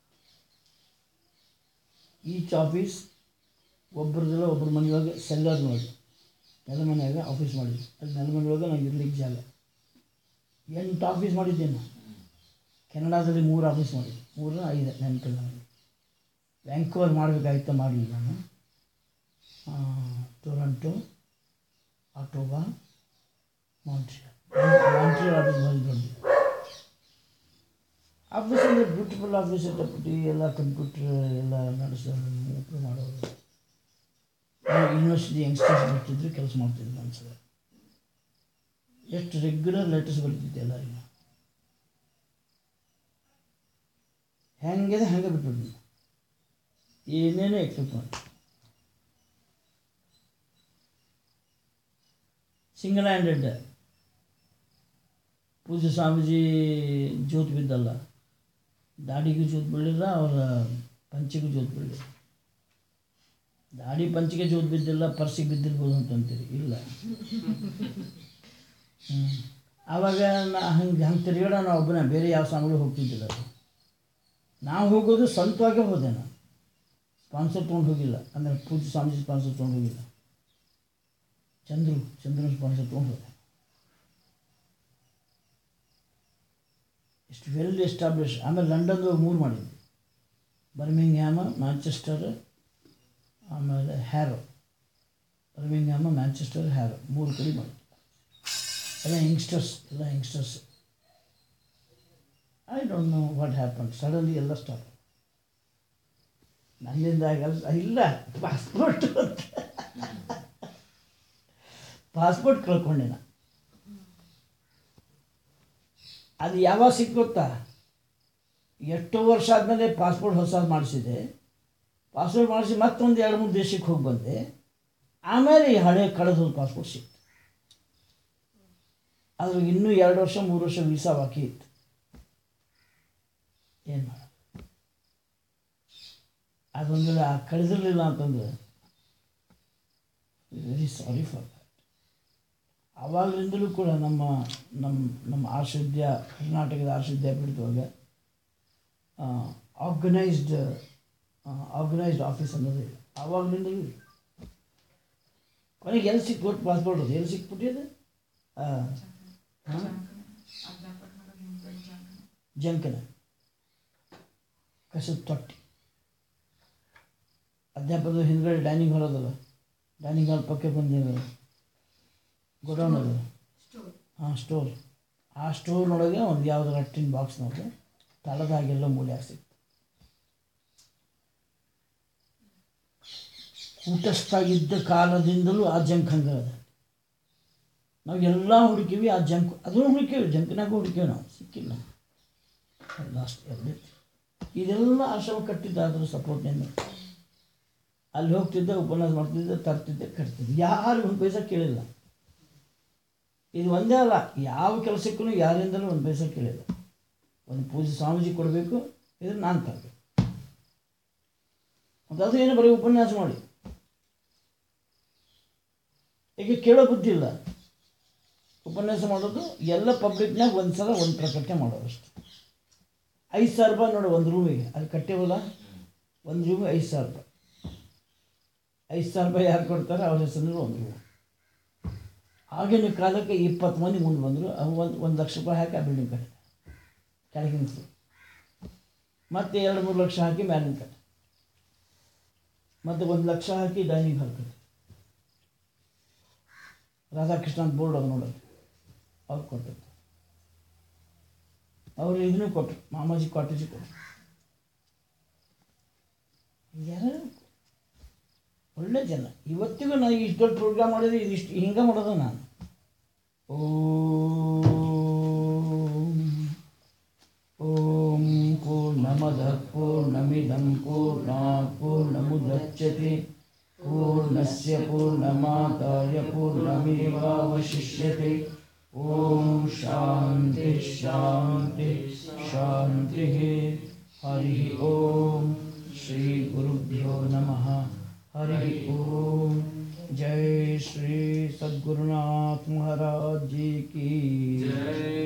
ಈಚ್ ಆಫೀಸ್ ಒಬ್ಬರದಲ್ಲ ಒಬ್ಬರ ಮನೆಯೊಳಗೆ ಸೆಲ್ಲರ್ ನೋಡಿ ನೆಲಮನೆಯಾಗ ಆಫೀಸ್ ಮಾಡಿದ್ದೆ ಅಲ್ಲಿ ನೆಲಮನೆಯೊಳಗೆ ನಾನು ಇರ್ಲಿಕ್ಕೆ ಜಾಗ ಎಂಟು ಆಫೀಸ್ ಮಾಡಿದ್ದೇನೆ ನಾನು ಕೆನಡಾದಲ್ಲಿ ಮೂರು ಆಫೀಸ್ ಮಾಡಿದ್ದೆ ಮೂರು ಐದು ನೆನಪಿಲ್ಲ ನನಗೆ ವ್ಯಾಂಕೋವರ್ ಮಾಡಬೇಕಾಯ್ತು ಮಾಡಲಿಲ್ಲ ನಾನು ಆ, Toronto Ottawa Montreal Montreal office ಭಾರಿ ದೊಡ್ಡದು ಆಫೀಸ್ ಅಂದರೆ ಬ್ಯೂಟಿಫುಲ್ ಆಫೀಸ್ ಇಟ್ಟಬಿಟ್ಟು ಎಲ್ಲ ಕಂಪ್ಯೂಟ್ರ್ ಎಲ್ಲ ನಡೆಸೋದು ಇಂಪ್ರೂವ್ ಮಾಡೋದು ಯೂನಿವರ್ಸಿಟಿ ಯಂಗ್ಸ್ಟರ್ಸ್ ಬರ್ತಿದ್ರು ಕೆಲಸ ಮಾಡ್ತಿದ್ರು ಅನ್ಸದೆ ಎಷ್ಟು ರೆಗ್ಯುಲರ್ ಲೆಟರ್ಸ್ ಬರ್ತಿದ್ದೆ ಎಲ್ಲರಿಗೂ ಹೆಂಗಿದೆ ಹಂಗೆ ಬಿಟ್ಬಿಟ್ಟು ಏನೇನೋ ಎಕ್ಸ್ಪೆಕ್ಟ್ ಮಾಡಿ ಸಿಂಗಲ್ ಹ್ಯಾಂಡೆಡ್ ಪೂಜ್ಯ ಸ್ವಾಮೀಜಿ ಜ್ಯೋತಿ ಬಿದ್ದಲ್ಲ ದಾಡಿಗೂ ಜ್ಯೋತಿ ಬೀಳಿಲ್ಲ ಅವರ ಪಂಚಿಗೂ ಜ್ಯೋತಿ ಬೀಳಿಲ್ಲ ದಾಡಿ ಪಂಚಿಗೆ ಜ್ಯೋತಿ ಬಿದ್ದಿಲ್ಲ ಪರ್ಸಿಗೆ ಬಿದ್ದಿರ್ಬೋದು ಅಂತ ಅಂತೀರಿ ಇಲ್ಲ ಹ್ಞೂ ಆವಾಗ ನಾ ಹಂಗೆ ಹಂಗೆ ತಿರುಗಾಡ ನಾವು ಒಬ್ಬನೇ ಬೇರೆ ಯಾವ ಸ್ವಾಮಿಗಳು ಹೋಗ್ತಿದ್ದಿಲ್ಲ ಅದು ನಾವು ಹೋಗೋದು ಸ್ವಂತವಾಗೇ ಹೋದೆ ನಾನು ಸ್ಪಾನ್ಸರ್ ತೊಗೊಂಡು ಹೋಗಿಲ್ಲ ಅಂದರೆ ಪೂಜ್ಯ ಸ್ವಾಮೀಜಿ ಸ್ಪಾನ್ಸರ್ ತೊಗೊಂಡು ಹೋಗಿಲ್ಲ ಚಂದ್ರು ಚಂದ್ರನ ಸ್ಪಾನ್ಸರ್ ತೊಗೊಂಡು ಹೋದೆ ಇಷ್ಟು ವೆಲ್ ಎಸ್ಟಾಬ್ಲಿಷ್ ಆಮೇಲೆ ಲಂಡನ್ದು ಮೂರು ಮಾಡಿದ್ದೆ ಬರ್ಮಿಂಗ್ಹ್ಯಾಮ ಮ್ಯಾಂಚೆಸ್ಟರ್ ಆಮೇಲೆ ಹ್ಯಾರೋ ಬರ್ಮಿಂಗ್ಹ್ಯಾಮ ಮ್ಯಾಂಚೆಸ್ಟರ್ ಹ್ಯಾರೋ ಮೂರು ಕಡೆ ಮಾಡಿದ್ದೆ ಎಲ್ಲ ಯಂಗ್ಸ್ಟರ್ಸ್ ಎಲ್ಲ youngsters I don't know what happen suddenly ಎಲ್ಲ ಸ್ಟಾಪ್ ನನ್ನಿಂದ ಆಗಲ್ಲ ಇಲ್ಲ ಪಾಸ್ಪೋರ್ಟ್ ಪಾಸ್ಪೋರ್ಟ್ ಕಳ್ಕೊಂಡೆ ನಾ ಅದು ಯಾವಾಗ ಸಿಕ್ತು ಗೊತ್ತಾ ಎಷ್ಟೋ ವರ್ಷ ಆದಮೇಲೆ ಪಾಸ್ಪೋರ್ಟ್ ಹೊಸದು ಮಾಡಿಸಿದೆ ಪಾಸ್ಪೋರ್ಟ್ ಮಾಡಿಸಿ ಮತ್ತೊಂದು ಎರಡು ಮೂರು ದೇಶಕ್ಕೆ ಹೋಗಿ ಬಂದೆ ಆಮೇಲೆ ಈ ಹಳೆ ಕಳೆದ ಪಾಸ್ಪೋರ್ಟ್ ಸಿಕ್ತು ಅದ್ರಾಗ ಇನ್ನೂ ಎರಡು ವರ್ಷ ಮೂರು ವರ್ಷ ವೀಸಾ ಬಾಕಿ ಇತ್ತು ಏನು ಮಾಡ ಅದೊಂದು ವೇಳೆ ಆ ಕಳೆದಿರಲಿಲ್ಲ ಅಂತಂದ್ರೆ ವೆರಿ ಸಾರಿ ಫಾರ್ ದ್ಯಾಟ್ ಆವಾಗಲಿಂದಲೂ ಕೂಡ ನಮ್ಮ ನಮ್ಮ ನಮ್ಮ ಆರ್ಷವಿದ್ಯಾ ಕರ್ನಾಟಕದ ಆರ್ಷವಿದ್ಯಾಪೀಠದೊಳಗೆ ಆರ್ಗನೈಸ್ಡ್ ಆರ್ಗನೈಸ್ಡ್ ಆಫೀಸ್ ಅನ್ನೋದು ಇಲ್ಲ ಆವಾಗಲಿಂದಲೂ ಇಲ್ಲ ಕೊನೆಗೆ ಎಲ್ಲಿ ಸಿಕ್ತು ಒಟ್ಟು ಪಾಸ್ಪೋರ್ಟ್ ಅದು ಎಲ್ಲಿ ಸಿಕ್ಬಿಟ್ಟಿದೆ ಹಾಂ ಜಂಕನ ಕಸದ ತೊಟ್ಟಿ ಅಧ್ಯಾಪಕದ ಹಿಂದ್ಗಡೆ ಡೈನಿಂಗ್ ಹಾಲ್ ಅದಲ್ಲ ಡೈನಿಂಗ್ ಹಾಲ್ ಪಕ್ಕ ಬಂದು ಗೋಡೌನ್ ಅದು ಹಾಂ ಸ್ಟೋರ್ ಆ ಸ್ಟೋರ್ನೊಳಗೆ ಒಂದು ಯಾವುದೋ ಟಿನ್ ಬಾಕ್ಸ್ನೊಳಗೆ ತಳದಾಗೆಲ್ಲ ಮೂಲೆ ಸಿಕ್ತು ಕೂಟಸ್ಥಾಗಿದ್ದ ಕಾಲದಿಂದಲೂ ಆ ಜಂಕ್ ಹಂಗೆ ಅದ ನಾವು ಎಲ್ಲ ಹುಡುಕಿವಿ ಆ ಜಂಕ್ ಅದನ್ನು ಹುಡುಕೇವಿ ಜಂಕ್ನಾಗ ಹುಡುಕೇವಿ ನಾವು ಸಿಕ್ಕಿಲ್ಲ ಲಾಸ್ಟ್ ಎಲ್ಲಿ ಇದೆಲ್ಲ ಆಶ್ರಮ ಕಟ್ಟಿದ್ದ ಅದ್ರ ಸಪೋರ್ಟ್ನಿಂದ ಅಲ್ಲಿ ಹೋಗ್ತಿದ್ದೆ ಉಪನ್ಯಾಸ ಮಾಡ್ತಿದ್ದೆ ತರ್ತಿದ್ದೆ ಕಟ್ತಿದ್ದೆ ಯಾರು ಒಂದು ಪೈಸಾ ಕೇಳಿಲ್ಲ ಇದು ಒಂದೇ ಅಲ್ಲ ಯಾವ ಕೆಲಸಕ್ಕೂ ಯಾರಿಂದಲೂ ಒಂದು ಪೈಸಾ ಕೇಳಿಲ್ಲ ಒಂದು ಪೂಜೆ ಸ್ವಾಮೀಜಿ ಕೊಡಬೇಕು ಇದನ್ನು ನಾನು ತರಬೇಕು ಮತ್ತು ಅದು ಏನು ಬರೀ ಉಪನ್ಯಾಸ ಮಾಡಿ ಈಗ ಕೇಳೋ ಬುದ್ಧಿ ಇಲ್ಲ ಉಪನ್ಯಾಸ ಮಾಡೋದು ಎಲ್ಲ ಪಬ್ಲಿಕ್ನಾಗ ಒಂದು ಸಲ ಒಂದು ಪ್ರಕಟಣೆ ಮಾಡೋದು ಅಷ್ಟೆ ಐದು ಸಾವಿರ ರೂಪಾಯಿ ನೋಡು ಒಂದು ರೂಮಿಗೆ ಅಲ್ಲಿ ಕಟ್ಟೇವಲ್ಲ ಒಂದು ರೂಮಿಗೆ ಐದು ಸಾವಿರ ರೂಪಾಯಿ ಐದು ಸಾವಿರ ರೂಪಾಯಿ ಯಾರು ಕೊಡ್ತಾರೆ ಅವ್ರ ಹೆಸರು ಒಂದು ರೂಮ್ ಆಗಿನ ಕಾಲಕ್ಕೆ ಇಪ್ಪತ್ತು ಮಂದಿ ಮುಂದೆ ಬಂದರು ಅವು ಒಂದು ಒಂದು ಲಕ್ಷ ರೂಪಾಯಿ ಹಾಕಿ ಆ ಬಿಲ್ಡಿಂಗ್ ಕಟ್ಟಿದೆ ಕೆಳಗಿನ ಫ್ಲೋರ್ ಮತ್ತು ಎರಡು ಮೂರು ಲಕ್ಷ ಹಾಕಿ ಮ್ಯಾಲಿನ ಕಟ್ಟೆ ಮತ್ತು ಒಂದು ಲಕ್ಷ ಹಾಕಿ ಡೈನಿಂಗ್ ಹಾಲ್ ಕಟ್ಟೆ ರಾಧಾಕೃಷ್ಣ ಅಂತ ಬೋರ್ಡ್ ಅದು ನೋಡೋದು ಅವ್ರು ಕೊಟ್ಟದ್ದು ಅವರು ಇದನ್ನು ಕೊಟ್ಟರು ಮಾಮಾಜಿ ಕಾಟೇಜಿ ಕೊಟ್ಟರು ಯಾರು ಒಳ್ಳೆ ಜನ ಇವತ್ತಿಗೂ ನಾನು ಇಷ್ಟು ದೊಡ್ಡ ಪ್ರೋಗ್ರಾಮ್ ಮಾಡಿದ್ರೆ ಇದಿಷ್ಟು ಹಿಂಗೆ ಮಾಡೋದು ನಾನು ಓಂ ಓಂ पूर्णमिदं पूर्णात् पूर्णमुदच्यते पूर्णस्य पूर्णमादाय पूर्णमेवावशिष्यते ॐ शान्तिः शान्तिः शान्तिः हरिः ॐ श्रीगुरुभ्यो नमः हरिः ॐ जय श्री सद्गुरुनाथ महाराज जी की जय